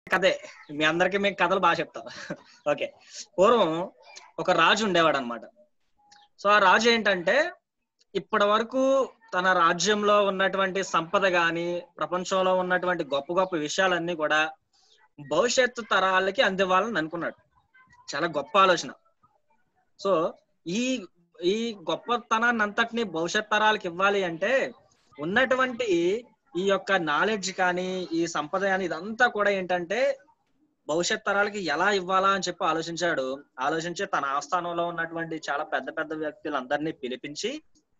కథే మీ అందరికి మేము కథలు బాగా చెప్తాం ఓకే పూర్వం ఒక రాజు ఉండేవాడు అనమాట సో ఆ రాజు ఏంటంటే ఇప్పటి వరకు తన రాజ్యంలో ఉన్నటువంటి సంపద గాని ప్రపంచంలో ఉన్నటువంటి గొప్ప గొప్ప విషయాలన్నీ కూడా భవిష్యత్తు తరాలకి అందివ్వాలని అనుకున్నాడు చాలా గొప్ప ఆలోచన సో ఈ ఈ గొప్పతనాన్ని అంతటిని భవిష్యత్ తరాలకు ఇవ్వాలి అంటే ఉన్నటువంటి ఈ యొక్క నాలెడ్జ్ కానీ ఈ సంపద కానీ ఇదంతా కూడా ఏంటంటే భవిష్యత్ తరాలకి ఎలా ఇవ్వాలా అని చెప్పి ఆలోచించాడు ఆలోచించి తన ఆస్థానంలో ఉన్నటువంటి చాలా పెద్ద పెద్ద వ్యక్తులందరినీ పిలిపించి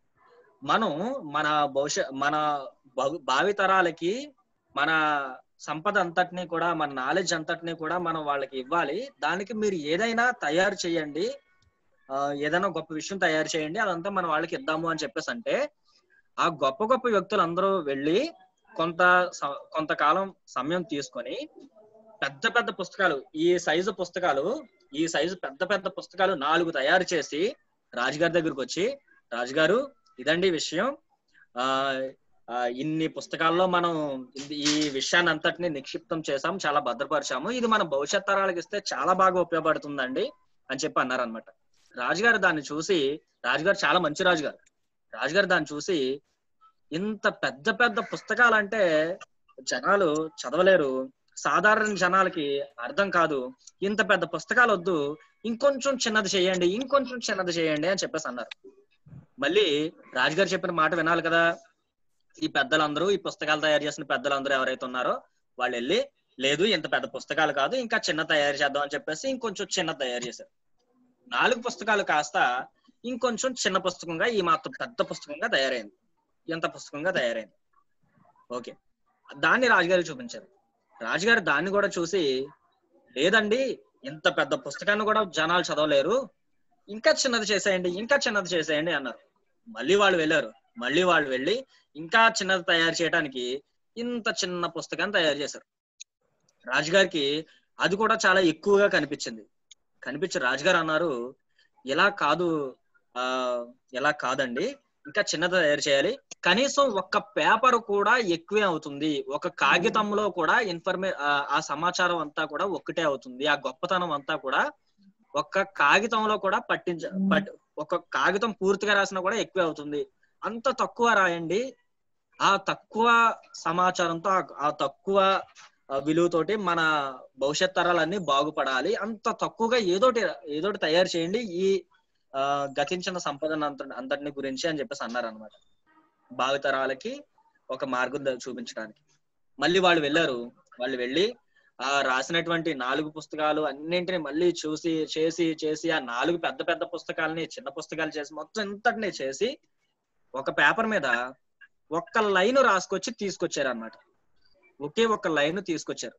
మనం మన భవిష్య మన భవి- భావి తరాలకి మన సంపద అంతటిని కూడా మన నాలెడ్జ్ అంతటిని కూడా మనం వాళ్ళకి ఇవ్వాలి దానికి మీరు ఏదైనా తయారు చేయండి ఆ, ఏదైనా గొప్ప విషయం తయారు చేయండి అదంతా మనం వాళ్ళకి ఇద్దాము అని చెప్పేసి అంటే ఆ గొప్ప గొప్ప వ్యక్తులు అందరూ వెళ్ళి కొంత స- కొంతకాలం సమయం తీసుకొని పెద్ద పెద్ద పుస్తకాలు ఈ సైజు పుస్తకాలు ఈ సైజు పెద్ద పెద్ద పుస్తకాలు నాలుగు తయారు చేసి రాజుగారి దగ్గరకు వచ్చి రాజుగారు ఇదండి విషయం ఆ ఆ, ఇన్ని పుస్తకాల్లో మనం ఇది- ఈ విషయాన్ని అంతటిని నిక్షిప్తం చేసాం చాలా భద్రపరిచాము ఇది మన భవిష్యత్ తరాలకు ఇస్తే చాలా బాగా ఉపయోగపడుతుందండి అని చెప్పి అన్నారనమాట రాజుగారు దాన్ని చూసి రాజుగారు చాలా మంచి రాజుగారు రాజుగారు దాన్ని చూసి ఇంత పెద్ద పెద్ద పుస్తకాలంటే జనాలు చదవలేరు సాధారణ జనాలకి అర్థం కాదు ఇంత పెద్ద పుస్తకాలు వద్దు ఇంకొంచెం చిన్నది చేయండి ఇంకొంచెం చిన్నది చేయండి అని చెప్పేసి అన్నారు మళ్ళీ రాజుగారు చెప్పిన మాట వినాలి కదా ఈ పెద్దలందరూ ఈ పుస్తకాలు తయారు చేసిన పెద్దలందరూ ఎవరైతే ఉన్నారో వాళ్ళు వెళ్ళి లేదు ఇంత పెద్ద పుస్తకాలు కాదు ఇంకా చిన్న తయారు చేద్దాం అని చెప్పేసి ఇంకొంచెం చిన్న తయారు చేశారు నాలుగు పుస్తకాలు కాస్త ఇంకొంచెం చిన్న పుస్తకంగా ఈ మాత్రం పెద్ద పుస్తకంగా తయారైంది ఎంత పుస్తకంగా తయారైంది ఓకే దాన్ని రాజుగారికి చూపించారు రాజుగారు దాన్ని కూడా చూసి లేదండి ఇంత పెద్ద పుస్తకాన్ని కూడా జనాలు చదవలేరు ఇంకా చిన్నది చేసేయండి ఇంకా చిన్నది చేసేయండి అన్నారు మళ్ళీ వాళ్ళు వెళ్ళారు మళ్ళీ వాళ్ళు వెళ్ళి ఇంకా చిన్నది తయారు చేయడానికి ఇంత చిన్న పుస్తకాన్ని తయారు చేశారు రాజుగారికి అది కూడా చాలా ఎక్కువగా కనిపించింది కనిపించి రాజుగారు అన్నారు ఇలా కాదు ఆ ఇలా కాదండి ఇంకా చిన్నది తయారు చేయాలి కనీసం ఒక్క పేపర్ కూడా ఎక్కువే అవుతుంది ఒక కాగితంలో కూడా ఇన్ఫర్మే ఆ- ఆ సమాచారం అంతా కూడా ఒక్కటే అవుతుంది ఆ గొప్పతనం అంతా కూడా ఒక్క కాగితంలో కూడా పట్టించ పట్ ఒక కాగితం పూర్తిగా రాసినా కూడా ఎక్కువే అవుతుంది అంత తక్కువ రాయండి ఆ తక్కువ సమాచారంతో ఆ- ఆ తక్కువ ఆ, విలువతోటి మన భవిష్యత్ తరాలన్నీ బాగుపడాలి అంత తక్కువగా ఏదోటి ఏదోటి తయారు చేయండి ఈ ఆ, గతించిన సంపదను అంత అంతటిని గురించి అని చెప్పేసి అన్నారు అనమాట భావితరాలకి ఒక మార్గం ద- చూపించడానికి మళ్ళీ వాళ్ళు వెళ్ళారు వాళ్ళు వెళ్ళి ఆ రాసినటువంటి నాలుగు పుస్తకాలు అన్నింటిని మళ్ళీ చూసి చేసి చేసి ఆ నాలుగు పెద్ద పెద్ద పుస్తకాలని చిన్న పుస్తకాలు చేసి మొత్తం ఇంతటిని చేసి ఒక పేపర్ మీద ఒక్క లైన్ రాసుకొచ్చి తీసుకొచ్చారు అనమాట ఒకే ఒక్క లైన్ తీసుకొచ్చారు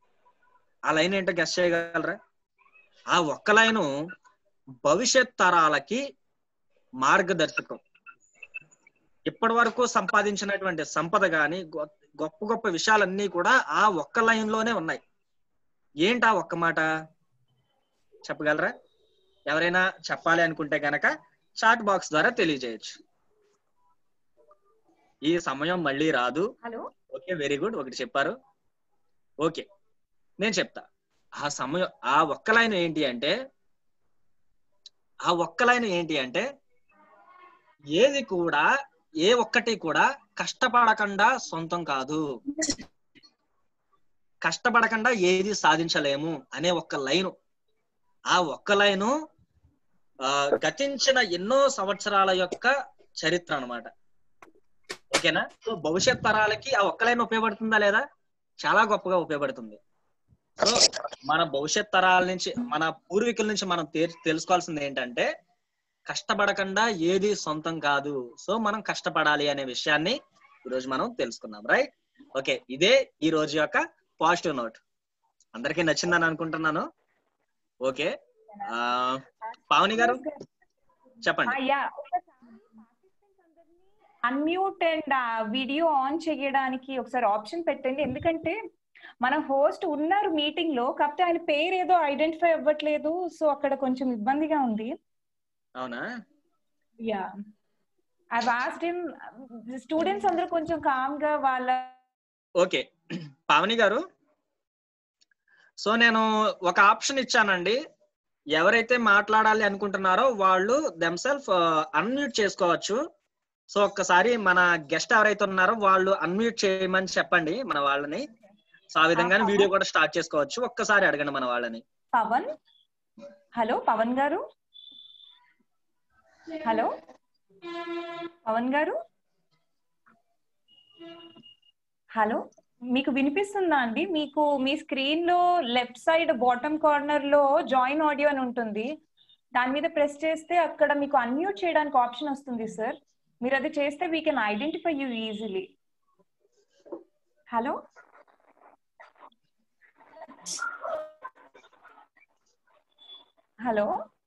ఆ లైన్ ఏంటో గెస్ట్ చేయగలరా ఆ ఒక్క లైను భవిష్యత్ తరాలకి మార్గదర్శకం ఇప్పటి వరకు సంపాదించినటువంటి సంపద గాని గొ- గొప్ప గొప్ప విషయాలన్నీ కూడా ఆ ఒక్క లైన్ లోనే ఉన్నాయి ఏంటి ఆ ఒక్క మాట చెప్పగలరా ఎవరైనా చెప్పాలి అనుకుంటే గనక చాట్ బాక్స్ ద్వారా తెలియజేయచ్చు ఈ సమయం మళ్ళీ రాదు హలో ఓకే వెరీ గుడ్ ఒకటి చెప్పారు ఓకే నేను చెప్తా ఆ సమయం ఆ ఒక్క లైన్ ఏంటి అంటే ఆ ఒక్క లైన్ ఏంటి అంటే ఏది కూడా ఏ ఒక్కటి కూడా కష్టపడకుండా సొంతం కాదు కష్టపడకుండా ఏది సాధించలేము అనే ఒక్క లైను ఆ ఒక్క లైను ఆ, గతించిన ఎన్నో సంవత్సరాల యొక్క చరిత్ర అన్నమాట ఓకేనా సో భవిష్యత్ తరాలకి ఆ ఒక్క లైన్ ఉపయోగపడుతుందా లేదా చాలా గొప్పగా ఉపయోగపడుతుంది సో మన భవిష్యత్ తరాల నుంచి మన పూర్వీకుల నుంచి మనం తె- తెలుసుకోవాల్సింది ఏంటంటే కష్టపడకుండా ఏది సొంతం కాదు సో మనం కష్టపడాలి అనే విషయాన్ని ఈరోజు మనం తెలుసుకున్నాం రైట్ ఓకే ఇదే ఈ రోజు యొక్క పాజిటివ్ నోట్ అందరికీ నచ్చిందని అనుకుంటున్నాను ఓకే ఆ, పావని గారు చెప్పండి yeah unmute and video on చేయడానికి ఒకసారి ఆప్షన్ పెట్టండి ఎందుకంటే మన హోస్ట్ ఉన్నారు మీటింగ్ లో కాకపోతే ఆయన పేరు ఏదో ఐడెంటిఫై అవ్వట్లేదు సో అక్కడ కొంచెం ఇబ్బందిగా ఉంది అవునా yeah I asked him students అందరూ కొంచెం కామ్ గా వాళ్ళ ఓకే పావని గారు సో నేను ఒక ఆప్షన్ ఇచ్చానండి ఎవరైతే మాట్లాడాలి అనుకుంటున్నారో వాళ్ళు దెమ్సెల్ఫ్ అన్మ్యూట్ చేసుకోవచ్చు సో ఒక్కసారి మన గెస్ట్ ఎవరైతే ఉన్నారో వాళ్ళు అన్మ్యూట్ చేయమని చెప్పండి మన వాళ్ళని సో ఆ విధంగానే ఆహా. వీడియో కూడా స్టార్ట్ చేసుకోవచ్చు ఒక్కసారి అడగండి మన వాళ్ళని పవన్ హలో పవన్ గారు హలో పవన్ గారు హలో మీకు వినిపిస్తుందా అండి మీకు మీ స్క్రీన్ లో లెఫ్ట్ సైడ్ బాటమ్ కార్నర్ లో జాయిన్ ఆడియో అని ఉంటుంది దాని మీద ప్రెస్ చేస్తే అక్కడ మీకు అన్మ్యూట్ చేయడానికి ఆప్షన్ వస్తుంది సార్ మీరు అది చేస్తే we can identify you easily hello hello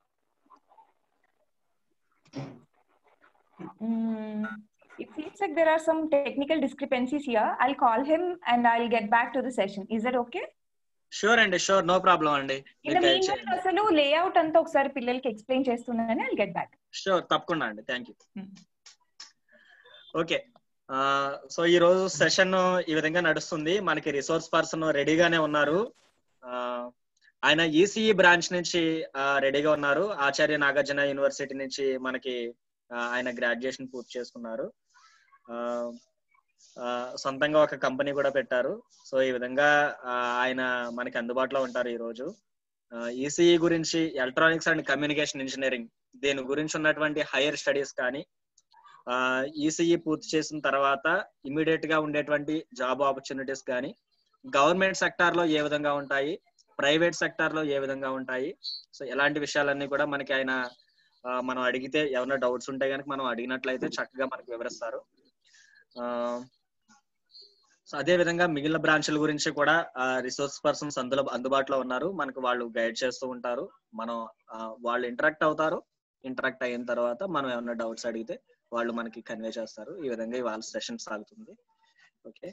Mm, it seems like there are some technical discrepancies here. I'll call him and I'll get back to the session. Is that okay? Sure అండి sure no problem అండి In the meanwhile, అసలు layout అంతా ఒకసారి పిల్లలకి explain చేస్తున్నానని I'll get back sure తప్పకుండా అండి thank you Hmm. Okay so ఈ రోజు సెషన్ ఈ విధంగా నడుస్తుంది మనకి రిసోర్స్ పర్సన్ రెడీగానే ఉన్నారు ఆ, ఆయన ఈసీఈ బ్రాంచ్ నుంచి రెడీగా ఉన్నారు ఆచార్య నాగార్జున యూనివర్సిటీ నుంచి మనకి ఆ, ఆయన గ్రాడ్యుయేషన్ పూర్తి చేసుకున్నారు ఆ, ఆ, సొంతంగా ఒక కంపెనీ కూడా పెట్టారు సో ఈ విధంగా ఆ, ఆయన మనకి అందుబాటులో ఉంటారు ఈ రోజు ఈసీఈ గురించి ఎలక్ట్రానిక్స్ అండ్ కమ్యూనికేషన్ ఇంజనీరింగ్ దీని గురించి ఉన్నటువంటి హైయర్ స్టడీస్ కానీ ఈసీఈ పూర్తి చేసిన తర్వాత ఇమీడియట్ గా ఉండేటువంటి జాబ్ ఆపర్చునిటీస్ కానీ గవర్నమెంట్ సెక్టార్ లో ఏ విధంగా ఉంటాయి ప్రైవేట్ సెక్టార్ లో ఏ విధంగా ఉంటాయి సో ఇలాంటి విషయాలన్నీ కూడా మనకి ఆయన ఆ, మనం అడిగితే ఏమైనా డౌట్స్ ఉంటే కనుక మనం అడిగినట్లయితే చక్కగా మనకు వివరిస్తారు ఆ, సో అదే విధంగా మిగిలిన బ్రాంచ్ల గురించి కూడా రిసోర్స్ పర్సన్స్ అందులో అందుబాటులో ఉన్నారు మనకు వాళ్ళు గైడ్ చేస్తూ ఉంటారు మనం ఆ, వాళ్ళు ఇంటరాక్ట్ అవుతారు ఇంటరాక్ట్ అయిన తర్వాత మనం ఏమైనా డౌట్స్ అడిగితే వాళ్ళు మనకి కన్వే చేస్తారు ఈ విధంగా ఇవాళ సెషన్ సాగుతుంది ఓకే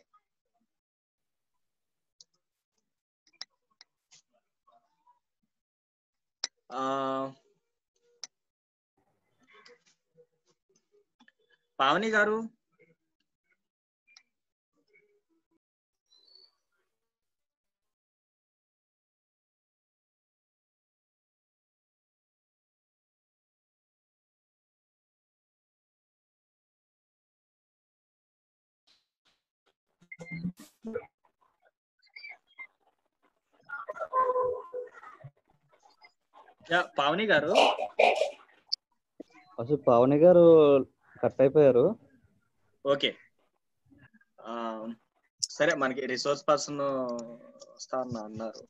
ఆ, పావని గారు యా పావని గారు అసలు పావని గారు కట్ అయిపోయారు ఓకే ఆ, సరే మనకి రిసోర్స్ పర్సన్ వస్తా అన్నా అన్నారు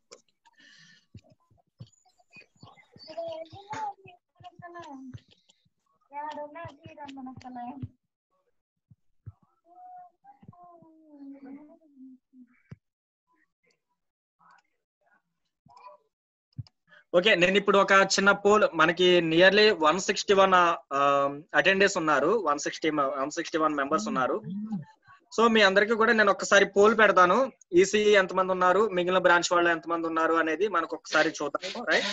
ఓకే నేను ఇప్పుడు ఒక చిన్న పోల్ మనకి nearly one sixty one attendance ఉన్నారు one sixty one sixty one members ఉన్నారు సో మీ అందరికీ కూడా నేను ఒకసారి పోల్ పెడతాను ఈసీ ఎంతమంది ఉన్నారు మిగిలిన బ్రాంచ్ వాళ్ళు ఎంతమంది ఉన్నారు అనేది మనకు ఒకసారి చూద్దాము రైట్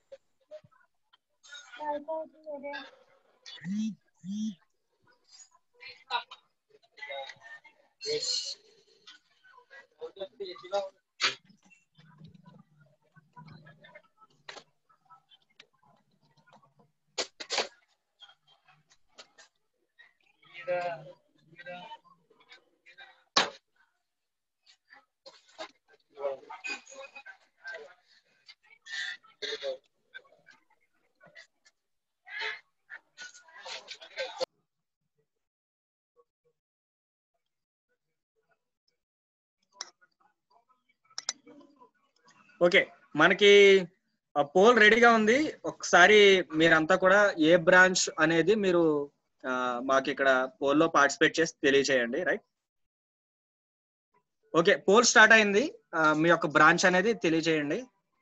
ఓకే మనకి పోల్ రెడీగా ఉంది ఒకసారి మీరంతా కూడా ఏ బ్రాంచ్ అనేది మీరు ఆ, మాకు ఇక్కడ పోల్ లో పార్టిసిపేట్ చేసి తెలియచేయండి రైట్ ఓకే పోల్ స్టార్ట్ అయింది ఆ, మీ యొక్క బ్రాంచ్ అనేది తెలియచేయండి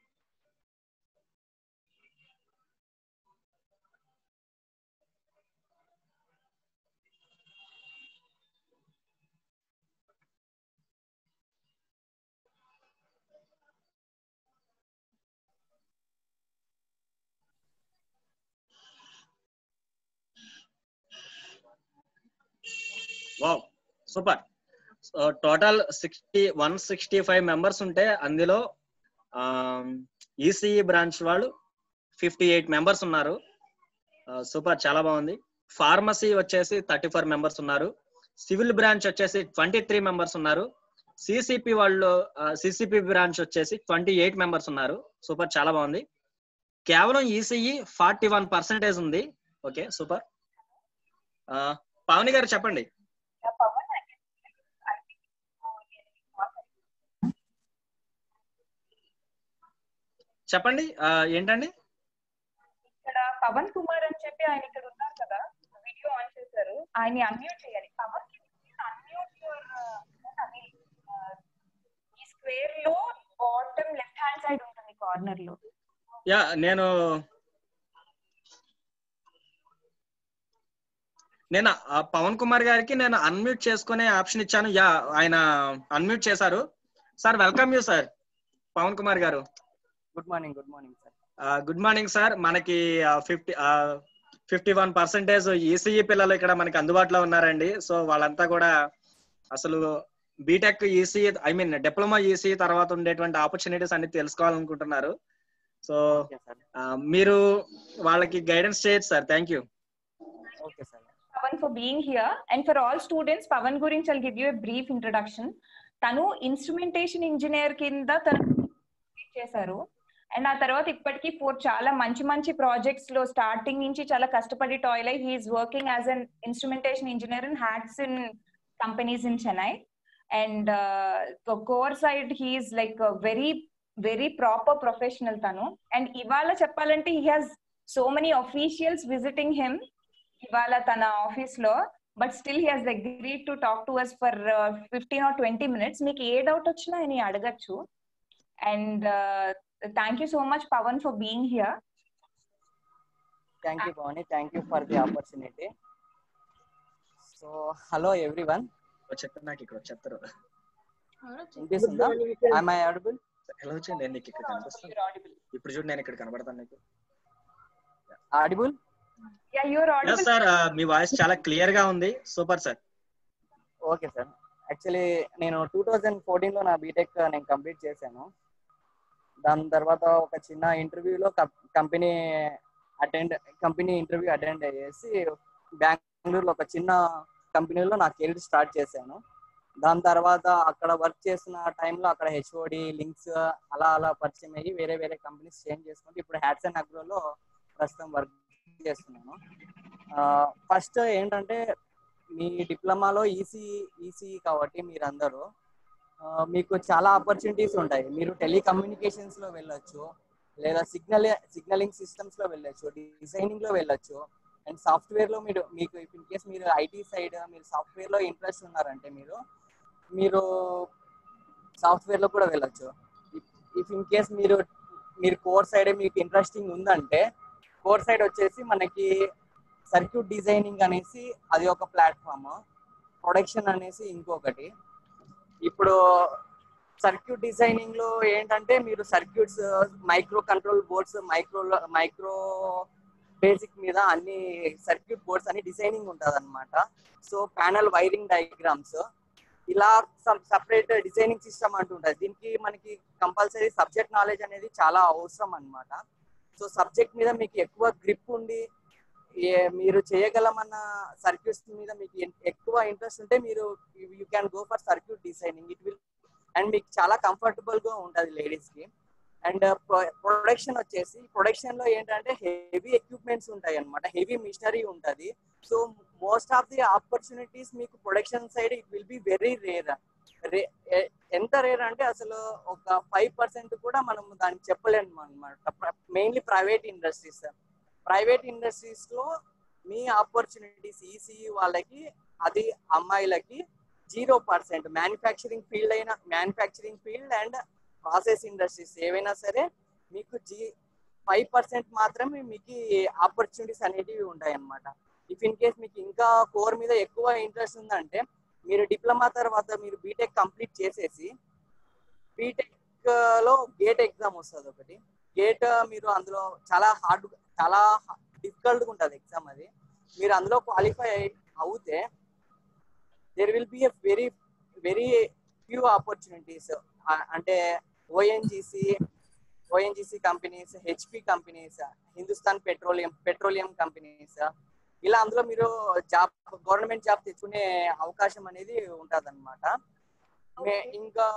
wow super total sixty one sixty five members ఉంటే అందులో ఈసీఈ బ్రాంచ్ వాళ్ళు ఫిఫ్టీ ఎయిట్ మెంబర్స్ ఉన్నారు సూపర్ చాలా బాగుంది ఫార్మసీ వచ్చేసి థర్టీ ఫోర్ మెంబర్స్ ఉన్నారు సివిల్ బ్రాంచ్ వచ్చేసి ట్వంటీ త్రీ మెంబర్స్ ఉన్నారు సిసిపి వాళ్ళు సిసిపి బ్రాంచ్ వచ్చేసి ట్వంటీ ఎయిట్ మెంబర్స్ ఉన్నారు సూపర్ చాలా బాగుంది కేవలం ఈసీఈ ఫార్టీ వన్ పర్సెంటేజ్ ఉంది ఓకే సూపర్ పావని గారు చెప్పండి చెప్పండి ఆ, ఏంటండి ఇక్కడ పవన్ కుమార్ అని చెప్పి ఆయన ఇక్కడ ఉన్నారు కదా వీడియో ఆన్ చేశారు ఆయన్ని అన్మ్యూట్ చేయాలి పవన్ అన్మ్యూట్ ఈ స్క్వేర్ లో బాటమ్ లెఫ్ట్ హ్యాండ్ సైడ్ ఉంటుంది కార్నర్ లో యా నేను నేను ఆ పవన్ కుమార్ గారికి నేను అన్మ్యూట్ చేసుకునే ఆప్షన్ ఇచ్చాను యా ఆయన అన్మ్యూట్ చేశారు sir welcome you sir Pavan Kumar garu good morning good morning sir good morning sir మనకి fifty fifty one percentage ECE పిల్లలు ఇక్కడ మనకి అందుబాటులో ఉన్నారండి సో వాళ్ళంతా కూడా అసలు BTech ECE I mean diploma ECE తర్వాత ఉండేటువంటి ఆపర్చునిటీస్ అన్ని తెలుసుకోవాలనుకుంటున్నారు సో ఓకే సార్ మీరు వాళ్ళకి గైడెన్స్ చేయొచ్చు sir thank you okay sir Pavan for being here and for all students Pavan గురించి I'll give you brief introduction తను ఇన్స్ట్రుమెంటేషన్ ఇంజనీర్ కింద తను చేశారు అండ్ ఆ తర్వాత ఇప్పటికీ ఫోర్ చాలా మంచి మంచి ప్రాజెక్ట్స్ లో స్టార్టింగ్ నుంచి చాలా కష్టపడి టాయిల్ అయి he's working as an instrumentation engineer in hats in companies in Chennai and core side he's like very very proper professional తను అండ్ ఇవాళ చెప్పాలంటే he has so many officials visiting him ఇవాళ తన ఆఫీస్ లో but still he has agree to talk to us for fifteen or twenty minutes మీకు ఏ doubt వచ్చినా ఆయన అడగచ్చు and thank you so much Pavan for being here thank you Bhavani thank you for the opportunity so hello everyone చెప్తారు నాకు ఇక్కడ చెప్తారు వినిపిస్తుందా ఐఎమ్ ఐ ఆడిబుల్ ఎలా వచ్చింది నేను నీకు ఇక్కడ కనిపిస్తాను ఇప్పుడు చూడు నేను ఇక్కడ కనబడతాను నీకు audible yeah yes audible sir మీ వాయిస్ చాలా క్లియర్ గా ఉంది super sir okay sir actually నేను టూ థౌజండ్ ఫోర్టీన్లో నా బీటెక్ నేను కంప్లీట్ చేశాను దాని తర్వాత ఒక చిన్న ఇంటర్వ్యూలో company attend company interview attend అయ్యేసి బెంగళూరులో ఒక చిన్న కంపెనీలో నా కెరీర్ స్టార్ట్ చేశాను దాని తర్వాత అక్కడ వర్క్ చేసిన టైంలో అక్కడ హెచ్ఓడి లింక్స్ అలా అలా పరిచయం అయ్యి వేరే వేరే కంపెనీస్ చేంజ్ చేసుకుంటే ఇప్పుడు హ్యాట్స్ అండ్ అగ్రోలో ప్రస్తుతం వర్క్ చేస్తున్నాను ఫస్ట్ ఏంటంటే మీ డిప్లొమాలో ఈసీ ఈసీ కాబట్టి మీరందరూ ఆ, మీకు చాలా ఆపర్చునిటీస్ ఉంటాయి మీరు టెలికమ్యూనికేషన్స్ లో వెళ్ళొచ్చు లేదా సిగ్నల్ సిగ్నలింగ్ సిస్టమ్స్ లో వెళ్ళొచ్చు డిజైనింగ్ లో వెళ్ళొచ్చు అండ్ సాఫ్ట్వేర్ లో మీరు మీకు ఇన్ కేస్ మీరు ఐటీ సైడ్ మీరు సాఫ్ట్వేర్ లో ఇంట్రెస్ట్ ఉన్నారంటే మీరు మీరు సాఫ్ట్వేర్ లో కూడా వెళ్ళొచ్చు ఇఫ్ ఇన్ కేస్ మీరు మీరు కోర్ సైడ్ మీకు ఇంట్రెస్టింగ్ ఉందంటే కోర్ సైడ్ వచ్చేసి మనకి సర్క్యూట్ డిజైనింగ్ అనేసి అది ఒక ప్లాట్ఫామ్ ప్రొడక్షన్ అనేసి ఇంకొకటి ఇప్పుడు సర్క్యూట్ డిజైనింగ్ లో ఏంటంటే మీరు circuits micro control boards micro micro basic మీద అన్ని సర్క్యూట్ బోర్డ్స్ అన్ని డిజైనింగ్ ఉంటుంది అనమాట సో ప్యానల్ వైరింగ్ డయాగ్రామ్స్ ఇలా సపరేట్ డిజైనింగ్ సిస్టమ్ అంటుంటది దీనికి మనకి కంపల్సరీ సబ్జెక్ట్ నాలెడ్జ్ అనేది చాలా అవసరం అన్నమాట సో సబ్జెక్ట్ మీద మీకు ఎక్కువ గ్రిప్ ఉండి ఏ- మీరు చేయగలమన్న సర్క్యూట్స్ మీద మీకు ఎన్- ఎక్కువ ఇంట్రెస్ట్ ఉంటే మీరు you can go for circuit designing it will and మీకు చాలా కంఫర్టబుల్ గా ఉంటుంది లేడీస్ కి అండ్ ప్రొడక్షన్ వచ్చేసి ప్రొడక్షన్ లో ఏంటంటే హెవీ ఎక్విప్మెంట్స్ ఉంటాయి అన్నమాట హెవీ మిషనరీ ఉంటది so most of the opportunities మీకు production side it will be very rare ఎంత రేర్ అంటే అసలు ఒక ఫైవ్ పర్సెంట్ కూడా మనం దానికి చెప్పలేము అనమాట mainly private industries private industries లో మీ ఆపర్చునిటీస్ ఈసీఈ వాళ్ళకి అది అమ్మాయిలకి జీరో పర్సెంట్ మ్యానుఫ్యాక్చరింగ్ ఫీల్డ్ అయిన manufacturing field and process industries ఏవైనా సరే మీకు జీ ఫైవ్ పర్సెంట్ మాత్రమే మీకు ఆపర్చునిటీస్ అనేటివి ఉంటాయి అన్నమాట ఇఫ్ ఇన్ కేస్ మీకు ఇంకా కోర్ మీద ఎక్కువ ఇంట్రెస్ట్ ఉందంటే మీరు డిప్లొమా తర్వాత మీరు బీటెక్ కంప్లీట్ చేసేసి బీటెక్ లో గేట్ ఎగ్జామ్ వస్తుంది ఒకటి గేట్ మీరు అందులో చాలా హార్డ్ చాలా డిఫికల్ట్ ఉంటుంది ఎగ్జామ్ అది మీరు అందులో క్వాలిఫై అవుతే there will be a very very few opportunities అంటే ONGC ONGC companies HP companies Hindustan petroleum petroleum companies ఇలా అందులో మీరు జాబ్ గవర్నమెంట్ జాబ్ తెచ్చుకునే అవకాశం అనేది ఉంటది అనమాట ఇంకా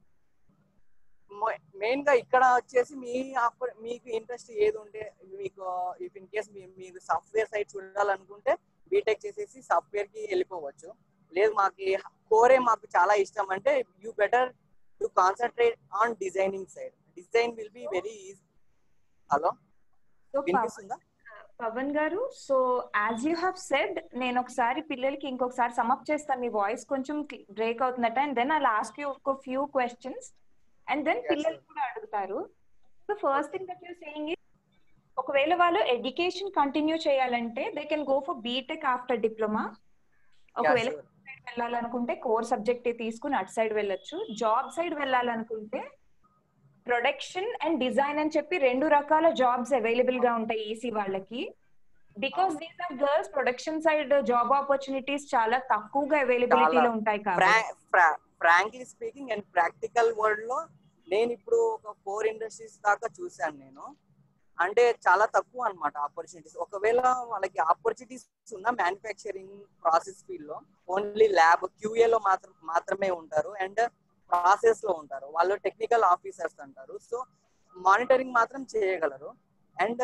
మెయిన్ గా ఇక్కడ వచ్చేసి మీ ఆఫర్ మీకు ఇంట్రెస్ట్ ఏది ఉంటే మీకు ఇఫ్ ఇన్ కేస్ మీరు సాఫ్ట్వేర్ సైడ్ చూడాలనుకుంటే బీటెక్ చేసేసి సాఫ్ట్వేర్ కి వెళ్ళిపోవచ్చు లేదు మాకు కోరే మాకు చాలా ఇష్టం అంటే you better to concentrate on designing side design will be very easy hello so వినిపిస్తుందా Pavan garu so as you have said నేను ఒకసారి పిల్లలకి ఇంకొకసారి సమప్ చేస్తాను మీ వాయిస్ కొంచెం బ్రేక్ అవుతుందట అండ్ దెన్ ఐ లాస్ట్ యూ ఒక few questions and then Yes, పిల్లలు sir. కూడా అడుగుతారు so first thing that you saying ఒకవేళ వాళ్ళు ఎడ్యుకేషన్ కంటిన్యూ చేయాలంటే they can go for BTech after diploma ఒకవేళ sure. side వెళ్ళాలనుకుంటే కోర్ సబ్జెక్ట్ తీసుకుని అటు సైడ్ వెళ్ళొచ్చు జాబ్ సైడ్ వెళ్ళాలనుకుంటే ప్రొడక్షన్ అండ్ డిజైన్ అని చెప్పి రెండు రకాల జాబ్స్ అవైలబుల్ గా ఉంటాయి ఈసీ వాళ్ళకి because these are girls production side job opportunities చాలా తక్కువగా అవైలబిలిటీలో చాలా. ఉంటాయి కాబట్టి frankly speaking and practical world లో నేను ఇప్పుడు ఒక ఫోర్ ఇండస్ట్రీస్ దాకా చూశాను నేను అంటే చాలా తక్కువ అన్నమాట ఆపర్చునిటీస్ ఒకవేళ వాళ్ళకి ఆపర్చునిటీస్ ఉన్న మ్యానుఫ్యాక్చరింగ్ ప్రాసెస్ ఫీల్డ్ లో ఓన్లీ ల్యాబ్ క్యూఏ లో మాత్రం మాత్రమే ఉంటారు అండ్ ప్రాసెస్ లో ఉంటారు వాళ్ళు టెక్నికల్ ఆఫీసర్స్ అంటారు సో మానిటరింగ్ మాత్రం చేయగలరు అండ్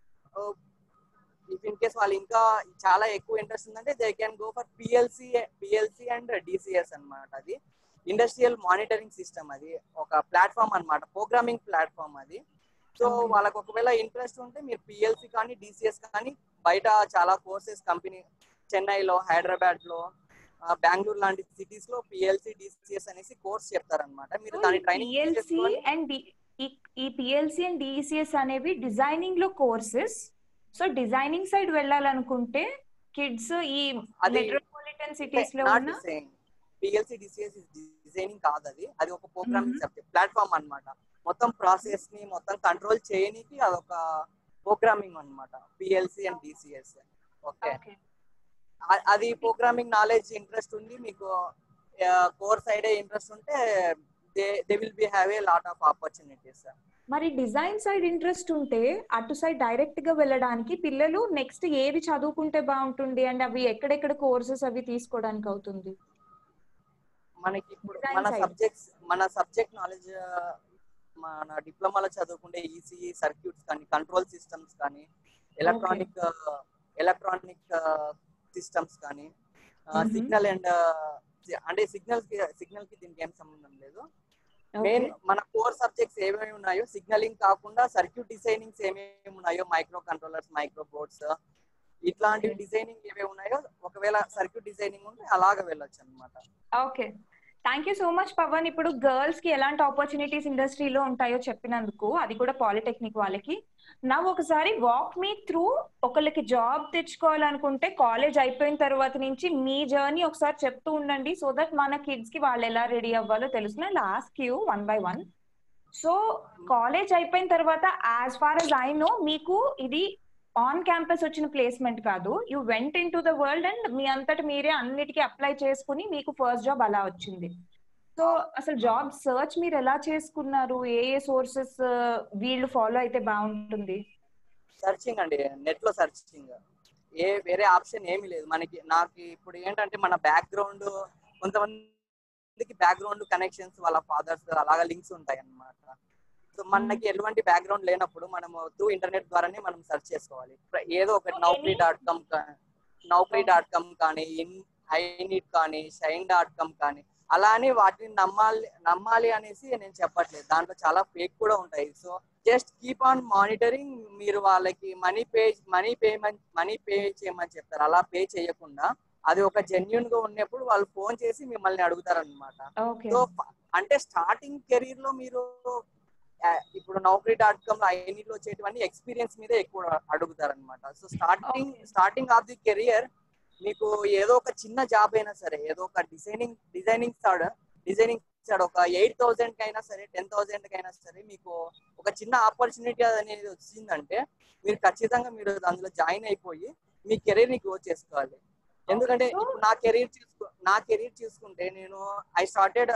ఇఫ్ ఇన్ కేస్ వాళ్ళు ఇంకా చాలా ఎక్కువ ఇంట్రెస్ట్ ఉందంటే they can go for PLC PLC and DCS అన్నమాట అది ఇండస్ట్రియల్ మానిటరింగ్ సిస్టమ్ అది ఒక ప్లాట్ఫామ్ అన్నమాట ప్రోగ్రామింగ్ ప్లాట్ఫామ్ అది సో Okay. వాళ్ళకి ఒకవేళ ఇంట్రెస్ట్ ఉంటే మీరు పిఎల్సి కానీ డిసిఎస్ కానీ బయట చాలా కోర్సెస్ కంపెనీ చెన్నైలో హైదరాబాద్ లో ఆ, బెంగళూరు లాంటి సిటీస్ లో పిఎల్సి డిసిఎస్ అనేసి కోర్స్ చెప్తారన్నమాట మీరు దాని ట్రైనింగ్ పిఎల్సి అండ్ ఈ పిఎల్సి అండ్ డిసిఎస్ అనేవి డిజైనింగ్ లో కోర్సెస్ సో డిజైనింగ్ సైడ్ వెళ్ళాలనుకుంటే కిడ్స్ ఈ అది మెట్రోపాలిటన్ సిటీస్ లో నాట్ ఉన్న సేయింగ్ పిఎల్సి డిసిఎస్ డిజైనింగ్ కాదు అది అది ఒక ప్రోగ్రామింగ్ Mhm. సబ్జెక్ట్ ప్లాట్ఫామ్ అన్నమాట మొత్తం ప్రాసెస్ ని మొత్తం కంట్రోల్ చేయనీకి అదొక ప్రోగ్రామింగ్ అన్నమాట PLC and DCS okay Okay. అది ప్రోగ్రామింగ్ నాలెడ్జ్ ఇంట్రెస్ట్ ఉంది మీకు కోర్ సైడే ఇంట్రెస్ట్ ఉంటే they they will be have a lot of opportunities మరి డిజైన్ సైడ్ ఇంట్రెస్ట్ ఉంటే అటు సైడ్ డైరెక్ట్ గా వెళ్ళడానికి పిల్లలు నెక్స్ట్ ఏవి చదువుకుంటే బాగుంటుంది అండ్ అవి ఎక్కడెక్కడ కోర్సెస్ అవి తీసుకోవడానికి అవుతుంది మనకి ఇప్పుడు Design మన side. సబ్జెక్ట్స్ మన సబ్జెక్ట్ నాలెడ్జ్ మన డిప్లొమాలో చదువుకుంటే ఈసీఈ సర్క్యూట్స్ కానీ కంట్రోల్ సిస్టమ్స్ కానీ ఎలక్ట్రానిక్ ఎలక్ట్రానిక్ సిస్టమ్స్ కానీ Mhm. సిగ్నల్ అండ్ అంటే సిగ్నల్ కి సిగ్నల్ కి దీనికి ఏం సంబంధం లేదు మెయిన్ మన కోర్ సబ్జెక్ట్స్ ఏమేమి ఉన్నాయో సిగ్నలింగ్ కాకుండా సర్క్యూట్ డిజైనింగ్స్ ఏమేమి ఉన్నాయో మైక్రో కంట్రోలర్స్ మైక్రో బోర్డ్స్ ఇట్లాంటి Okay. డిజైనింగ్ ఏమేమి ఉన్నాయో ఒకవేళ సర్క్యూట్ డిజైనింగ్ ఉంటే అలాగ వెళ్ళొచ్చు అనమాట okay thank you so much Pavan ఇప్పుడు గర్ల్స్ కి ఎలాంటి ఆపర్చునిటీస్ ఇండస్ట్రీలో ఉంటాయో చెప్పినందుకు అది కూడా పాలిటెక్నిక్ వాళ్ళకి నా ఒకసారి వాక్ మీ త్రూ ఒకళ్ళకి జాబ్ తెచ్చుకోవాలనుకుంటే కాలేజ్ అయిపోయిన తర్వాత నుంచి మీ జర్నీ ఒకసారి చెప్తూ ఉండండి సో దట్ మన కిడ్స్ కి వాళ్ళు ఎలా రెడీ అవ్వాలో తెలుసు last you one by one so college అయిపోయిన తర్వాత as far as I know మీకు ఇది ఆన్ క్యాంపస్ వచ్చిన ప్లేస్మెంట్ కాదు you went in to the world and మీ అంతటి మీరే అన్నిటికీ అప్లై చేసుకుని మీకు ఫస్ట్ జాబ్ అలా వచ్చింది సో అసలు జాబ్ సర్చ్ మీరు ఎలా చేసుకున్నారు ఏ ఏ సోర్సెస్ వీళ్ళు ఫాలో అయితే బాగుంటుంది సర్చింగ్ అండి నెట్ లో సర్చింగ్ ఏ వేరే ఆప్షన్ ఏమీ లేదు మనకి నాకు ఇప్పుడు ఏంటంటే మన బ్యాక్గ్రౌండ్ కొంతమందికి బ్యాక్గ్రౌండ్ కనెక్షన్స్ వాళ్ళ ఫాదర్స్ అలాగా లింక్స్ ఉంటాయి అన్నమాట సో మనకి ఎటువంటి బ్యాక్గ్రౌండ్ లేనప్పుడు మనం త్రూ ఇంటర్నెట్ ద్వారానే మనం సెర్చ్ చేసుకోవాలి ఏదో ఒక Naukri dot com Naukri dot com కానీ ఇన్ ఐనిట్ కానీ షైన్ డాట్ కామ్ కానీ అలా అని వాటిని నమ్మాలి నమ్మాలి అనేసి నేను చెప్పట్లేదు దాంట్లో చాలా ఫేక్ కూడా ఉంటాయి so just keep on monitoring మీరు వాళ్ళకి money pay money payment money pay చేయమని చెప్తారు అలా పే చేయకుండా అది ఒక జెన్యున్ గా ఉన్నప్పుడు వాళ్ళు ఫోన్ చేసి మిమ్మల్ని అడుగుతారు అనమాట ఓకే సో అంటే స్టార్టింగ్ కెరీర్ లో మీరు ఆ, ఇప్పుడు నౌకరీ డాట్ కామ్ లో ఐనీలో వచ్చేటివన్నీ ఎక్స్పీరియన్స్ మీద ఎక్కువ అడుగుతారు అనమాట so starting Okay. Starting of the career మీకు ఏదో ఒక చిన్న జాబ్ అయినా సరే ఏదో ఒక designing designing side designing side ఒక ఎయిట్ థౌసండ్ కైనా సరే టెన్ థౌసండ్ కైనా సరే మీకు ఒక చిన్న ఆపర్చునిటీ అనేది వచ్చిందంటే మీరు ఖచ్చితంగా మీరు అందులో జాయిన్ అయిపోయి మీ కెరీర్ ని గ్రో చేసుకోవాలి ఎందుకంటే So- ఇప్పుడు నా కెరీర్ చూసుకో నా కెరీర్ చూసుకుంటే నేను ఐ స్టార్టెడ్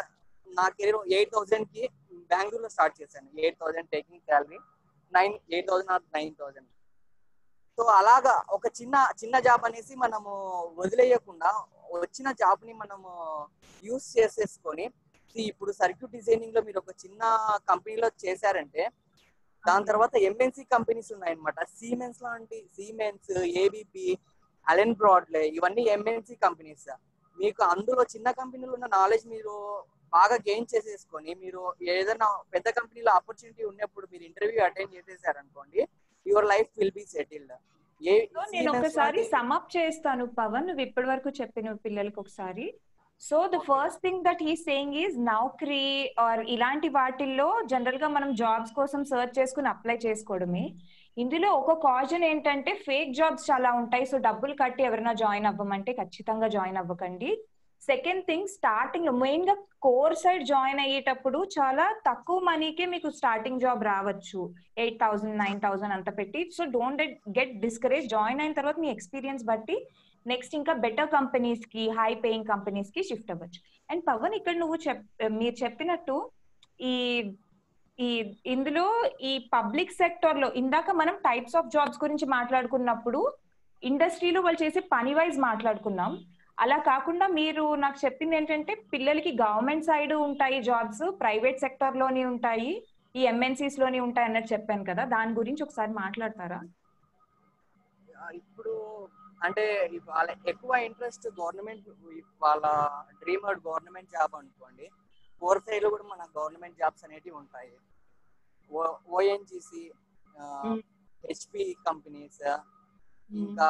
నా కెరీర్ ఎయిట్ థౌసండ్ కి బెంగళూరులో స్టార్ట్ చేశాను eight thousand taking salary nine eight thousand or nine thousand so అలాగా ఒక చిన్న చిన్న జాబ్ అనేసి మనము వదిలేయకుండా వచ్చిన జాబ్ ని మనము యూస్ చేసేసుకొని see, ఇప్పుడు సర్క్యూట్ డిజైనింగ్ లో మీరు ఒక చిన్న కంపెనీలో చేశారంటే దాని తర్వాత ఎంఎన్సి కంపెనీస్ ఉన్నాయన్నమాట సీమెన్స్ లాంటి సీమెన్స్ ఏబిపి అలెన్ బ్రాడ్లే ఇవన్నీ ఎంఎన్సి కంపెనీస్ మీకు అందులో చిన్న కంపెనీలో ఉన్న నాలెడ్జ్ మీరు బాగా గెయిన్ చేసేసుకొని మీరు ఏదైనా పెద్ద కంపెనీలో ఆపర్చునిటీ ఉన్నప్పుడు మీరు ఇంటర్వ్యూ అటెండ్ చేసేసారనుకోండి your life will be settled ఏ సో నేను Siemens ఒకసారి లాంటి- సమ్అప్ చేస్తాను పవన్ నువ్వు ఇప్పటి వరకు చెప్పిన పిల్లలకి ఒకసారి so the first thing that he saying is Naukri or ఇలాంటి వాటిల్లో జనరల్ గా మనం జాబ్స్ కోసం సర్చ్ చేసుకుని అప్లై చేసుకోవడమే ఇందులో ఒక కాజన్ ఏంటంటే ఫేక్ జాబ్స్ చాలా ఉంటాయి సో డబ్బులు కట్టి ఎవరైనా జాయిన్ అవ్వమంటే ఖచ్చితంగా జాయిన్ అవ్వకండి సెకండ్ థింగ్ స్టార్టింగ్ లో మెయిన్ గా కోర్ సైడ్ జాయిన్ అయ్యేటప్పుడు చాలా తక్కువ మనీకే మీకు స్టార్టింగ్ జాబ్ రావచ్చు ఎయిట్ థౌసండ్ నైన్ థౌసండ్ అంత పెట్టి so don't get discourage join అయిన తర్వాత మీ ఎక్స్పీరియన్స్ బట్టి నెక్స్ట్ ఇంకా బెటర్ కంపెనీస్ కి హై పేయింగ్ కంపెనీస్ కి షిఫ్ట్ అవ్వచ్చు అండ్ పవన్ ఇక్కడ నువ్వు చెప్ మీరు చెప్పినట్టు ఈ ఈ ఇందులో ఈ పబ్లిక్ సెక్టర్ లో ఇందాక మనం టైప్స్ ఆఫ్ జాబ్స్ గురించి మాట్లాడుకున్నప్పుడు ఇండస్ట్రీలో వాళ్ళు చేసే పని వైజ్ మాట్లాడుకున్నాం అలా కాకుండా మీరు నాకు చెప్పింది ఏంటంటే పిల్లలకి గవర్నమెంట్ సైడ్ ఉంటాయి జాబ్స్ ప్రైవేట్ సెక్టర్ లోని ఉంటాయి ఈ ఎంఎన్సీస్ లోని ఉంటాయి అన్నట్టు చెప్పాను కదా దాని గురించి ఒకసారి మాట్లాడతారా ఆ, ఇప్పుడు అంటే ఇప్ వాళ్ళ ఎక్కువ ఇంట్రెస్ట్ గవర్నమెంట్ వాళ్ళ డ్రీమ్ గవర్నమెంట్ జాబ్ అనుకోండి ఫోర్ సైడ్ కూడా మన గవర్నమెంట్ జాబ్స్ అనేటివి ఉంటాయి ఓఎన్జిసి Mm. హెచ్పి కంపెనీస్ ఇంకా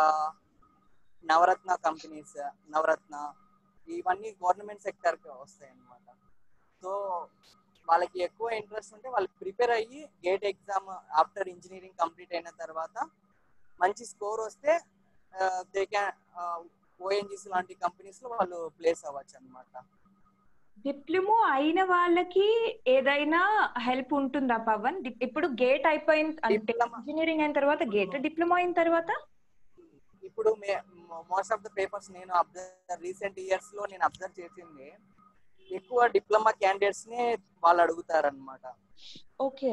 నవరత్న కంపెనీస్ నవరత్న ఇవన్నీ గవర్నమెంట్ సెక్టర్ కి వస్తాయి అన్నమాట సో వాళ్ళకి ఎక్కువ ఇంట్రెస్ట్ ఉంటే వాళ్ళు ప్రిపేర్ అయ్యి GATE exam after engineering complete అయిన తర్వాత మంచి స్కోర్ వస్తే దే క్యాన్ ఓఎన్జిసి లాంటి కంపెనీస్ లో వాళ్ళు ప్లేస్ అవ్వచ్చు అనమాట డిప్లొమో అయిన వాళ్ళకి ఏదైనా హెల్ప్ ఉంటుందా పవన్ డి- ఇప్పుడు గేట్ అయిపోయిన అంటే Diploma. ఇంజనీరింగ్ అయిన తర్వాత గేట్ డిప్లొమా అయిన తర్వాత ఇప్పుడు మోస్ట్ ఆఫ్ ద పేపర్స్ నేను అబ్జర్వ్ రీసెంట్ ఇయర్స్ లో నేను అబ్జర్వ్ చేసింది ఎక్కువ డిప్లొమా క్యాండిడేట్స్ నే వాళ్ళు అడుగుతారన్నమాట okay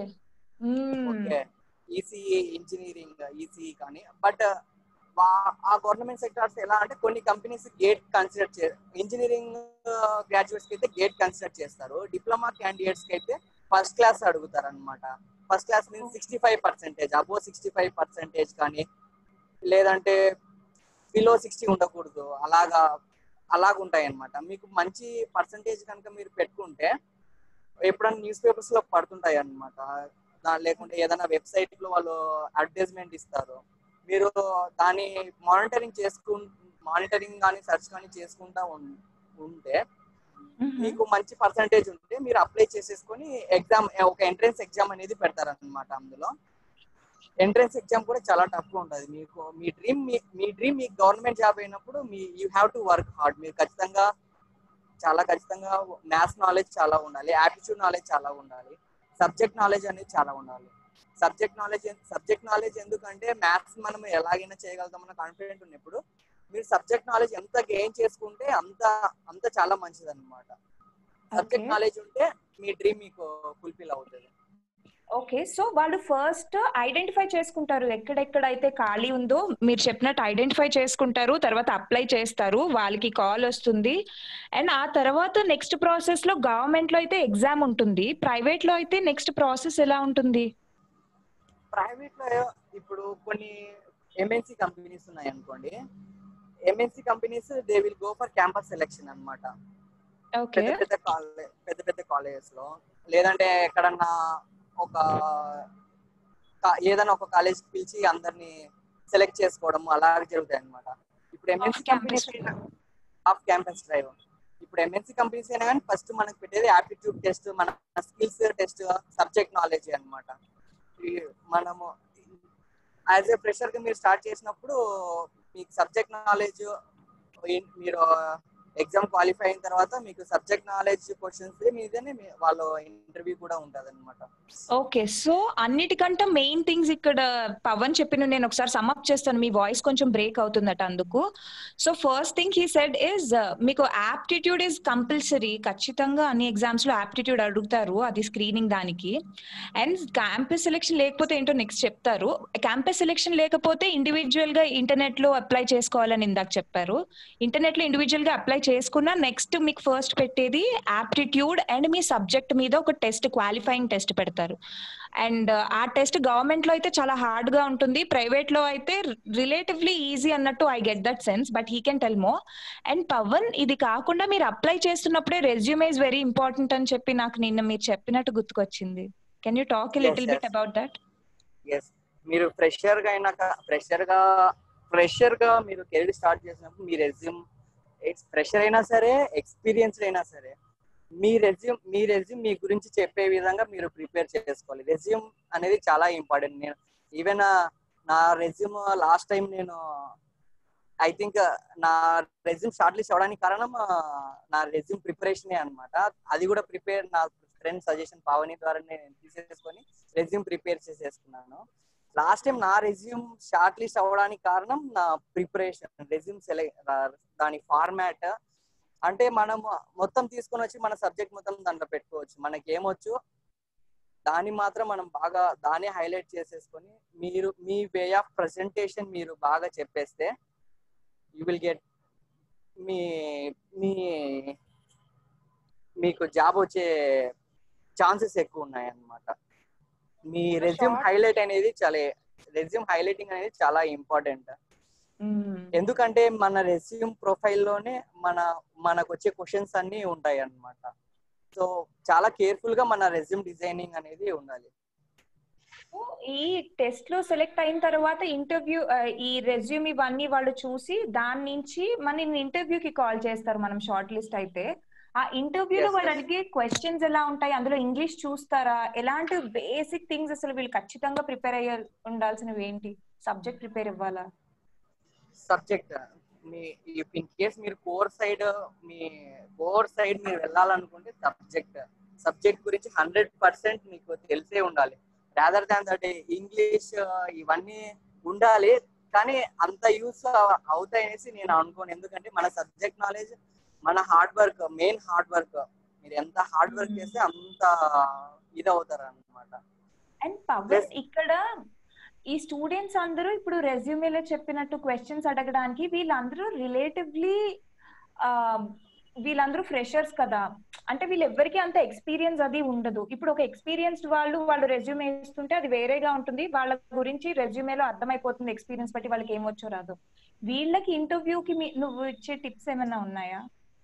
okay ECE engineering ECE కానీ బట్ ఆ గవర్నమెంట్ సెక్టార్స్ ఎలా అంటే కొన్ని కంపెనీస్ గేట్ కన్సిడర్ చే ఇంజనీరింగ్ గ్రాడ్యుయేట్స్ కి అయితే గేట్ కన్సిడర్ చేస్తారు డిప్లొమా క్యాండిడేట్స్ కి అయితే ఫస్ట్ క్లాస్ అడుగుతారు అనమాట first class means sixty five percentage above sixty five percentage కానీ లేదంటే బిలో సిక్స్టీ ఉండకూడదు అలాగా అలాగ ఉంటాయి అనమాట మీకు మంచి పర్సంటేజ్ కనుక మీరు పెట్టుకుంటే ఎప్పుడన్నా న్యూస్ పేపర్స్ లో పడుతుంటాయి అనమాట లేకుంటే ఏదైనా వెబ్సైట్ లో వాళ్ళు అడ్వర్టైజ్మెంట్ ఇస్తారు మీరు దాన్ని మానిటరింగ్ చేసుకు మానిటరింగ్ కానీ సెర్చ్ కానీ చేసుకుంటా ఉం- ఉంటే మీకు మంచి పర్సంటేజ్ ఉంటే మీరు అప్లై చేసేసుకొని ఎగ్జామ్ ఒక ఎంట్రన్స్ ఎగ్జామ్ అనేది పెడతారన్నమాట అందులో ఎంట్రన్స్ ఎగ్జామ్ కూడా చాలా టఫ్ ఉంటుంది మీకు మీ డ్రీమ్ మీ డ్రీమ్ మీ గవర్నమెంట్ జాబ్ అయినప్పుడు మీ you have to work hard మీరు ఖచ్చితంగా చాలా ఖచ్చితంగా మ్యాథ్స్ నాలెడ్జ్ చాలా ఉండాలి యాప్టిట్యూడ్ నాలెడ్జ్ చాలా ఉండాలి సబ్జెక్ట్ నాలెడ్జ్ అనేది చాలా ఉండాలి సబ్జెక్ట్ నాలెడ్జ్ సబ్జెక్ట్ నాలెడ్జ్ ఎందుకంటే మ్యాథ్స్ మనం ఎలాగైనా చేయగలుగుతామన్న కాన్ఫిడెంట్ ఉన్నప్పుడు మీరు సబ్జెక్ట్ నాలెడ్జ్ ఎంత గెయిన్ చేసుకుంటే అంత అంత చాలా మంచిది అనమాట సబ్జెక్ట్ Okay. నాలెడ్జ్ ఉంటే మీ డ్రీమ్ మీకు ఫుల్ఫిల్ అవుతుంది ఓకే సో వాళ్ళు ఫస్ట్ ఐడెంటిఫై చేసుకుంటారు ఎక్కడెక్కడైతే ఖాళీ ఉందో మీరు చెప్పినట్టు ఐడెంటిఫై చేసుకుంటారు తర్వాత అప్లై చేస్తారు వాళ్ళకి కాల్ వస్తుంది అండ్ ఆ తర్వాత నెక్స్ట్ ప్రాసెస్ లో గవర్నమెంట్ లో అయితే ఎగ్జామ్ ఉంటుంది ప్రైవేట్ లో అయితే నెక్స్ట్ ప్రాసెస్ ఎలా ఉంటుంది ప్రైవేట్ లో ఇప్పుడు కొన్ని ఎంఎన్సి కంపెనీస్ ఉన్నాయి అనుకోండి MNC companies they will go for campus selection అన్నమాట ఓకే పెద్ద పెద్ద కాలేజ్ పెద్ద పెద్ద కాలేజెస్ లో లేదంటే ఎక్కడన్నా ఒక కా- ఏదైనా ఒక కాలేజ్ పిలిచి అందరిని సెలెక్ట్ చేసుకోవడం అలా జరుగుతాయి అన్నమాట ఇప్పుడు MNC Off campus companies off campus drive ఇప్పుడు ఎంఎన్సి కంపెనీస్ అయినా కానీ ఫస్ట్ మనకు పెట్టేది యాప్టిట్యూడ్ టెస్ట్ మన స్కిల్స్ టెస్ట్ సబ్జెక్ట్ నాలెడ్జ్ అన్నమాట ఈ మనము యాజ్ ఏ ఫ్రెషర్ గా మీరు స్టార్ట్ చేసినప్పుడు మీకు సబ్జెక్ట్ నాలెడ్జ్ మీరు ఎగ్జామ్ క్వాలిఫై అయిన తర్వాత మీకు సబ్జెక్ట్ నాలెడ్జ్ క్వశ్చన్స్ మీదనే మీ- వాళ్ళ ఇంటర్వ్యూ కూడా ఉంటది అనమాట ఓకే సో అన్నిటికంటే మెయిన్ థింగ్స్ ఇక్కడ పవన్ చెప్పిన నేను ఒకసారి సమ్అప్ చేస్తాను మీ వాయిస్ కొంచెం బ్రేక్ అవుతుందట అందుకు so first thing he said is మీకు యాప్టిట్యూడ్ ఇస్ కంపల్సరీ ఖచ్చితంగా అన్ని ఎగ్జామ్స్ లో యాప్టిట్యూడ్ అడుగుతారు అది స్క్రీనింగ్ దానికి అండ్ క్యాంపస్ సెలెక్షన్ లేకపోతే ఏంటో నెక్స్ట్ చెప్తారు క్యాంపస్ సెలెక్షన్ లేకపోతే ఇండివిజువల్ గా ఇంటర్నెట్ లో అప్లై చేసుకోవాలని ఇందాక చెప్పారు ఇంటర్నెట్ లో ఇండివిజువల్ గా అప్లై చేసుకున్నా నెక్స్ట్ మీకు ఫస్ట్ పెట్టేది యాప్టిట్యూడ్ అండ్ మీ సబ్జెక్ట్ మీద ఒక టెస్ట్ క్వాలిఫైయింగ్ టెస్ట్ పెడతారు అండ్ ఆ టెస్ట్ గవర్నమెంట్ లో అయితే చాలా హార్డ్ గా ఉంటుంది ప్రైవేట్ లో అయితే రిలేటివ్లీ ఈజీ అన్నట్టు I get that sense but he can tell more and Pavan ఇది కాకుండా మీరు అప్లై చేస్తున్నప్పుడే రెజ్యూమే ఇస్ వెరీ ఇంపార్టెంట్ అని చెప్పి నాకు నిన్న మీరు చెప్పినట్టు గుర్తుకొచ్చింది can you talk Yes, little bit yes. About that yes మీరు ఫ్రెషర్ గా అయినాక ఫ్రెషర్ గా ఫ్రెషర్ గా మీరు కెరీర్ స్టార్ట్ చేసినప్పుడు మీ రెజ్యూమ్ ఫ్రెషర్ అయినా సరే ఎక్స్పీరియన్స్డ్ అయినా సరే మీ రెజ్యూమ్ మీ రెజ్యూమ్ మీ గురించి చెప్పే విధంగా మీరు ప్రిపేర్ చేసుకోవాలి రెజ్యూమ్ అనేది చాలా ఇంపార్టెంట్ నేను ఈవెన్ నా రెజ్యూమ్ లాస్ట్ టైం నేను ఐ థింక్ నా రెజ్యూమ్ షార్ట్ లిస్ట్ అవడానికి కారణం ఆ, నా రెజ్యూమ్ ప్రిపరేషనే అన్నమాట అది కూడా ప్రిపేర్ నా ఫ్రెండ్ సజెషన్ పావని ద్వారా నేను తీసేసుకొని రెజ్యూమ్ ప్రిపేర్ చేసేసుకున్నాను లాస్ట్ టైం నా రెజ్యూమ్ షార్ట్ లిస్ట్ అవ్వడానికి కారణం నా ప్రిపరేషన్ రెజ్యూమ్ సెలెక్ట్ దాని ఫార్మాట్ అంటే మనం మొత్తం తీసుకొని వచ్చి మన సబ్జెక్ట్ మొత్తం దాంట్లో పెట్టుకోవచ్చు మనకి ఏమొచ్చు దాన్ని మాత్రం మనం బాగా దాన్ని హైలైట్ చేసేసుకొని మీరు మీ వే ఆఫ్ ప్రజెంటేషన్ మీరు బాగా చెప్పేస్తే యూ విల్ గెట్ మీ మీ మీకు జాబ్ వచ్చే ఛాన్సెస్ ఎక్కువ ఉన్నాయి అన్నమాట మీ రెజ్యూమ్ Short- హైలైట్ అనేది చాలా రెజ్యూమ్ హైలైటింగ్ అనేది చాలా ఇంపార్టెంట్ ఎందుకంటే మన రెజ్యూమ్ ప్రొఫైల్లోనే మన మనకు వచ్చే క్వశ్చన్స్ అన్ని ఉంటాయి అన్నమాట సో చాలా కేర్ఫుల్ గా మన రెజ్యూమ్ డిజైనింగ్ అనేది ఉండాలి ఈ టెస్ట్ లో సెలెక్ట్ అయిన తర్వాత ఇంటర్వ్యూ ఈ రెజ్యూమ్ ఇవన్నీ వాళ్ళు చూసి దాని నుంచి మన ఇంటర్వ్యూకి కాల్ చేస్తారు మనం షార్ట్ లిస్ట్ అయితే ఆ ఇంటర్వ్యూలో Yes, వాళ్ళు yes. అడిగే క్వశ్చన్స్ ఎలా ఉంటాయి అందులో ఇంగ్లీష్ చూస్తారా ఎలాంటి బేసిక్ థింగ్స్ అసలు వీళ్ళు ఖచ్చితంగా ప్రిపేర్ అయ్యే ఉండాల్సినవి ఏంటి సబ్జెక్ట్ ప్రిపేర్ ఇవ్వాలా సబ్జెక్ట్ మీ ఇన్ కేస్ మీరు కోర్ సైడ్ మీ కోర్ సైడ్ మీరు వెళ్ళాలనుకుంటే సబ్జెక్ట్ సబ్జెక్ట్ గురించి హండ్రెడ్ పర్సెంట్ మీకు తెలిసే ఉండాలి రాదర్ దాన్ దట్ ఇంగ్లీష్ ఇవన్నీ ఉండాలి కానీ అంత యూస్ అవుతాయనేసి నేను అనుకోను ఎందుకంటే మన సబ్జెక్ట్ నాలెడ్జ్ మన hard work main hard work మీరు ఎంత హార్డ్ వర్క్ Mhm. చేస్తే అంత ఇది అవుతారు అనమాట అండ్ పవన్ Yes. ఇక్కడ ఈ స్టూడెంట్స్ అందరూ ఇప్పుడు రెజ్యూమేలో చెప్పినట్టు క్వశ్చన్స్ అడగడానికి వీళ్ళందరూ రిలేటివ్లీ వీళ్ళందరూ ఫ్రెషర్స్ కదా అంటే వీళ్ళు ఎవరికి అంత ఎక్స్పీరియన్స్ అది ఉండదు ఇప్పుడు ఒక ఎక్స్పీరియన్స్డ్ వాళ్ళు వాళ్ళు రెజ్యూమే ఇస్తుంటే అది వేరేగా ఉంటుంది వాళ్ళ గురించి రెజ్యూమేలో అర్థమైపోతుంది ఎక్స్పీరియన్స్ బట్టి వాళ్ళకి ఏమొచ్చో రాదు వీళ్ళకి ఇంటర్వ్యూకి నువ్వు ఇచ్చే టిప్స్ ఏమైనా ఉన్నాయా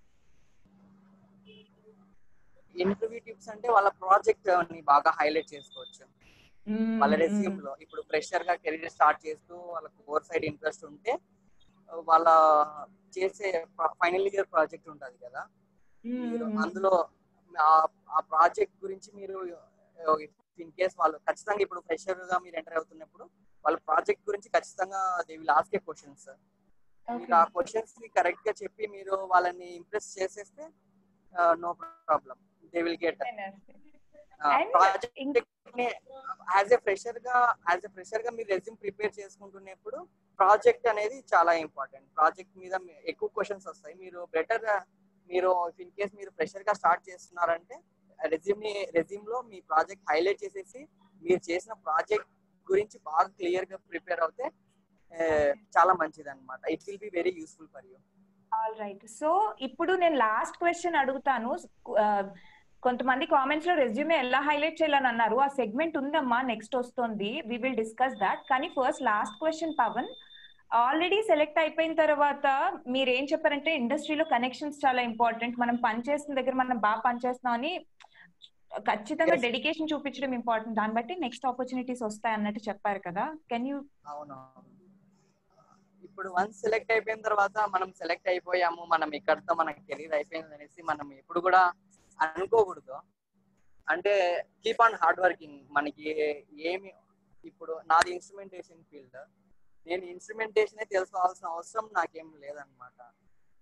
ఇంటర్వ్యూ టిప్స్ అంటే వాళ్ళ ప్రాజెక్ట్ ని బాగా హైలైట్ చేసుకోవచ్చు వాళ్ళ రెజ్యూమ్ లో ఇప్పుడు ఫ్రెషర్ గా కెరీర్ స్టార్ట్ చేస్తూ వాళ్ళకి కోర్ సైడ్ ఇంట్రెస్ట్ ఉంటే వాళ్ళ చేసే ఫైనల్ ఇయర్ ప్రాజెక్ట్ ఉంటది కదా మీరు అందులో ఆ- ఆ ప్రాజెక్ట్ గురించి మీరు ఇన్ కేస్ వాళ్ళు ఖచ్చితంగా ఇప్పుడు ఫ్రెషర్ గా మీరు ఎంటర్ అవుతున్నప్పుడు వాళ్ళ ప్రాజెక్ట్ గురించి ఖచ్చితంగా they will ask a questions మీరు ఆ క్వశ్చన్స్ ని కరెక్ట్ గా చెప్పి మీరు వాళ్ళని ఇంప్రెస్ చేసేస్తే no problem they will get And project ఇంక- యాజ్ ఎ ఫ్రెషర్ గా యాజ్ ఎ ఫ్రెషర్ గా మీరు రెజ్యూమ్ ప్రిపేర్ చేసుకుంటున్నప్పుడు ప్రాజెక్ట్ అనేది చాలా ఇంపార్టెంట్ ప్రాజెక్ట్ మీద మీ- ఎక్కువ క్వశ్చన్స్ వస్తాయి మీరు బెటర్ మీరు ఇన్ కేస్ మీరు ఫ్రెషర్ గా స్టార్ట్ చేస్తున్నారంటే రెజ్యూమ్ ని రెజ్యూమ్ లో మీ ప్రాజెక్ట్ హైలైట్ చేసేసి మీరు చేసిన ప్రాజెక్ట్ గురించి బాగా క్లియర్ గా ప్రిపేర్ అవుతే ఆ, చాలా మంచిది అనమాట it will be very useful for you all right so ఇప్పుడు నేను లాస్ట్ క్వశ్చన్ అడుగుతాను ఆ, కొంతమంది కామెంట్స్ లో రెజ్యూమే ఎలా హైలైట్ చేయాలని అన్నారు ఆ సెగ్మెంట్ ఉందమ్మా నెక్స్ట్ వస్తుంది వి విల్ డిస్కస్ దాట్ కానీ first last question Pavan already select అయిపోయిన తర్వాత మీరు ఏం చెప్పారంటే ఇండస్ట్రీలో కనెక్షన్స్ చాలా ఇంపార్టెంట్ మనం పనిచేస్తున్న దగ్గర మనం బాగా పనిచేస్తున్నాం అని ఖచ్చితంగా Yes. డెడికేషన్ చూపించడం ఇంపార్టెంట్ దాన్ని బట్టి నెక్స్ట్ ఆపర్చునిటీస్ వస్తాయి అన్నట్టు చెప్పారు కదా కెన్ యూ అవును ఇప్పుడు వన్స్ సెలెక్ట్ అయిపోయిన తర్వాత మనం సెలెక్ట్ అయిపోయాము మనం ఇక్కడతో మన కెరీర్ అయిపోయింది అనేసి మనం ఎప్పుడు కూడా అనుకోకూడదు అంటే కీప్ ఆన్ హార్డ్ వర్కింగ్ మనకి ఏమి ఇప్పుడు నాది ఇన్స్ట్రుమెంటేషన్ ఫీల్డ్ నేను ఇన్స్ట్రుమెంటేషన్ తెలుసుకోవాల్సిన అవసరం నాకేం లేదనమాట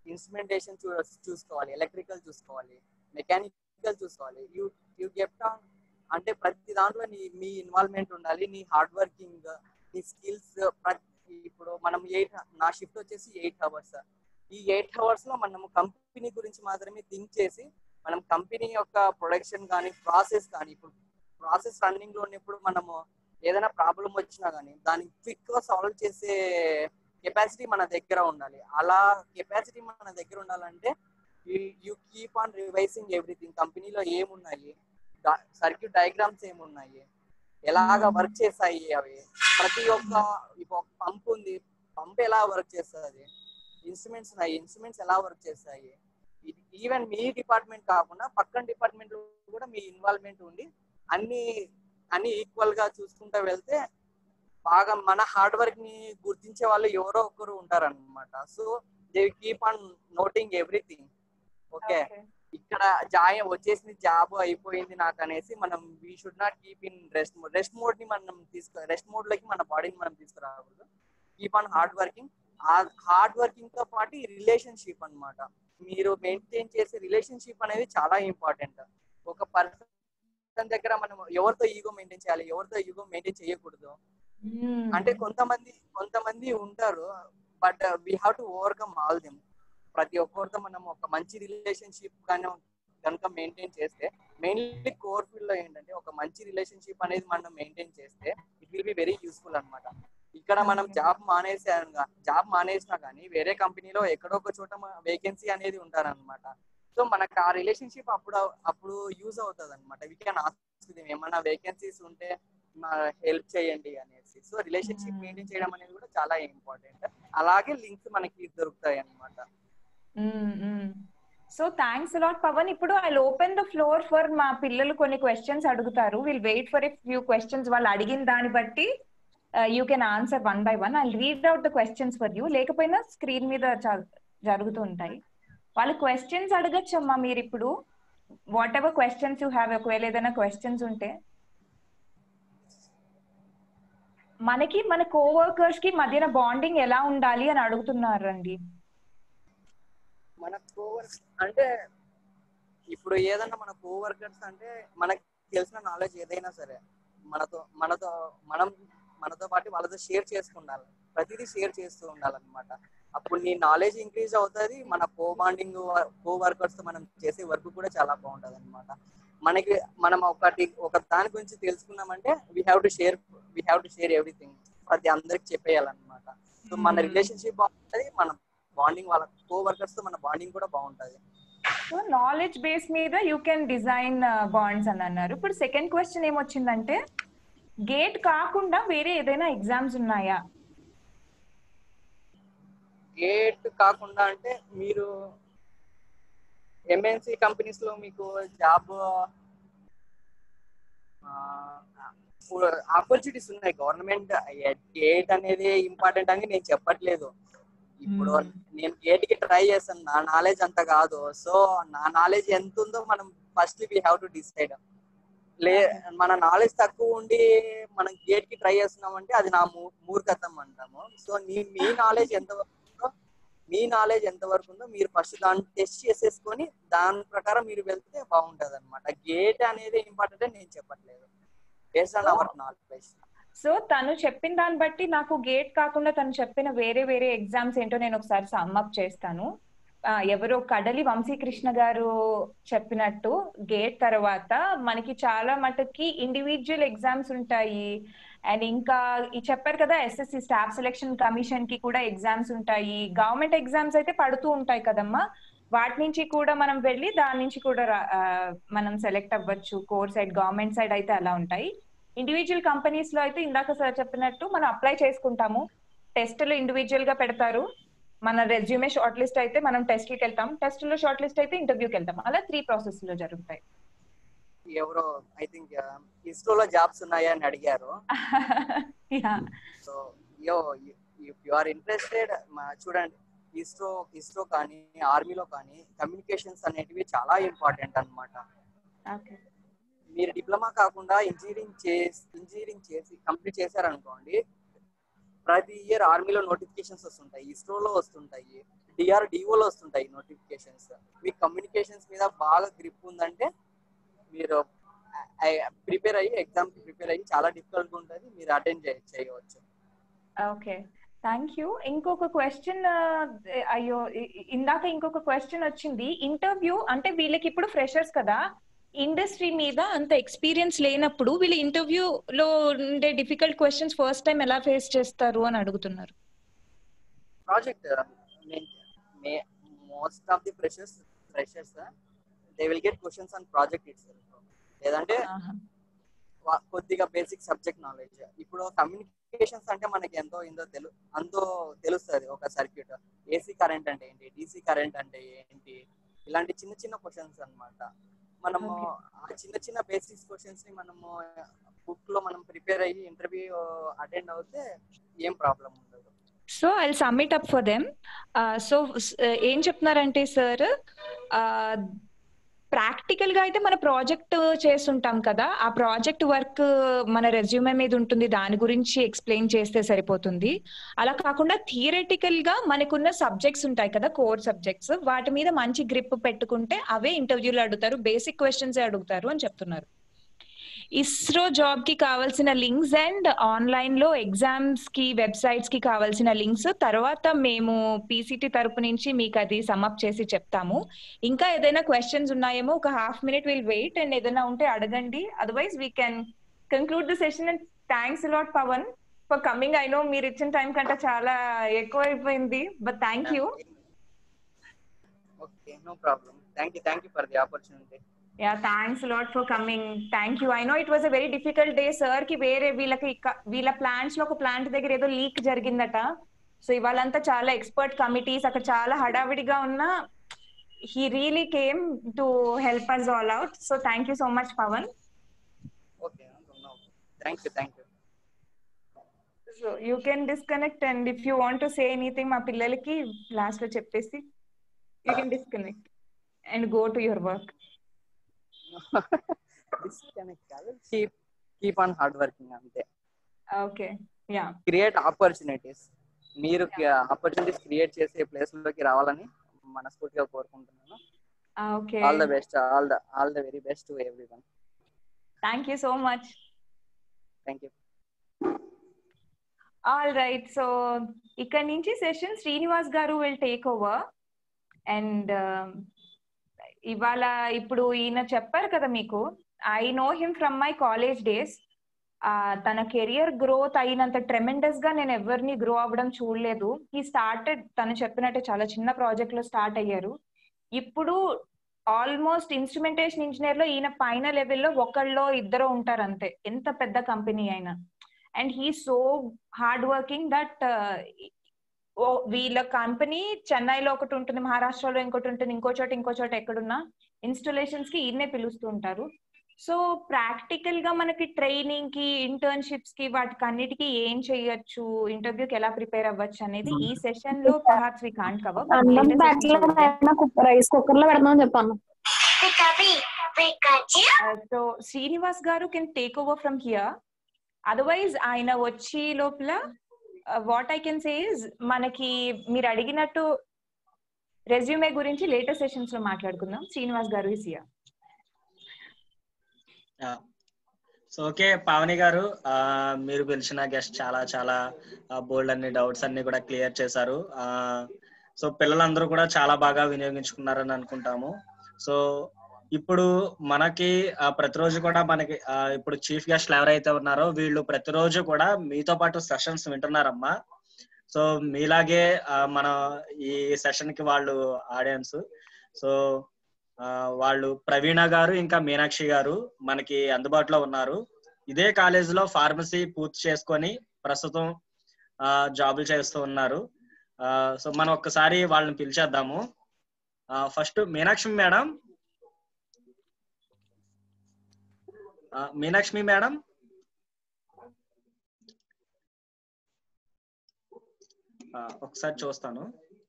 ఇన్స్ట్రుమెంటేషన్ చూ చూసుకోవాలి ఎలక్ట్రికల్ చూసుకోవాలి మెకానికల్ చూసుకోవాలి యూ యూ గెట్ ఆన్ అంటే ప్రతి దాంట్లో నీ మీ ఇన్వాల్వ్మెంట్ ఉండాలి నీ హార్డ్ వర్కింగ్ నీ స్కిల్స్ ఇప్పుడు మనం ఎయిట్ నా షిఫ్ట్ వచ్చేసి ఎయిట్ అవర్స్ ఈ ఎయిట్ అవర్స్ లో మనం కంపెనీ గురించి మాత్రమే థింక్ చేసి మనం కంపెనీ యొక్క ప్రొడక్షన్ కానీ ప్రాసెస్ కానీ ఇప్పుడు ప్రాసెస్ రన్నింగ్ లో ఉన్నప్పుడు మనము ఏదైనా ప్రాబ్లం వచ్చినా కానీ దాన్ని క్విక్ గా సాల్వ్ చేసే కెపాసిటీ మన దగ్గర ఉండాలి అలా కెపాసిటీ మన దగ్గర ఉండాలంటే you keep on revising everything కంపెనీలో ఏమున్నాయి సర్క్యూట్ డయాగ్రామ్స్ ఏమున్నాయి ఎలాగా వర్క్ చేస్తాయి అవి ప్రతి ఒక్క ఇప్పుడు ఒక పంప్ ఉంది పంప్ ఎలా వర్క్ చేస్తుంది ఇన్స్ట్రుమెంట్స్ ఉన్నాయి ఇన్స్ట్రుమెంట్స్ ఎలా వర్క్ చేస్తాయి ఈవెన్ మీ డిపార్ట్మెంట్ కాకుండా పక్కన డిపార్ట్మెంట్ లో కూడా మీ ఇన్వాల్వ్మెంట్ ఉండి అన్ని అన్ని ఈక్వల్ గా చూసుకుంటూ వెళ్తే బాగా మన హార్డ్ వర్క్ ని గుర్తించే వాళ్ళు ఎవరో ఒకరు ఉంటారన్నమాట so they keep on noting everything okay ఇక్కడ జాయం వచ్చేసింది జాబ్ అయిపోయింది నాకు అనేసి మనం we should not keep in rest mode rest mode ని మనం తీసుకు రెస్ట్ మోడ్ లోకి మన బాడీని మనం తీసుకురాకూడదు keep on hard working hard working తో పాటు ఈ రిలేషన్షిప్ అన్నమాట మీరు మెయింటైన్ చేసే రిలేషన్షిప్ అనేది చాలా ఇంపార్టెంట్ ఒక పర్సన్ దగ్గర మనం ఎవరితో ఈగో మెయింటైన్ చేయాలి ఎవరితో ఈగో మెయింటైన్ చేయకూడదు అంటే కొంతమంది కొంతమంది ఉంటారు but we have to overcome all them ప్రతి ఒక్కరితో మనం ఒక మంచి రిలేషన్షిప్ కానీ కనుక మెయింటైన్ చేస్తే మెయిన్లీ కోర్ ఫీల్డ్ లో ఏంటంటే ఒక మంచి రిలేషన్షిప్ అనేది మనం మెయింటైన్ చేస్తే it will be very useful అన్నమాట ఇక్కడ మనం జాబ్ మానేసాను జాబ్ మానేసినా కానీ వేరే కంపెనీలో ఎక్కడో ఒక చోట వేకెన్సీ అనేది ఉంటారన్నమాట సో మనకు ఆ రిలేషన్షిప్ అప్పుడు అప్పుడు యూజ్ అవుతుంది అనమాట వీ కెన్ ఆస్క్ ఏమన్నా వేకెన్సీస్ ఉంటే హెల్ప్ చేయండి అనేసి సో రిలేషన్షిప్ మెయింటైన్ చేయడం అనేది కూడా చాలా ఇంపార్టెంట్ అలాగే లింక్స్ మనకి దొరుకుతాయి అన్నమాట సో థ్యాంక్స్ అలాట్ పవన్ ఇప్పుడు I open the floor for మా పిల్లలు కొన్ని క్వశ్చన్స్ అడుగుతారు will wait for a few questions వాళ్ళు అడిగిన దాన్ని బట్టి you can answer one by one I read out the questions for you లేకపోయినా స్క్రీన్ మీద జరుగుతూ ఉంటాయి వాళ్ళు క్వశ్చన్స్ అడగచ్చమ్మా మీరు ఇప్పుడు whatever questions you have ఒకవేళ ఏదైనా క్వశ్చన్స్ ఉంటే మనకి మన కోవర్కర్స్ కి మధ్యన బాండింగ్ ఎలా ఉండాలి అని అడుగుతున్నారండి మన కోవర్ అంటే ఇప్పుడు ఏదన్నా మన కోవర్కర్స్ అంటే మనకి తెలిసిన నాలెడ్జ్ ఏదైనా సరే మనతో మనతో మనం మనతో పాటు వాళ్ళతో షేర్ చేసుకుండాలి ప్రతిదీ షేర్ చేస్తూ ఉండాలన్నమాట అప్పుడు నీ నాలెడ్జ్ ఇంక్రీజ్ అవుతుంది మన కో బాండింగ్ కో వర్కర్స్ తో మనం చేసే వర్క్ కూడా చాలా బాగుంటది అనమాట మనకి మనం ఒకటి ఒక దాని గురించి తెలుసుకున్నామంటే we have to share we have to share everything అది అందరికి చెప్పేయాలన్నమాట సో మన రిలేషన్షిప్ బాగుంటది మన బాండింగ్ వాళ్ళ కో వర్కర్స్ తో మన బాండింగ్ కూడా బాగుంటది సో నాలెడ్జ్ బేస్ మీద యూ కెన్ డిజైన్ బాండ్స్ అని అన్నారు ఇప్పుడు సెకండ్ క్వశ్చన్ ఏమొచ్చిందంటే గేట్ కాకుండా వేరే ఏదైనా ఎగ్జామ్స్ ఉన్నాయా గేట్ కాకుండా అంటే మీరు ఎంఎన్సి కంపెనీస్ లో మీకు జాబ్ ఆపర్చునిటీస్ ఉన్నాయి గవర్నమెంట్ గేట్ అనేది ఇంపార్టెంట్ అని నేను చెప్పట్లేదు ఇప్పుడు నేను గేట్ కి ట్రై చేస్తాను నా నాలెడ్జ్ అంత కాదు సో నా నాలెడ్జ్ ఎంత ఉందో మనం first we have to decide లే మన నాలెడ్జ్ తక్కువ ఉండి మనం గేట్ కి ట్రై చేస్తున్నాం అంటే అది నా మూర్ఖత్వం అంటాము సో నీ మీ నాలెడ్జ్ ఎంత ఉందో మీ నాలెడ్జ్ ఎంత వరకు ఉందో మీరు ఫస్ట్ దాన్ని టెస్ట్ చేసేసుకొని దాని ప్రకారం మీరు వెళ్తే బాగుంటది అనమాట గేట్ అనేది ఇంపార్టెంట్ అని నేను చెప్పట్లేదు based on our knowledge so తను చెప్పిన దాన్ని బట్టి నాకు గేట్ కాకుండా తను చెప్పిన వేరే వేరే ఎగ్జామ్స్ ఏంటో నేను ఒకసారి సమ్మప్ చేస్తాను ఎవరో కడలి వంశీకృష్ణ గారు చెప్పినట్టు గేట్ తర్వాత మనకి చాలా మటుకి ఇండివిజువల్ ఎగ్జామ్స్ ఉంటాయి అండ్ ఇంకా చెప్పారు కదా ఎస్ఎస్సి స్టాఫ్ సెలెక్షన్ కమిషన్ కి కూడా ఎగ్జామ్స్ ఉంటాయి గవర్నమెంట్ ఎగ్జామ్స్ అయితే పడుతూ ఉంటాయి కదమ్మా వాటి నుంచి కూడా మనం వెళ్ళి దాని నుంచి కూడా మనం సెలెక్ట్ అవ్వచ్చు కోర్ సైడ్ గవర్నమెంట్ సైడ్ అయితే అలా ఉంటాయి ఇండివిజువల్ కంపెనీస్ లో అయితే ఇందాక సార్ చెప్పినట్టు మనం అప్లై చేసుకుంటాము టెస్టులు ఇండివిజువల్ గా పెడతారు మన రెజ్యూమే షార్ట్ లిస్ట్ అయితే మనం టెస్ట్ కి వెళ్తాం టెస్ట్ లో షార్ట్ లిస్ట్ అయితే ఇంటర్వ్యూకి వెళ్తాం అలా త్రీ ప్రాసెస్ లో జరుగుతాయి ఎవరో ఐ థింక్ ఇస్రోలో జాబ్స్ ఉన్నాయా అని అడిగారు సో యో యు ఆర్ ఇంట్రెస్టెడ్ చూడండి ఇస్రో ఇస్రో కానీ ఆర్మీలో కానీ కమ్యూనికేషన్స్ అనేటివి చాలా ఇంపార్టెంట్ అనమాట మీరు డిప్లొమా కాకుండా ఇంజనీరింగ్ చేసి ఇంజనీరింగ్ చేసి కంప్లీట్ చేశారనుకోండి ప్రతి ఇయర్ ఆర్మీలో నోటిఫికేషన్స్ వస్తుంటాయి ఇస్రోలో వస్తుంటాయి డిఆర్డిఓలో వస్తుంటాయి నోటిఫికేషన్స్ మీకు కమ్యూనికేషన్స్ మీద బాగా గ్రిప్ ఉందంటే మీరు ప్రిపేర్ అయ్యి ఎగ్జామ్ ప్రిపేర్ అయ్యి చాలా డిఫికల్ట్ గా ఉంటుంది మీరు అటెండ్ చేయవచ్చు ఓకే థ్యాంక్ యూ ఇంకొక క్వశ్చన్ అయ్యో ఇ- ఇ- ఇందాక ఇంకొక క్వశ్చన్ వచ్చింది ఇంటర్వ్యూ అంటే వీళ్ళకి ఇప్పుడు ఫ్రెషర్స్ కదా ఇండస్ట్రీ మీద అంత ఎక్స్పీరియన్స్ లేనప్పుడు వీళ్ళు ఇంటర్వ్యూ లో ఉండే డిఫికల్ట్ క్వశ్చన్స్ ఫస్ట్ టైం ఎలా ఫేస్ చేస్తారు అని అడుగుతున్నారు project most of the freshers freshers they will get questions on project it's లేదంటే ఆహా. వా- కొద్దిగా బేసిక్ సబ్జెక్ట్ నాలెడ్జ్ ఇప్పుడు కమ్యూనికేషన్స్ అంటే మనకి ఎంతో ఎంతో తెలు అంతో తెలుస్తుంది ఒక సర్క్యూట్ ఏసీ కరెంట్ అంటే ఏంటి డీసీ కరెంట్ అంటే ఏంటి ఇలాంటి చిన్న చిన్న క్వశ్చన్స్ అన్నమాట మనము Okay. ఆ చిన్న చిన్న బేసిక్స్ క్వశ్చన్స్ ని మనము బుక్ లో మనం ప్రిపేర్ అయ్యి ఇంటర్వ్యూ అటెండ్ అవుతే ఏం ప్రాబ్లం ఉండదు so I submit up for them so ఏం చెప్తున్నారంటే సార్ ప్రాక్టికల్ గా అయితే మన ప్రాజెక్ట్ చేస్తుంటాం కదా ఆ ప్రాజెక్ట్ వర్క్ మన రెజ్యూమే మీద ఉంటుంది దాని గురించి ఎక్స్ప్లెయిన్ చేస్తే సరిపోతుంది అలా కాకుండా థియరటికల్ గా మనకున్న సబ్జెక్ట్స్ ఉంటాయి కదా కోర్ సబ్జెక్ట్స్ వాటి మీద మంచి గ్రిప్ పెట్టుకుంటే అవే ఇంటర్వ్యూలో అడుగుతారు బేసిక్ క్వశ్చన్స్ అడుగుతారు అని చెప్తున్నారు ఇస్రో జాబ్ కి కావాల్సిన లింక్స్ అండ్ ఆన్లైన్ లో ఎగ్జామ్స్ కి వెబ్సైట్స్ కి కావాల్సిన లింక్స్ తర్వాత మేము పీసీటీ తరపు నుంచి మీకు అది సమ్అప్ చేసి చెప్తాము ఇంకా ఏదైనా క్వశ్చన్స్ ఉన్నాయేమో ఒక half minute will wait and ఏదైనా ఉంటే అడగండి otherwise we can conclude the session and thanks lot Pavan for coming I know మీరు ఇచ్చిన టైం కంటే చాలా ఎక్కువ అయిపోయింది but thank you okay no problem thank you thank you for the opportunity yeah thanks lot for coming thank you I know it was a very difficult day sir కి వేరే వీళ్ళకి ఇక్క- వీళ్ళ ప్లాంట్స్ లో ఒక ప్లాంట్ దగ్గర ఏదో leak జరిగిందట సో ఇవాళంతా చాలా ఎక్స్పర్ట్ కమిటీస్ అక్కడ చాలా హడావిడిగా ఉన్న he really came to help us all out so thank you so much Pavan okay no thank you thank you so you can disconnect and if you want to say anything మా పిల్లలకి last లో చెప్పేసి you can disconnect and go to your work disconnect కాదు keep keep on hard working అంతే okay yeah create opportunities మీరు opportunities create చేసే place లోకి రావాలని మనస్ఫూర్తిగా కోరుకుంటున్నాను okay all the best all the all the very best to every everyone thank you so much thank you all right so ఇక్కడ నుంచి session Srinivas గారు విల్ టేక్ ఓవర్ అండ్ ఇవాళ ఇప్పుడు ఈయన చెప్పారు కదా మీకు I know him from my college days తన కెరియర్ గ్రోత్ అయినంత ట్రెమెండస్ గా నేను ఎవరిని గ్రో అవ్వడం చూడలేదు ఈ స్టార్టెడ్ తను చెప్పినట్టే చాలా చిన్న ప్రాజెక్ట్ లో స్టార్ట్ అయ్యారు ఇప్పుడు ఆల్మోస్ట్ ఇన్స్ట్రుమెంటేషన్ ఇంజనీర్ లో ఈయన పైన లెవెల్లో ఒకళ్ళో ఇద్దరు ఉంటారు అంతే ఎంత పెద్ద కంపెనీ అయినా and he so hard working that వీళ్ళ కంపెనీ చెన్నైలో ఒకటి ఉంటుంది మహారాష్ట్రలో ఇంకోటి ఉంటుంది ఇంకో చోట ఇంకో చోట ఎక్కడున్నా ఇన్స్టలేషన్స్ కి ఈయనే పిలుస్తూ ఉంటారు సో ప్రాక్టికల్ గా మనకి ట్రైనింగ్ కి ఇంటర్న్షిప్స్ కి వాటికి అన్నిటికీ ఏం చేయొచ్చు ఇంటర్వ్యూకి ఎలా ప్రిపేర్ అవ్వచ్చు అనేది ఈ సెషన్ లో పర్హాప్స్ వి కాంట్ అన్నం బ్యాట్లో కవర్ రైస్ కుక్కర్ లో పెడదామని చెప్పాను సో శ్రీనివాస్ గారు can take over from here otherwise ఆయన వచ్చి లోపల what I can say is మనకి మీరు అడిగినట్టు రెజ్యూమే గురించి లేటెస్ట్ సెషన్స్ లో మాట్లాడుకుందాం శ్రీనివాస్ గారు is here so okay Pavani గారు ఆ, మీరు పిలిచిన గెస్ట్ చాలా చాలా బోల్డ్ అన్ని డౌట్స్ అన్ని కూడా క్లియర్ చేశారు ఆ, సో పిల్లలందరూ కూడా చాలా బాగా వినియోగించుకున్నారని అనుకుంటాము సో ఇప్పుడు మనకి ఆ, ప్రతిరోజు కూడా మనకి ఆ, ఇప్పుడు చీఫ్ గెస్ట్లు ఎవరైతే ఉన్నారో వీళ్ళు ప్రతిరోజు కూడా మీతో పాటు సెషన్స్ వింటున్నారమ్మా సో మీలాగే ఆ, మన ఈ సెషన్ కి వాళ్ళు ఆడియన్స్ సో ఆ, వాళ్ళు ప్రవీణ గారు ఇంకా మీనాక్షి గారు మనకి అందుబాటులో ఉన్నారు ఇదే కాలేజ్ లో ఫార్మసీ పూర్తి చేసుకొని ప్రస్తుతం ఆ, జాబులు చేస్తూ ఉన్నారు ఆ, సో మనం ఒక్కసారి వాళ్ళని పిలిచేద్దాము ఫస్ట్ మీనాక్షి మేడం ఆ, మీనాక్షి మేడం ఆ, ఒకసారి చూస్తాను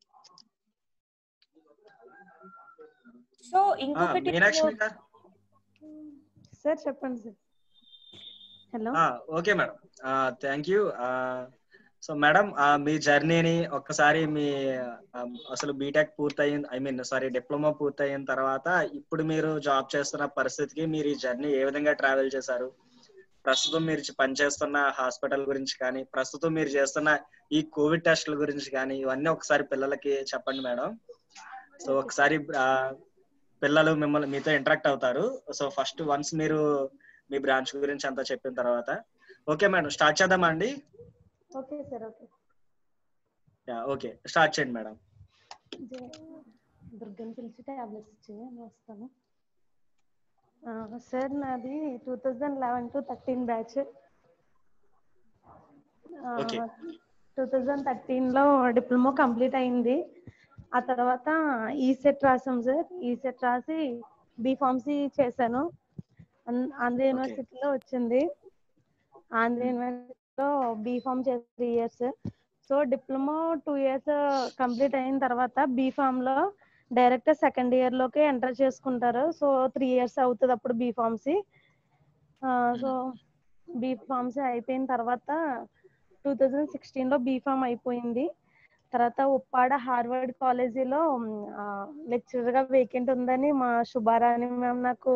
సో ఆ, ఇంకొకటి మీనాక్షి గారు సార్ చెప్పండి sir hello okay madam thank you so madam ఆ, మీ జర్నీని ఒక్కసారి మీ ఆ, అసలు బీటెక్ పూర్తయిన ఐ మీన్ సారీ డిప్లొమా పూర్తయిన తర్వాత ఇప్పుడు మీరు జాబ్ చేస్తున్న పరిస్థితికి మీరు ఈ జర్నీ ఏ విధంగా ట్రావెల్ చేశారు ప్రస్తుతం మీరు చ- పనిచేస్తున్న హాస్పిటల్ గురించి కానీ ప్రస్తుతం మీరు చేస్తున్న ఈ కోవిడ్ టెస్టుల గురించి కానీ ఇవన్నీ ఒకసారి పిల్లలకి చెప్పండి మేడం సో ఒకసారి ఆ, పిల్లలు మిమ్మల్ని మీతో ఇంటరాక్ట్ అవుతారు సో ఫస్ట్ వన్స్ మీరు మీ బ్రాంచ్ గురించి అంతా చెప్పిన తర్వాత ఓకే మేడం స్టార్ట్ చేద్దామా అండి okay sir okay okay start చేయండి మేడం దుర్గని పిలిచి టాబ్లెట్స్ ఇచ్చి నేను వస్తాను సార్ నాది two thousand eleven to thirteen batch Okay. Two thousand థర్టీన్లో డిప్లొమా కంప్లీట్ అయింది ఆ తర్వాత ఈసెట్ రాసాం సార్ ఈసెట్ రాసి బీఫార్మసీ చేశాను ఆం- ఆంధ్ర యూనివర్సిటీలో వచ్చింది ఆంధ్ర యూనివర్సిటీలో బీఫార్మ్ చేసి three years so diploma two years complete అయిన తర్వాత బీఫామ్ లో డైరెక్ట్ సెకండ్ ఇయర్ లోకి ఎంటర్ చేసుకుంటారు సో త్రీ ఇయర్స్ అవుతుంది అప్పుడు బీఫార్మసీ సో బీఫార్మసీ అయిపోయిన తర్వాత టూ థౌజండ్ సిక్స్టీన్ లో బీఫామ్ అయిపోయింది తర్వాత ఉప్పాడ హార్వర్డ్ కాలేజీలో లెక్చరర్ గా వేకెంట్ ఉందని మా శుభారాణి మ్యామ్ నాకు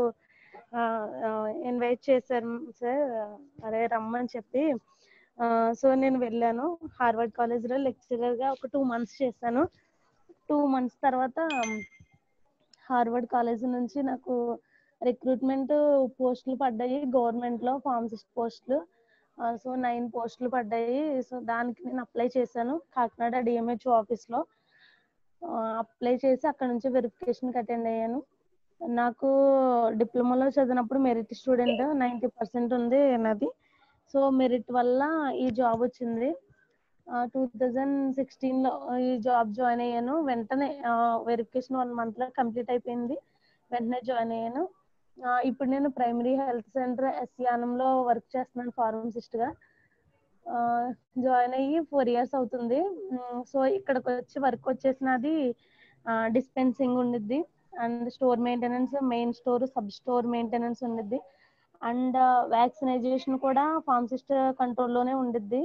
ఇన్వైట్ చేశారు సార్ అరే రమ్మని చెప్పి సో నేను వెళ్ళాను హార్వర్డ్ కాలేజీలో లెక్చరర్ గా ఒక టూ మంత్స్ చేశాను టూ మంత్స్ తర్వాత హార్వర్డ్ కాలేజ్ నుంచి నాకు రిక్రూట్మెంట్ పోస్టులు పడ్డాయి గవర్నమెంట్ లో ఫార్మసిస్ట్ పోస్టులు సో నైన్ పోస్టులు పడ్డాయి సో దానికి నేను అప్లై చేశాను కాకినాడ డిఎంహెచ్ ఆఫీస్ లో అప్లై చేసి అక్కడ నుంచి వెరిఫికేషన్ అటెండ్ అయ్యాను నాకు డిప్లొమాలో చదివినప్పుడు మెరిట్ స్టూడెంట్ నైంటీ పర్సెంట్ ఉంది నాది సో మెరిట్ వల్ల ఈ జాబ్ వచ్చింది టూ థౌజండ్ సిక్స్టీన్ లో ఈ జాబ్ జాయిన్ అయ్యాను వెంటనే వెరిఫికేషన్ వన్ మంత్ లో కంప్లీట్ అయిపోయింది వెంటనే జాయిన్ అయ్యాను ఆ, ఇప్పుడు నేను ప్రైమరీ హెల్త్ సెంటర్ ఎస్యానంలో వర్క్ చేస్తున్నాను ఫార్మసిస్ట్ గా జాయిన్ అయ్యి ఫోర్ ఇయర్స్ అవుతుంది సో ఇక్కడికి వచ్చి వర్క్ వచ్చేసినది డిస్పెన్సింగ్ ఉండిద్ది and store maintenance main store sub store maintenance ఉండిద్ది అండ్ వ్యాక్సినైజేషన్ కూడా ఫార్మసిస్ట్ కంట్రోల్లోనే ఉండిద్ది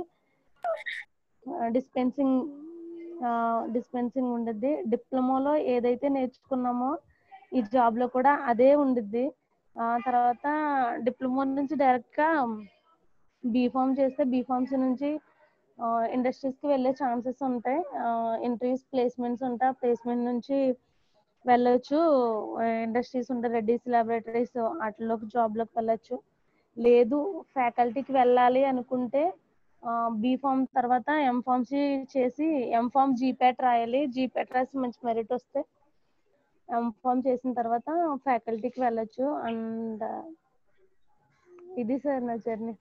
డిస్పెన్సింగ్ డిస్పెన్సింగ్ ఉండిద్ది డిప్లొమాలో ఏదైతే నేర్చుకున్నామో ఈ జాబ్ లో కూడా అదే ఉండిద్ది ఆ తర్వాత డిప్లొమా నుంచి డైరెక్ట్ గా బీఫామ్ చేస్తే బీఫామ్స్ నుంచి ఇండస్ట్రీస్ కి వెళ్ళే ఛాన్సెస్ ఉంటాయి ఇంటర్వ్యూస్ ప్లేస్మెంట్స్ ఉంటాయి ప్లేస్మెంట్ నుంచి వెళ్ళొచ్చు ఇండస్ట్రీస్ ఉంటాయి రెడ్డిస్ ల్యాబొరేటరీస్ వాటిలోకి జాబ్ లోకి వెళ్ళొచ్చు లేదు ఫ్యాకల్టీకి వెళ్ళాలి అనుకుంటే బీఫామ్ తర్వాత ఎంఫార్మసీ చేసి ఎంఫార్మ్ జీపేట్ రాయాలి జీపేట్ రాసి మంచి మెరిట్ వస్తే ఎంఫార్మ్ చేసిన తర్వాత ఫ్యాకల్టీకి వెళ్ళొచ్చు అండ్ ఇది సార్ నా జర్నీ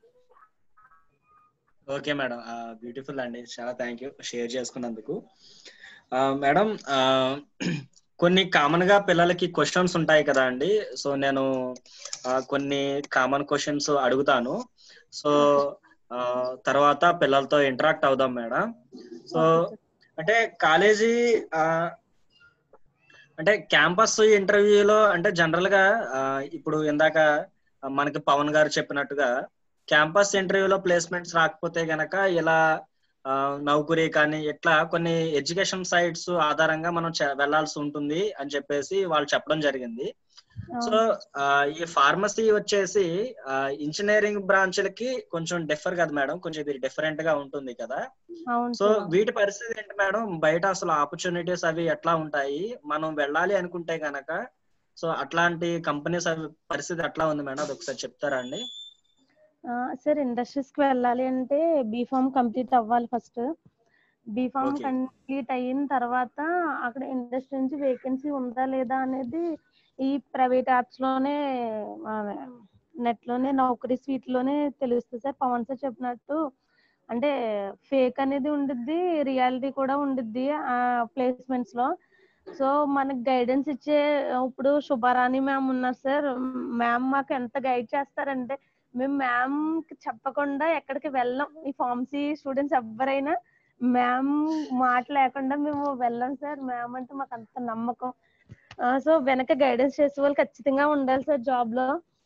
ఓకే మేడం బ్యూటిఫుల్ అండి చాలా థ్యాంక్ యూ షేర్ చేసుకున్నందుకు మేడం కొన్ని కామన్ గా పిల్లలకి క్వశ్చన్స్ ఉంటాయి కదా అండి సో నేను ఆ, కొన్ని కామన్ క్వశ్చన్స్ అడుగుతాను సో ఆ, తర్వాత పిల్లలతో ఇంటరాక్ట్ అవుదాం మేడం సో అంటే కాలేజీ ఆ, అంటే క్యాంపస్ ఇంటర్వ్యూలో అంటే జనరల్ గా ఆ, ఇప్పుడు ఇందాక మనకి పవన్ గారు చెప్పినట్టుగా క్యాంపస్ ఇంటర్వ్యూలో ప్లేస్మెంట్స్ రాకపోతే గనక ఇలా ఆ, నౌకరీ కానీ ఇట్లా కొన్ని ఎడ్యుకేషన్ సైట్స్ ఆధారంగా మనం చె- వెళ్ళాల్సి ఉంటుంది అని చెప్పేసి వాళ్ళు చెప్పడం జరిగింది సో ఆ, ఈ ఫార్మసీ వచ్చేసి ఇంజనీరింగ్ బ్రాంచ్లకి కొంచెం డిఫర్ కదా మేడం కొంచెం ఇది డిఫరెంట్ గా ఉంటుంది కదా అవును సో సార్ వీటి పరిస్థితి ఏంటి మేడం బయట అసలు ఆపర్చునిటీస్ అవి ఎట్లా ఉంటాయి మనం వెళ్ళాలి అనుకుంటే గనక సో అట్లాంటి కంపెనీస్ అవి పరిస్థితి ఎట్లా ఉంది మేడం అది ఒకసారి చెప్తారా అండి సార్ ఇండస్ట్రీస్ కి వెళ్ళాలి అంటే బీఫామ్ కంప్లీట్ అవ్వాలి ఫస్ట్ బీఫామ్ Okay. కంప్లీట్ అయిన తర్వాత అక్కడ ఇండస్ట్రీ నుంచి వేకెన్సీ ఉందా లేదా అనేది ఈ ప్రైవేట్ యాప్స్ లోనే నెట్ లోనే నౌకరీ స్వీట్ లోనే తెలుస్తుంది సార్ పవన్ సార్ చెప్పినట్టు అంటే ఫేక్ అనేది ఉండిద్ది రియాలిటీ కూడా ఉండిద్ది ఆ ప్లేస్మెంట్స్ లో సో మనకి గైడెన్స్ ఇచ్చే ఇప్పుడు శుభారాణి మ్యామ్ ఉన్నారు సార్ మ్యామ్ మాకు ఎంత గైడ్ చేస్తారంటే మేము మ్యామ్ చెప్పకుండా ఎక్కడికి వెళ్ళం ఈ ఫార్మసీ స్టూడెంట్స్ ఎవరైనా మ్యామ్ మాట లేకుండా మేము వెళ్ళం సార్ మ్యామ్ అంటే మాకు అంత నమ్మకం సో వెనక గైడెన్స్ చేసే వాళ్ళు ఖచ్చితంగా ఉండాలి సార్ జాబ్ లో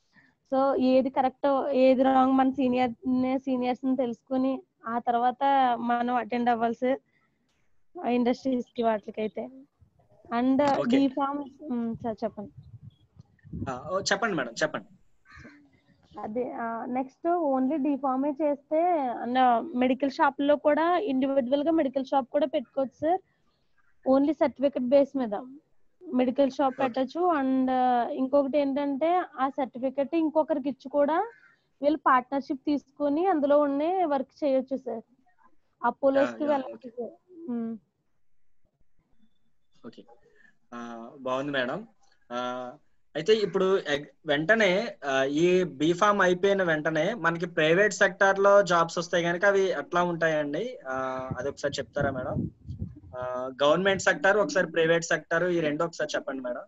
సో ఏది కరెక్ట్ ఏది రాంగ్ మన సీనియర్ సీనియర్స్ ని తెలుసుకుని ఆ తర్వాత మనం అటెండ్ అవ్వాలి సార్ ఇండస్ట్రీస్ కి వాటికైతే and Okay. B Pharm sir చెప్పండి ఆ, ఓ, చెప్పండి మేడం చెప్పండి అదే నెక్స్ట్ ఓన్లీ డిఫార్మే చేస్తే మెడికల్ షాప్ లో కూడా ఇండివిజువల్ గా మెడికల్ షాప్ కూడా పెట్టుకోవచ్చు సార్ ఓన్లీ సర్టిఫికెట్ బేస్ మీద మెడికల్ షాప్ Okay. పెట్టచ్చు అండ్ ఇంకొకటి ఏంటంటే ఆ సర్టిఫికెట్ ఇంకొకరికి ఇచ్చి కూడా వీళ్ళు పార్ట్నర్షిప్ తీసుకొని అందులో ఉండే వర్క్ చేయొచ్చు సార్ అపోలోస్ కి Yeah, yeah, వెళ్ళచ్చు సార్ ఉమ్. ఓకే ఆ, బాగుంది మేడం ఆ, అయితే ఇప్పుడు ఎగ్- వెంటనే ఆ, ఈ బీఫామ్ అయిపోయిన వెంటనే మనకి ప్రైవేట్ సెక్టార్ లో జాబ్స్ వస్తాయి కనుక అవి ఎట్లా ఉంటాయండి ఆ, అది ఒకసారి చెప్తారా మేడం గవర్నమెంట్ సెక్టార్ ఒకసారి ప్రైవేట్ సెక్టార్ ఈ రెండు ఒకసారి చెప్పండి madam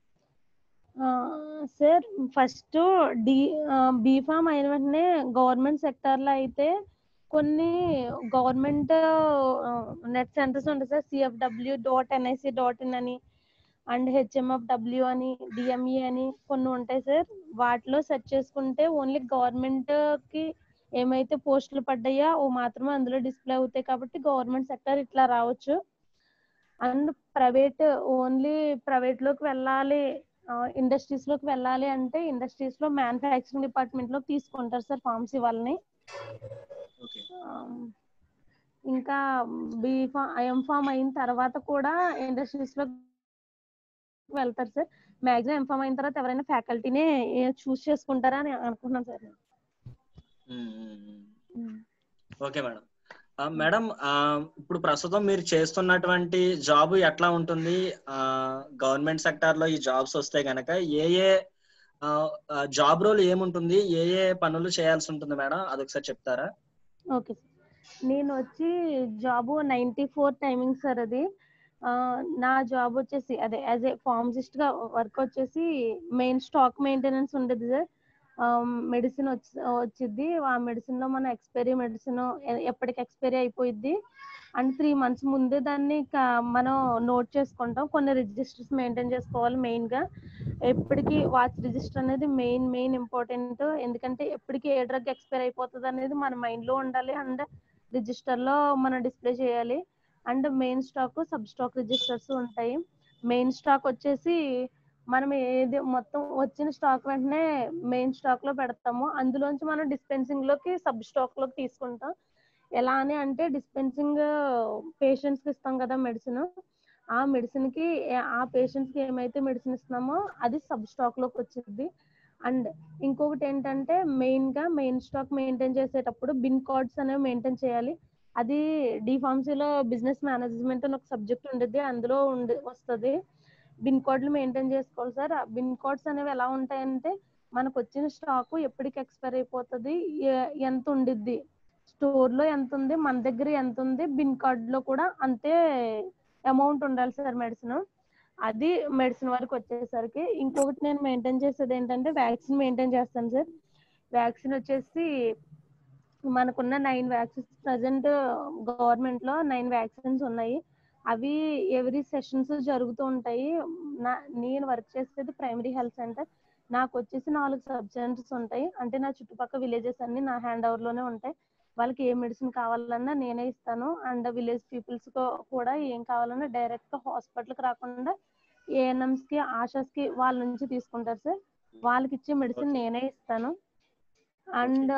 sir first D B Pharm అయిన వెంటనే గవర్నమెంట్ సెక్టార్ లో అయితే కొన్ని గవర్నమెంట్ నెట్ సెంటర్స్ ఉంటాయి sir CFW dot NIC dot in అని అండ్ హెచ్ఎంఎఫ్ డబ్ల్యూ అని డిఎంఈ అని కొన్ని ఉంటాయి సార్ వాటిలో సెర్చ్ చేసుకుంటే ఓన్లీ గవర్నమెంట్ కి ఏమైతే పోస్టులు పడ్డాయో ఓ మాత్రమే అందులో డిస్ప్లే అవుతాయి కాబట్టి గవర్నమెంట్ సెక్టర్ ఇట్లా రావచ్చు అండ్ ప్రైవేట్ ఓన్లీ ప్రైవేట్ లోకి వెళ్ళాలి ఇండస్ట్రీస్ లోకి వెళ్ళాలి అంటే ఇండస్ట్రీస్ లో మ్యానుఫ్యాక్చరింగ్ డిపార్ట్మెంట్ లో తీసుకుంటారు సార్ ఫార్మసీ వాళ్ళని ఓకే ఆమ్, ఇంకా బీ ఫామ్ ఐఎం ఫామ్ అయిన తర్వాత కూడా ఇండస్ట్రీస్ లో వెళ్తారు సార్ మాక్సిమం ఎంఫామ్ అయిన తర్వాత ఎవరైనా ఫ్యాకల్టీనే చూస్ చేసుకుంటారా అని అనుకుంటున్నాను సార్ ఓకే మేడం ఆ, మేడం ఆ, ఇప్పుడు ప్రస్తుతం మీరు చేస్తున్నటువంటి జాబ్ ఎట్లా ఉంటుంది గవర్నమెంట్ సెక్టార్ లో ఈ జాబ్స్ వస్తే గనక ఏ ఏ జాబ్ రోల్ ఏముంటుంది ఏ ఏ పనులు చేయాల్సి ఉంటుంది మేడం అదొకసారి చెప్తారా ఓకే సార్ నేను వచ్చి job ninety four timing sir అది ఆ, నా జాబ్ వచ్చేసి అదే యాజ్ ఏ ఫార్మసిస్ట్ గా వర్క్ వచ్చేసి మెయిన్ స్టాక్ మెయింటెనెన్స్ ఉండేది సార్ మెడిసిన్ వచ్చి వచ్చింది ఆ మెడిసిన్ లో మన ఎక్స్పైరీ మెడిసిన్ ఎప్పటికి ఎక్స్పైరీ అయిపోయిద్ది అండ్ త్రీ మంత్స్ ముందే దాన్ని క- మనం నోట్ చేసుకుంటాం కొన్ని రిజిస్టర్స్ మెయింటైన్ చేసుకోవాలి మెయిన్ గా ఎప్పటికి వాచ్ రిజిస్టర్ అనేది మెయిన్ మెయిన్ ఇంపార్టెంట్ ఎందుకంటే ఎప్పటికి ఏ డ్రగ్ ఎక్స్పైర్ అయిపోతుంది అనేది మన మైండ్ లో ఉండాలి అండ్ రిజిస్టర్ లో మనం డిస్ప్లే చేయాలి and main stock sub stock registers ఉంటాయి మెయిన్ స్టాక్ వచ్చేసి మనం ఏది మొత్తం వచ్చిన స్టాక్ వెంటనే మెయిన్ స్టాక్ లో పెడతాము అందులోంచి మనం డిస్పెన్సింగ్ లోకి సబ్ స్టాక్ లోకి తీసుకుంటాం ఎలా అని అంటే డిస్పెన్సింగ్ పేషెంట్స్ కి ఇస్తాం కదా మెడిసిన్ ఆ మెడిసిన్ కి ఏ- ఆ పేషెంట్స్ కి ఏమైతే మెడిసిన్ ఇస్తున్నామో అది సబ్ స్టాక్ లోకి వచ్చింది అండ్ ఇంకొకటి ఏంటంటే మెయిన్ గా మెయిన్ స్టాక్ మెయింటైన్ చేసేటప్పుడు బిన్ కార్డ్స్ అనేవి మెయింటైన్ చేయాలి అది డిఫార్మసీలో బిజినెస్ మేనేజ్మెంట్ అని ఒక సబ్జెక్ట్ ఉండేది అందులో ఉండి వస్తుంది బిన్ కోడ్లు మెయింటైన్ చేసుకోవాలి సార్ ఆ బిన్ కోడ్స్ అనేవి ఎలా ఉంటాయంటే మనకు వచ్చిన స్టాక్ ఎప్పటికి ఎక్స్పైర్ అయిపోతుంది ఎ- ఎంత ఉండిద్ది స్టోర్ లో ఎంత ఉంది మన దగ్గర ఎంత ఉంది బిన్ కార్డ్ లో కూడా అంతే అమౌంట్ ఉండాలి సార్ మెడిసిన్ అది మెడిసిన్ వరకు వచ్చేసరికి ఇంకొకటి నేను మెయింటైన్ చేసేది ఏంటంటే వ్యాక్సిన్ మెయింటైన్ చేస్తాను సార్ వ్యాక్సిన్ వచ్చేసి మనకున్న నైన్ వ్యాక్సిన్స్ ప్రజెంట్ గవర్నమెంట్ లో నైన్ వ్యాక్సిన్స్ ఉన్నాయి అవి ఎవ్రీ సెషన్స్ జరుగుతూ ఉంటాయి నా నేను వర్క్ చేసేది ప్రైమరీ హెల్త్ సెంటర్ నాకు వచ్చేసి నాలుగు సబ్ సెంటర్స్ ఉంటాయి అంటే నా చుట్టుపక్కల విలేజెస్ అన్ని నా హ్యాండ్ ఓవర్ లోనే ఉంటాయి వాళ్ళకి ఏ మెడిసిన్ కావాలన్నా నేనే ఇస్తాను అండ్ విలేజ్ పీపుల్స్ కూడా ఏం కావాలన్నా డైరెక్ట్ గా హాస్పిటల్ కి రాకుండా ఏఎన్ఎంస్ కి ఆశాస్ కి వాళ్ళ నుంచి తీసుకుంటారు సార్ వాళ్ళకి ఇచ్చే మెడిసిన్ Okay. నేనే ఇస్తాను అండ్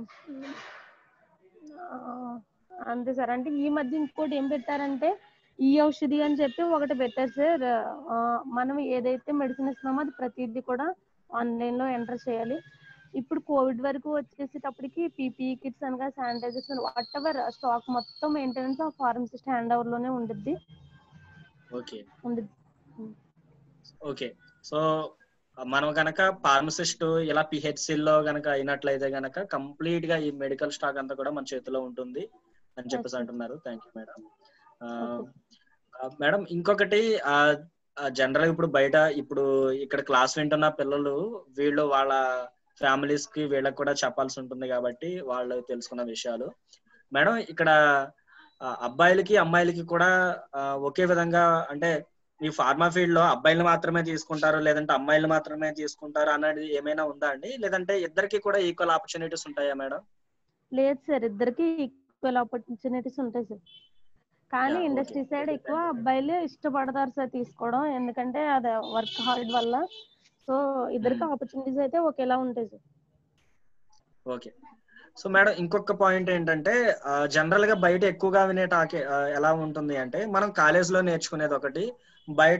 అంతే సార్ అంటే ఈ మధ్య ఇంకోటి ఏం పెట్టారంటే ఈ ఔషధి అని చెప్పి ఒకటి పెట్టారు సార్ ఆ, మనం ఏదైతే మెడిసిన్ ఇస్తున్నామో అది ప్రతిదీ కూడా ఆన్లైన్ లో ఎంటర్ చేయాలి ఇప్పుడు కోవిడ్ వరకు వచ్చేసేటప్పటికి పీపీఈ కిట్స్ అనగా శానిటైజర్స్ వాట్ ఎవర్ స్టాక్ మొత్తం మెయింటెనెన్స్ ఆ ఫార్మసిస్ట్ హ్యాండ్ ఓవర్ లోనే ఉండిద్ది ఓకే ఉండిద్ది ఓకే సో మనం గనక ఫార్మసిస్ట్ ఇలా పిహెచ్సి లో గనక అయినట్లయితే గనక కంప్లీట్ గా ఈ మెడికల్ స్టాక్ అంతా కూడా మన చేతిలో ఉంటుంది అని చెప్పేసి Okay. అంటున్నారు thank you madam Okay. Madam ఇంకొకటి జనరల్ ఇప్పుడు బయట ఇప్పుడు ఇక్కడ క్లాస్ వింటున్న పిల్లలు వీళ్ళు వాళ్ళ ఫ్యామిలీస్ కి వీళ్ళకి కూడా చెప్పాల్సి ఉంటుంది కాబట్టి వాళ్ళు తెలుసుకున్న విషయాలు మేడం ఇక్కడ ఆ, అబ్బాయిలకి అమ్మాయిలకి కూడా ఆ, ఒకే విధంగా అంటే ఈ ఫార్మా ఫీల్డ్ లో అబ్బాయిలు మాత్రమే తీసుకుంటారు లేదంటే అమ్మాయిలు మాత్రమే తీసుకుంటారు అనేది ఏమైనా ఉందా అండి లేదంటే ఇద్దరికి కూడా ఈక్వల్ ఆపర్చునిటీస్ ఉంటాయా మేడం లేదు సార్ ఇద్దరికి ఈక్వల్ ఆపర్చునిటీస్ ఉంటాయి సార్ కానీ Yeah, okay. ఇండస్ట్రీ సైడ్ ఎక్కువ అబ్బాయిలు ఇష్టపడతారు సార్ తీసుకోవడం ఎందుకంటే అది వర్క్ హార్డ్ వల్ల సో ఇద్దరికి Hmm. ఆపర్చునిటీస్ అయితే ఒకేలా ఉంటాయి సార్ ఓకే సో మేడం ఇంకొక పాయింట్ ఏంటంటే జనరల్ గా బయట ఎక్కువగా వినే టాక్ ఎలా ఉంటుంది అంటే మనం కాలేజ్ లో నేర్చుకునేది ఒకటి బయట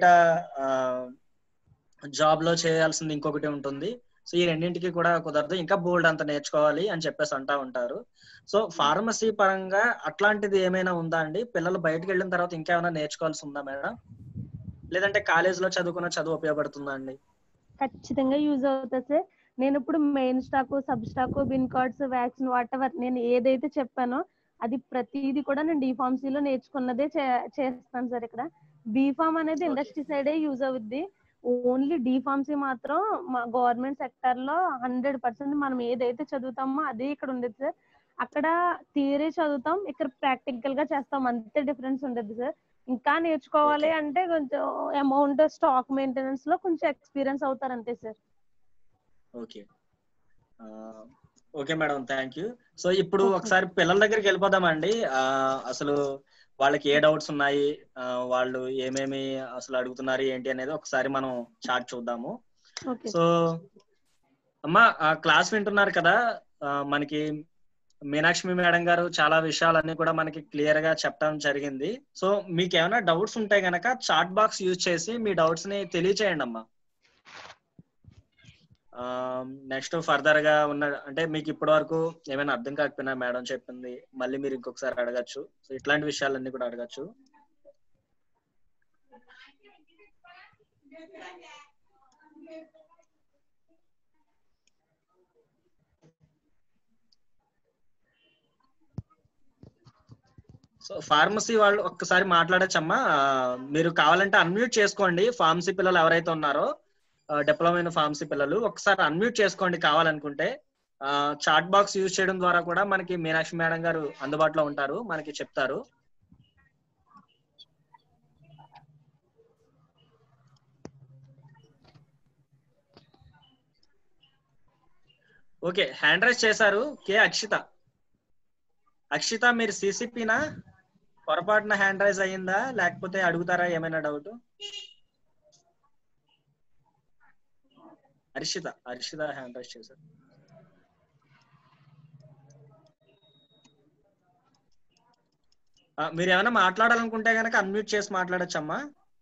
జాబ్ లో చేయాల్సింది ఇంకొకటి ఉంటుంది సో ఈ రెండింటికి కూడా కుదరదు ఇంకా బోల్డ్ అంత నేర్చుకోవాలి అని చెప్పేసి అంటా ఉంటారు సో ఫార్మసీ పరంగా అట్లాంటిది ఏమైనా ఉందా అండి పిల్లలు బయటకు వెళ్ళిన తర్వాత ఇంకేమైనా నేర్చుకోవాల్సి ఉందా మేడం లేదంటే కాలేజ్ లో చదువుకున్న చదువు ఉపయోగపడుతుందా అండి ఖచ్చితంగా యూజ్ అవుతుంది సార్ నేను ఇప్పుడు main stock sub stock bin cards vaccine whatever నేను ఏదైతే చెప్పానో అది ప్రతిదీ కూడా నేను డిఫార్మసీ లో నేర్చుకున్నదే చే- చేస్తాను సార్ ఇక్కడ బీఫామ్ అనేది Okay. ఇండస్ట్రీ సైడే యూజ్ అవుద్ది ఓన్లీ డిఫార్మసీ మాత్రం మా గవర్నమెంట్ సెక్టర్ లో హండ్రెడ్ పర్సెంట్ మనం ఏదైతే చదువుతామో అదే ఇక్కడ ఉండేది సార్ అక్కడ థియరీ చదువుతాం ఇక్కడ ప్రాక్టికల్ గా చేస్తాం అంతే డిఫరెన్స్ ఉండదు సార్ ఇంకా నేర్చుకోవాలి Okay. అంటే కొంచెం అమౌంట్ స్టాక్ మెయింటెనెన్స్ లో కొంచెం ఎక్స్పీరియన్స్ అవుతారు అంతే sir okay okay madam thank you so ఇప్పుడు Okay. ఒకసారి పిల్లల దగ్గరికి వెళ్ళిపోదామండి ఆ, అసలు వాళ్ళకి ఏ డౌట్స్ ఉన్నాయి ఆ, వాళ్ళు ఏమేమి అసలు అడుగుతున్నారు ఏంటి అనేది ఒకసారి మనం చాట్ చూద్దాము ఓకే సో అమ్మా ఆ క్లాస్ వింటున్నారు కదా ఆ, మనకి మీనాక్షి మేడం గారు చాలా విషయాలన్నీ కూడా మనకి క్లియర్ గా చెప్పడం జరిగింది సో మీకు ఏమైనా డౌట్స్ ఉంటే గనక చాట్ బాక్స్ యూజ్ చేసి మీ డౌట్స్ ని తెలియచేయండి అమ్మా నెక్స్ట్ ఫర్దర్ గా ఉన్న అంటే మీకు ఇప్పటి వరకు ఏమైనా అర్థం కాకపోయినా మేడం చెప్పింది మళ్ళీ మీరు ఇంకొకసారి అడగచ్చు సో ఇట్లాంటి విషయాలన్నీ కూడా అడగచ్చు సో ఫార్మసీ వాళ్ళు ఒక్కసారి మాట్లాడచ్చమ్మా ఆ, మీరు కావాలంటే అన్మ్యూట్ చేసుకోండి ఫార్మసీ పిల్లలు ఎవరైతే ఉన్నారో డిప్లొమా అయిన ఫార్మసీ పిల్లలు ఒకసారి అన్మ్యూట్ చేసుకోండి కావాలనుకుంటే చాట్ బాక్స్ యూజ్ చేయడం ద్వారా కూడా మనకి మీనాక్షి మేడం గారు అందుబాటులో ఉంటారు మనకి చెప్తారు ఓకే హ్యాండ్ రైస్ చేశారు కే అక్షిత అక్షిత మీరు సిసిపినా పొరపాటున హ్యాండ్ రైజ్ అయ్యిందా లేకపోతే అడుగుతారా ఏమైనా doubt Harshita Harshita hand raise చేశారు ఆ, మీరు ఏమైనా మాట్లాడాలనుకుంటే గనక అన్మ్యూట్ చేసి మాట్లాడొచ్చమ్మా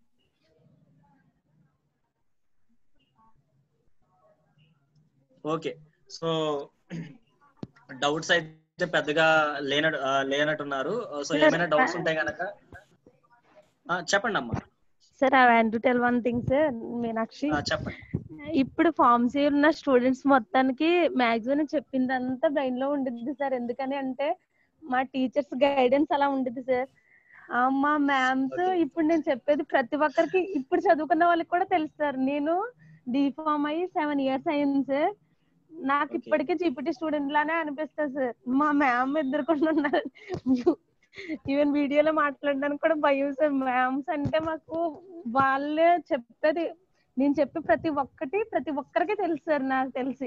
ఓకే సో డౌట్స్ అయితే పెద్దగా లేన ఆ, లేనట్టున్నారు సో Sir, ఏమైనా డౌట్స్ uh, ఉంటే గనక ఆ, చెప్పండి అమ్మా sir I want to tell one thing sir Meenakshi ఆ, చెప్పండి ఇప్పుడు ఫార్మసీ ఉన్న స్టూడెంట్స్ మొత్తానికి మాక్సిమం చెప్పిందంతా బ్రెయిన్ లో ఉండిద్ది సార్ ఎందుకని అంటే మా టీచర్స్ గైడెన్స్ అలా ఉండిద్ది సార్ ఆ, మా మ్యామ్స్ Okay. ఇప్పుడు నేను చెప్పేది ప్రతి ఒక్కరికి ఇప్పుడు చదువుకున్న వాళ్ళకి కూడా తెలుసు సార్ నేను డిఫామ్ అయ్యి సెవెన్ ఇయర్స్ అయింది సార్ నాకు Okay. ఇప్పటికీ జీపీటీ స్టూడెంట్ లానే అనిపిస్తుంది సార్ మా మ్యామ్ ఎదుర్కొని ఉన్నారు ఈవెన్ వీడియోలో మాట్లాడడానికి కూడా భయం సార్ మ్యామ్స్ అంటే మాకు వాళ్ళే చెప్పేది నేను చెప్పే ప్రతి ఒక్కటి ప్రతి ఒక్కరికి తెలుసు సార్ నాకు తెలిసి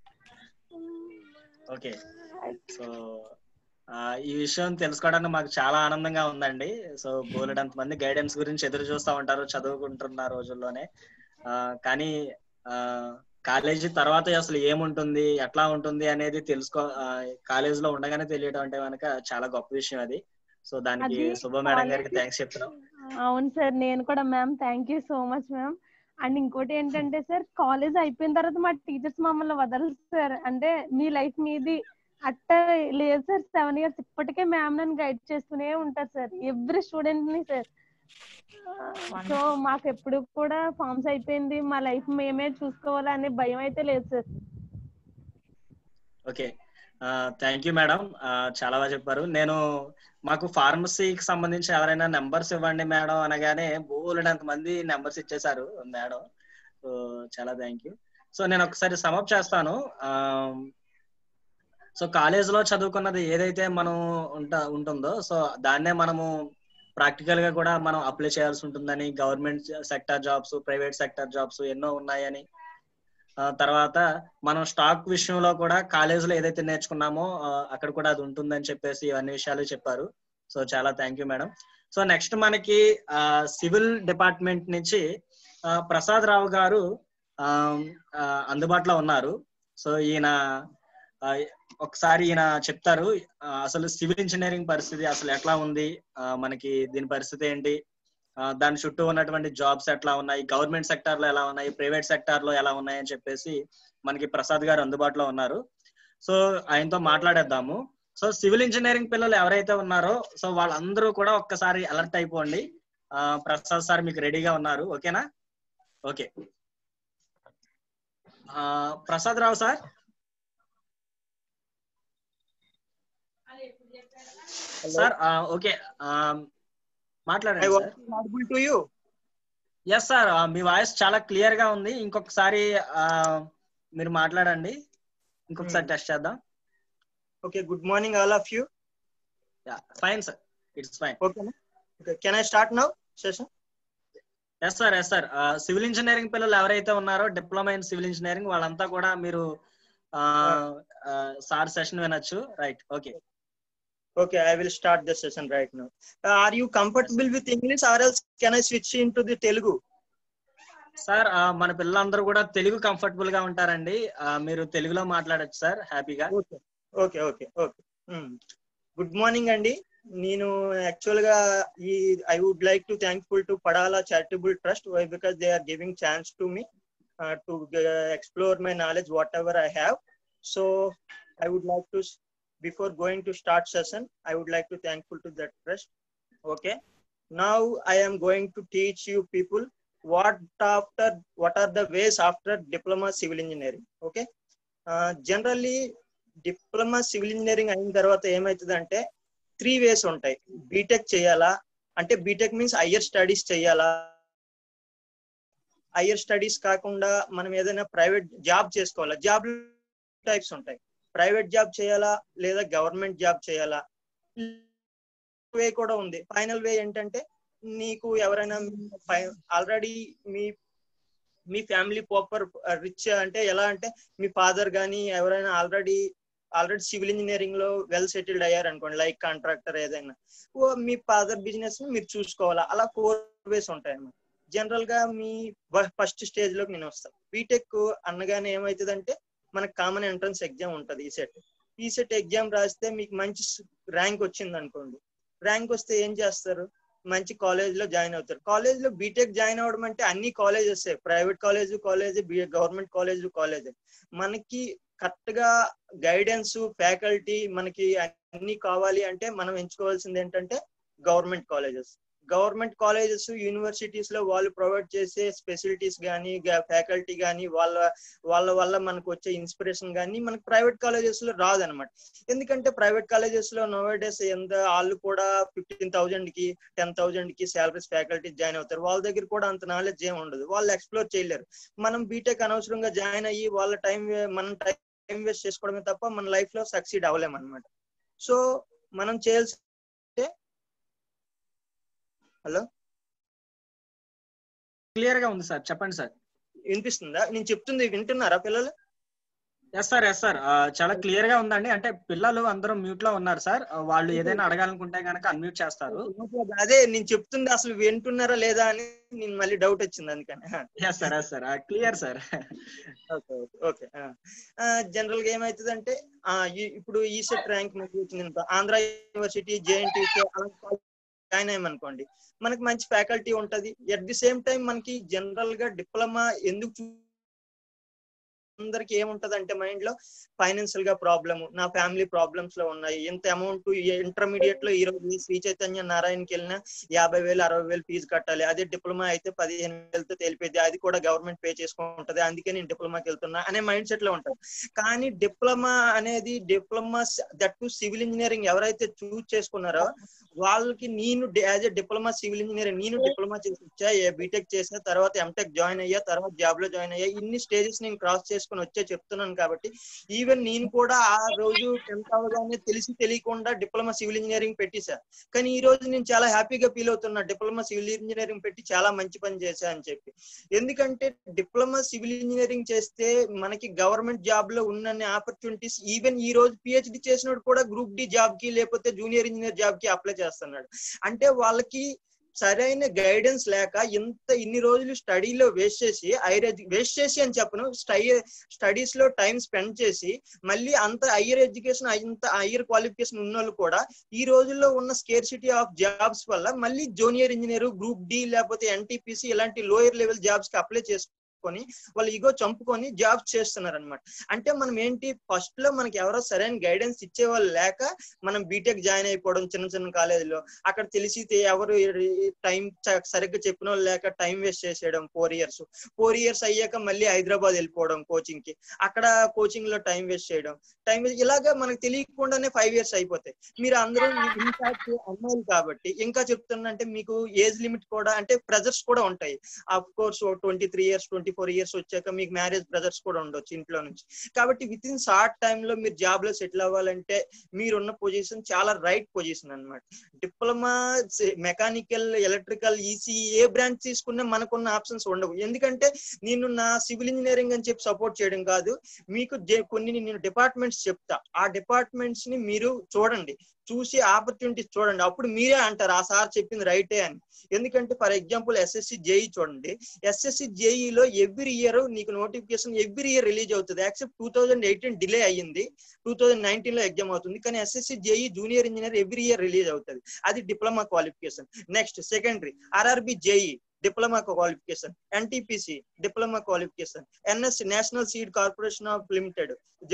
ఓకే సో ఆ, ఈ విషయం తెలుసుకోవడానికి మాకు చాలా ఆనందంగా ఉందండి సో బోలెడంత మంది గైడెన్స్ గురించి ఎదురు చూస్తూ ఉంటారు చదువుకుంటున్న రోజుల్లోనే ఆ, కానీ కాలేజీ తర్వాత అసలు ఏముంటుంది ఎట్లా ఉంటుంది అనేది తెలుసుకో కాలేజ్ లో ఉండగానే తెలియడం అంటే కనుక చాలా గొప్ప విషయం అది సో దానికి అది శుభ మేడం గారికి college- థ్యాంక్స్ చెప్తున్నాం అవును సార్ నేను కూడా ma'am thank you so much ma'am and ఇంకోటి ఏంటంటే సార్ కాలేజ్ అయిపోయిన తర్వాత మా టీచర్స్ మమ్మల్ని వదలరు సార్ అంటే మీ లైఫ్ మీది అట్ట లేదు సార్ సెవెన్ ఇయర్స్ ఇప్పటికే మ్యామ్ నన్ను గైడ్ చేస్తూనే ఉంటారు సార్ ఎవ్రీ స్టూడెంట్ ని సార్ సో మాకు ఎప్పుడు కూడా ఫార్మ్స్ అయిపోయింది మా లైఫ్ మేమే చూసుకోవాలి అనే భయం అయితే లేదు sir okay thank you madam చాలా బాగా చెప్పారు నేను మాకు ఫార్మసీకి సంబంధించి ఎవరైనా నెంబర్స్ ఇవ్వండి మేడం అనగానే బోలెడంత మంది నెంబర్స్ ఇచ్చేసారు మేడం సో చాలా థ్యాంక్ యూ సో నేను ఒకసారి సమప్ చేస్తాను సో కాలేజ్ లో చదువుకున్నది ఏదైతే మనం ఉంటా ఉంటుందో సో దాన్నే మనము ప్రాక్టికల్ గా కూడా మనం అప్లై చేయాల్సి ఉంటుందని government sector jobs private sector jobs ఎన్నో ఉన్నాయని ఆ, తర్వాత మనం స్టాక్ విషయంలో కూడా కాలేజీలో ఏదైతే నేర్చుకున్నామో ఆ, అక్కడ కూడా అది ఉంటుందని చెప్పేసి ఇవన్నీ విషయాలు చెప్పారు సో చాలా thank you madam so next మనకి సివిల్ డిపార్ట్మెంట్ నుంచి ఆ, ప్రసాద్ రావు గారు ఆ, ఆ, అందుబాటులో ఉన్నారు సో ఈయన ఆ, ఒకసారి ఈయన చెప్తారు ఆ, అసలు సివిల్ ఇంజనీరింగ్ పరిస్థితి అసలు ఎట్లా ఉంది ఆ, మనకి దీని పరిస్థితి ఏంటి ఆ, దాని చుట్టూ ఉన్నటువంటి జాబ్స్ ఎట్లా ఉన్నాయి గవర్నమెంట్ సెక్టార్ లో ఎలా ఉన్నాయి ప్రైవేట్ సెక్టార్ లో ఎలా ఉన్నాయి అని చెప్పేసి మనకి ప్రసాద్ గారు అందుబాటులో ఉన్నారు సో ఆయనతో మాట్లాడేద్దాము సో సివిల్ ఇంజనీరింగ్ పిల్లలు ఎవరైతే ఉన్నారో సో వాళ్ళందరూ కూడా ఒక్కసారి అలర్ట్ అయిపోండి ఆ, ప్రసాద్ సార్ మీకు రెడీగా ఉన్నారు ఓకేనా ఓకే ఆ, ప్రసాద్ రావు సార్ సార్ ఆ, ఓకే ఆ, మాట్లాడండి I sir was audible to you. Yes sir మీ వాయిస్ చాలా క్లియర్ గా ఉంది ఇంకొకసారి ఆ, మీరు మాట్లాడండి ఇంకొకసారి టెస్ట్ చేద్దాం Okay, good morning, all of you. Fine sir it's fine Okay, na? okay. Can I start now? Session? Yes sir yes sir civil engineering పిల్లలు ఎవరైతే ఉన్నారో డిప్లొమా ఇన్ సివిల్ ఇంజనీరింగ్ వాళ్ళంతా కూడా మీరు సార్ సెషన్ వినొచ్చు right okay Okay, I will start the session right now. Uh, are you comfortable with English or else can I switch into the Telugu? Sir మన పిల్లలందరూ కూడా Telugu comfortable గా ఉంటారండి ఆ, మీరు తెలుగులో మాట్లాడొచ్చు సార్ హ్యాపీగా okay okay okay okay good morning అండి నేను యాక్చువల్ గా ఈ I would like to thankful to Padala charitable trust why because they are giving chance to me to explore my knowledge whatever I have so I would like to before going to start session I would like to thankful to that trust okay now I am going to teach you people what after what are the ways after diploma civil engineering okay uh, generally diploma civil engineering అయిన తర్వాత ఏమవుతుంది అంటే three ways ఉంటాయి BTech చేయాలా అంటే BTech means higher studies చేయాలా higher studies కాకుండా మనం ఏదైనా ప్రైవేట్ జాబ్ చేసుకోవాలా జాబ్ టైప్స్ ఉంటాయి ప్రైవేట్ జాబ్ చేయాలా లేదా గవర్నమెంట్ జాబ్ చేయాలా వే కూడా ఉంది ఫైనల్ వే ఏంటంటే నీకు ఎవరైనా ఆల్రెడీ మీ మీ ఫ్యామిలీ ప్రాపర్ రిచ్ అంటే ఎలా అంటే మీ ఫాదర్ కానీ ఎవరైనా ఆల్రెడీ ఆల్రెడీ సివిల్ ఇంజనీరింగ్ లో వెల్ సెటిల్డ్ అయ్యారు అనుకోండి లైక్ కాంట్రాక్టర్ ఏదైనా ఓ మీ ఫాదర్ బిజినెస్ ని మీరు చూసుకోవాలా అలా ఫోర్ వేస్ ఉంటాయి అన్నమాట జనరల్ గా మీ ఫస్ట్ స్టేజ్ లోకి నేను వస్తాను బీటెక్ అనగానే ఏమవుతుందంటే మనకు కామన్ ఎంట్రన్స్ ఎగ్జామ్ ఉంటది ఈ సెట్ ఈ సెట్ ఎగ్జామ్ రాస్తే మీకు మంచి ర్యాంక్ వచ్చింది అనుకోండి ర్యాంక్ వస్తే ఏం చేస్తారు మంచి కాలేజ్ లో జాయిన్ అవుతారు కాలేజ్ లో బీటెక్ జాయిన్ అవ్వడం అంటే అన్ని colleges private college college government college college మనకి కరెక్ట్ గా గైడెన్స్ ఫ్యాకల్టీ మనకి అన్ని కావాలి అంటే మనం ఎంచుకోవాల్సింది ఏంటంటే government colleges government colleges universities లో వాళ్ళు ప్రొవైడ్ చేసే ఫెసిలిటీస్ కానీ ఫ్యాకల్టీ కానీ వాళ్ళ వాళ్ళ వల్ల మనకు వచ్చే ఇన్స్పిరేషన్ కానీ మనకి ప్రైవేట్ కాలేజెస్ లో రాదనమాట ఎందుకంటే ప్రైవేట్ కాలేజెస్ లో నోవే డేస్ ఎంత వాళ్ళు కూడా ఫిఫ్టీన్ థౌజండ్ కి టెన్ థౌజండ్ కి సాలరీస్ ఫ్యాకల్టీ జాయిన్ అవుతారు వాళ్ళ దగ్గర కూడా అంత నాలెడ్జ్ ఏమి ఉండదు వాళ్ళు ఎక్స్ప్లోర్ చేయలేరు మనం బీటెక్ అనవసరంగా జాయిన్ అయ్యి వాళ్ళ టైం మనం టైం వేస్ట్ చేసుకోవడమే తప్ప మన లైఫ్ లో సక్సీడ్ అవ్వలేము అనమాట సో మనం చేయాల్సి హలో క్లియర్ గా ఉంది సార్ చెప్పండి సార్ వినిపిస్తుందా నేను చెప్తుంది వింటున్నారా పిల్లలు ఎస్ సార్ ఎస్ సార్ చాలా క్లియర్ గా ఉందండి అంటే పిల్లలు అందరూ మ్యూట్ లో ఉన్నారు సార్ ఆ, వాళ్ళు ఏదైనా అడగాలనుకుంటే కనుక అన్మ్యూట్ చేస్తారు అదే నేను చెప్తుంది అసలు వింటున్నారా లేదా అని నేను మళ్ళీ డౌట్ వచ్చింది అందుకని yes sir yes sir clear sir okay okay general గా ఏమైతుందంటే ఆ, ఈ- ఇప్పుడు ఈ సెట్ ర్యాంక్ మనకి వచ్చింది అనుకో, ఆంధ్ర యూనివర్సిటీ జేఎన్టీ జాయిన్ అయ్యామనుకోండి మనకి మంచి ఫ్యాకల్టీ ఉంటది ఎట్ ది సేమ్ టైం మనకి జనరల్ గా డిప్లొమా ఎందుకు చూ- అందరికి ఏముంటది అంటే మైండ్ లో ఫైనాన్షియల్ గా ప్రాబ్లమ్ నా ఫ్యామిలీ ప్రాబ్లమ్స్ లో ఉన్నాయి ఎంత అమౌంట్ ఇంటర్మీడియట్ లో ఈ రోజు శ్రీ చైతన్య నారాయణకి వెళ్ళినా యాభై వేలు అరవై వేలు ఫీజు కట్టాలి అదే డిప్లొమా అయితే పదిహేను వేలతో తెలిపేది అది కూడా గవర్నమెంట్ పే చేసుకుంటది అందుకే నేను డిప్లొమాకి వెళ్తున్నా అనే మైండ్ సెట్ లో ఉంటాను కానీ డిప్లొమా అనేది diploma that to civil engineering ఎవరైతే చూస్ చేసుకున్నారో వాళ్ళకి నేను as a diploma civil engineering నేను డిప్లొమా చేసి వచ్చా బీటెక్ చేసిన తర్వాత ఎంటెక్ జాయిన్ అయ్యా తర్వాత జాబ్ లో జాయిన్ అయ్యా ఇన్ని స్టేజెస్ నేను క్రాస్ చేసుకుని చేసుకుని వచ్చే చెప్తున్నాను కాబట్టి ఈవెన్ నేను కూడా ఆ రోజు టెన్త్ అవగానే తెలిసి తెలియకుండా డిప్లొమా సివిల్ ఇంజనీరింగ్ పెట్టేశా కానీ ఈ రోజు నేను చాలా హ్యాపీగా ఫీల్ అవుతున్నా డిప్లొమా సివిల్ ఇంజనీరింగ్ పెట్టి చాలా మంచి పని చేశా అని చెప్పి ఎందుకంటే డిప్లొమా సివిల్ ఇంజనీరింగ్ చేస్తే మనకి గవర్నమెంట్ జాబ్ లో ఉన్న ఆపర్చునిటీస్ ఈవెన్ ఈ రోజు పిహెచ్డి చేసినోడు కూడా గ్రూప్ డి జాబ్ కి లేకపోతే జూనియర్ ఇంజనీర్ జాబ్ కి అప్లై చేస్తున్నాడు అంటే వాళ్ళకి సరైన గైడెన్స్ లేక ఇంత ఇన్ని రోజులు స్టడీలో వేస్ట్ చేసి హైయర్ వేస్ట్ చేసి అని చెప్పను స్టై స్టడీస్ లో టైం స్పెండ్ చేసి మళ్ళీ అంత హయ్యర్ ఎడ్యుకేషన్ అంత హయ్యర్ క్వాలిఫికేషన్ ఉన్న వాళ్ళు కూడా ఈ రోజుల్లో ఉన్న స్కేర్సిటీ ఆఫ్ జాబ్స్ వల్ల మళ్ళీ జూనియర్ ఇంజనీర్ గ్రూప్ డి లేకపోతే ఎన్టీపీసీ ఇలాంటి లోయర్ లెవెల్ జాబ్స్ కి అప్లై చేసుకుని వాళ్ళు ఇగో చంపుకొని జాబ్స్ చేస్తున్నారు అనమాట అంటే మనం ఏంటి ఫస్ట్ లో మనకి ఎవరో సరైన గైడెన్స్ ఇచ్చే వాళ్ళు లేక మనం బీటెక్ జాయిన్ అయిపోవడం చిన్న చిన్న కాలేజీలో అక్కడ తెలిసితే ఎవరు టైం సరిగ్గా చెప్పిన వాళ్ళు లేక టైం వేస్ట్ చేసేయడం ఫోర్ ఇయర్స్ ఫోర్ ఇయర్స్ అయ్యాక మళ్ళీ హైదరాబాద్ వెళ్ళిపోవడం కోచింగ్ కి అక్కడ కోచింగ్ లో టైం వేస్ట్ చేయడం టైం వేస్ట్ ఇలాగా మనకు తెలియకుండానే ఫైవ్ ఇయర్స్ అయిపోతాయి మీరు అందరూ ఇన్ఫాక్ట్ అమ్మాయిలు కాబట్టి ఇంకా చెప్తున్నంటే మీకు ఏజ్ లిమిట్ కూడా అంటే ప్రెజర్స్ కూడా ఉంటాయి of course twenty three years twenty four years వచ్చాక మీకు మ్యారేజ్ బ్రదర్స్ కూడా ఉండొచ్చు ఇంట్లో నుంచి కాబట్టి విత్ ఇన్ షార్ట్ టైమ్ లో మీరు జాబ్ లో సెటిల్ అవ్వాలంటే మీరున్న పొజిషన్ చాలా రైట్ పొజిషన్ అనమాట డిప్లొమా మెకానికల్ ఎలక్ట్రికల్ ఈసీ ఏ బ్రాంచ్ తీసుకున్నా మనకున్న ఆప్షన్స్ ఉండవు ఎందుకంటే నేను నా సివిల్ ఇంజనీరింగ్ అని చెప్పి సపోర్ట్ చేయడం కాదు మీకు కొన్ని నేను డిపార్ట్మెంట్స్ చెప్తా ఆ డిపార్ట్మెంట్స్ ని మీరు చూడండి చూసి ఆపర్చునిటీస్ చూడండి అప్పుడు మీరే అంటారు ఆ సార్ చెప్పింది రైటే అని ఎందుకంటే ఫర్ ఎగ్జాంపుల్ ఎస్ఎస్సి జేఈ చూడండి ఎస్ఎస్సి జేఈలో ఎవ్రీ ఇయర్ నీకు నోటిఫికేషన్ ఎవ్రీ ఇయర్ రిలీజ్ అవుతుంది except two thousand eighteen delay అయ్యింది టూ థౌజండ్ నైన్టీన్ లో ఎగ్జామ్ అవుతుంది కానీ SSC JE junior engineer every year release అవుతుంది అది diploma qualification next secondary RRB JE diploma qualification NTPC diploma qualification NSC national seed corporation of limited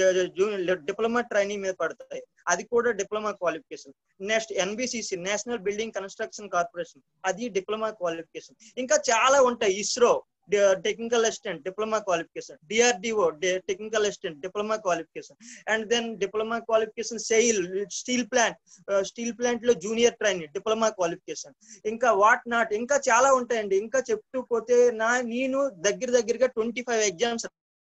diploma training మీద పడతాయి అది కూడా diploma qualification next NBCC national building construction corporation అది diploma qualification ఇంకా చాలా ఉంటాయి ISRO technical assistant diploma qualification DRDO technical assistant diploma qualification and then diploma qualification SAIL steel plant steel plant లో junior training diploma qualification ఇంకా what not ఇంకా చాలా ఉంటాయండి ఇంకా చెప్తూ పోతే నా నేను దగ్గర దగ్గరగా twenty five exams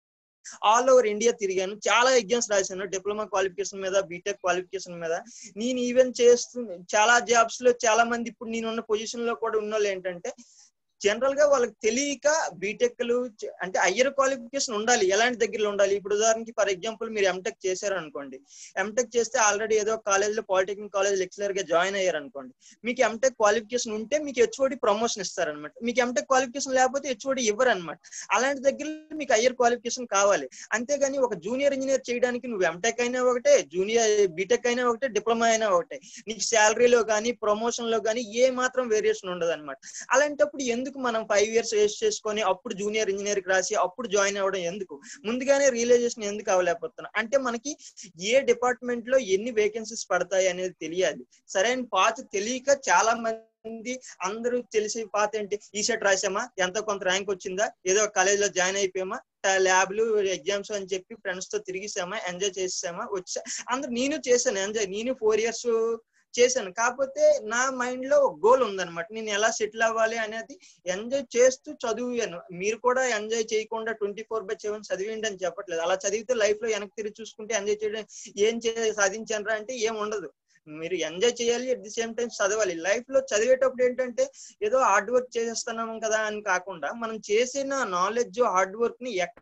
all over India తిరిగాను చాలా ఎగ్జామ్స్ రాశాను డిప్లొమా క్వాలిఫికేషన్ మీద బీటెక్ క్వాలిఫికేషన్ మీద నేను ఈవెన్ చేస్తూ చాలా జాబ్స్ లో చాలా మంది ఇప్పుడు నేను ఉన్న పొజిషన్ లో కూడా ఉన్న వాళ్ళు ఏంటంటే జనరల్ గా వాళ్ళకి తెలియక బీటెక్లు అంటే హయ్యర్ క్వాలిఫికేషన్ ఉండాలి ఎలాంటి దగ్గరలో ఉండాలి ఇప్పుడు ఉదాహరణకి ఫర్ ఎగ్జాంపుల్ మీరు ఎంటెక్ చేశారు అనుకోండి ఎంటెక్ చేస్తే ఆల్రెడీ ఏదో కాలేజ్ లో పాలిటెక్నిక్ కాలేజ్ లెక్చరర్ గా జాయిన్ అయ్యారు అనుకోండి మీకు ఎంటెక్ క్వాలిఫికేషన్ ఉంటే మీకు హెచ్ఓడి ప్రమోషన్ ఇస్తారనమాట మీకు ఎంటెక్ క్వాలిఫికేషన్ లేకపోతే హెచ్ఓడి ఇవ్వరు అనమాట అలాంటి దగ్గర మీకు హయ్యర్ క్వాలిఫికేషన్ కావాలి అంతేగాని ఒక జూనియర్ ఇంజనీర్ చేయడానికి నువ్వు ఎంటెక్ అయినా ఒకటే జూనియర్ బీటెక్ అయినా ఒకటే డిప్లొమా అయినా ఒకటే నీకు శాలరీలో కానీ ప్రమోషన్ లో కానీ ఏ మాత్రం వేరియేషన్ ఉండదు అనమాట అలాంటప్పుడు ఎందుకు మనం ఫైవ్ ఇయర్స్ వేస్ట్ చేసుకొని అప్పుడు జూనియర్ ఇంజనీర్ కి రాసి అప్పుడు జాయిన్ అవ్వడం ఎందుకు ముందుగానే రియలైజేషన్ ఎందుకు అవ్వలేకపోతున్నాం అంటే మనకి ఏ డిపార్ట్మెంట్ లో ఎన్ని వేకెన్సీస్ పడతాయి అనేది తెలియాలి సరైన పాత తెలియక చాలా మంది అందరూ తెలిసి పాత ఏంటి ఈ సెట్ రాసామా ఎంతో కొంత ర్యాంక్ వచ్చిందా ఏదో కాలేజ్ లో జాయిన్ అయిపోయామా ల్యాబ్లు ఎగ్జామ్స్ అని చెప్పి ఫ్రెండ్స్ తో తిరిగిసామా ఎంజాయ్ చేసామా వచ్చా అందరు నేను చేశాను ఎంజాయ్ నేను ఫోర్ ఇయర్స్ చేశాను కాకపోతే నా మైండ్ లో ఒక గోల్ ఉందన్నమాట నేను ఎలా సెటిల్ అవ్వాలి అనేది ఎంజాయ్ చేస్తూ చదివాను మీరు కూడా ఎంజాయ్ చేయకుండా ట్వంటీ ఫోర్ బై సెవెన్ చదివేయండి అని చెప్పట్లేదు అలా చదివితే లైఫ్ లో వెనక్కి తిరిగి చూసుకుంటే ఎంజాయ్ చేయడం ఏం చే సాధించారా అంటే ఏం ఉండదు మీరు ఎంజాయ్ చేయాలి అట్ ది సేమ్ టైం చదవాలి లైఫ్ లో చదివేటప్పుడు ఏంటంటే ఏదో హార్డ్ వర్క్ చేసేస్తున్నాం కదా అని కాకుండా మనం చేసిన నాలెడ్జ్ హార్డ్ వర్క్ ని ఎక్కడ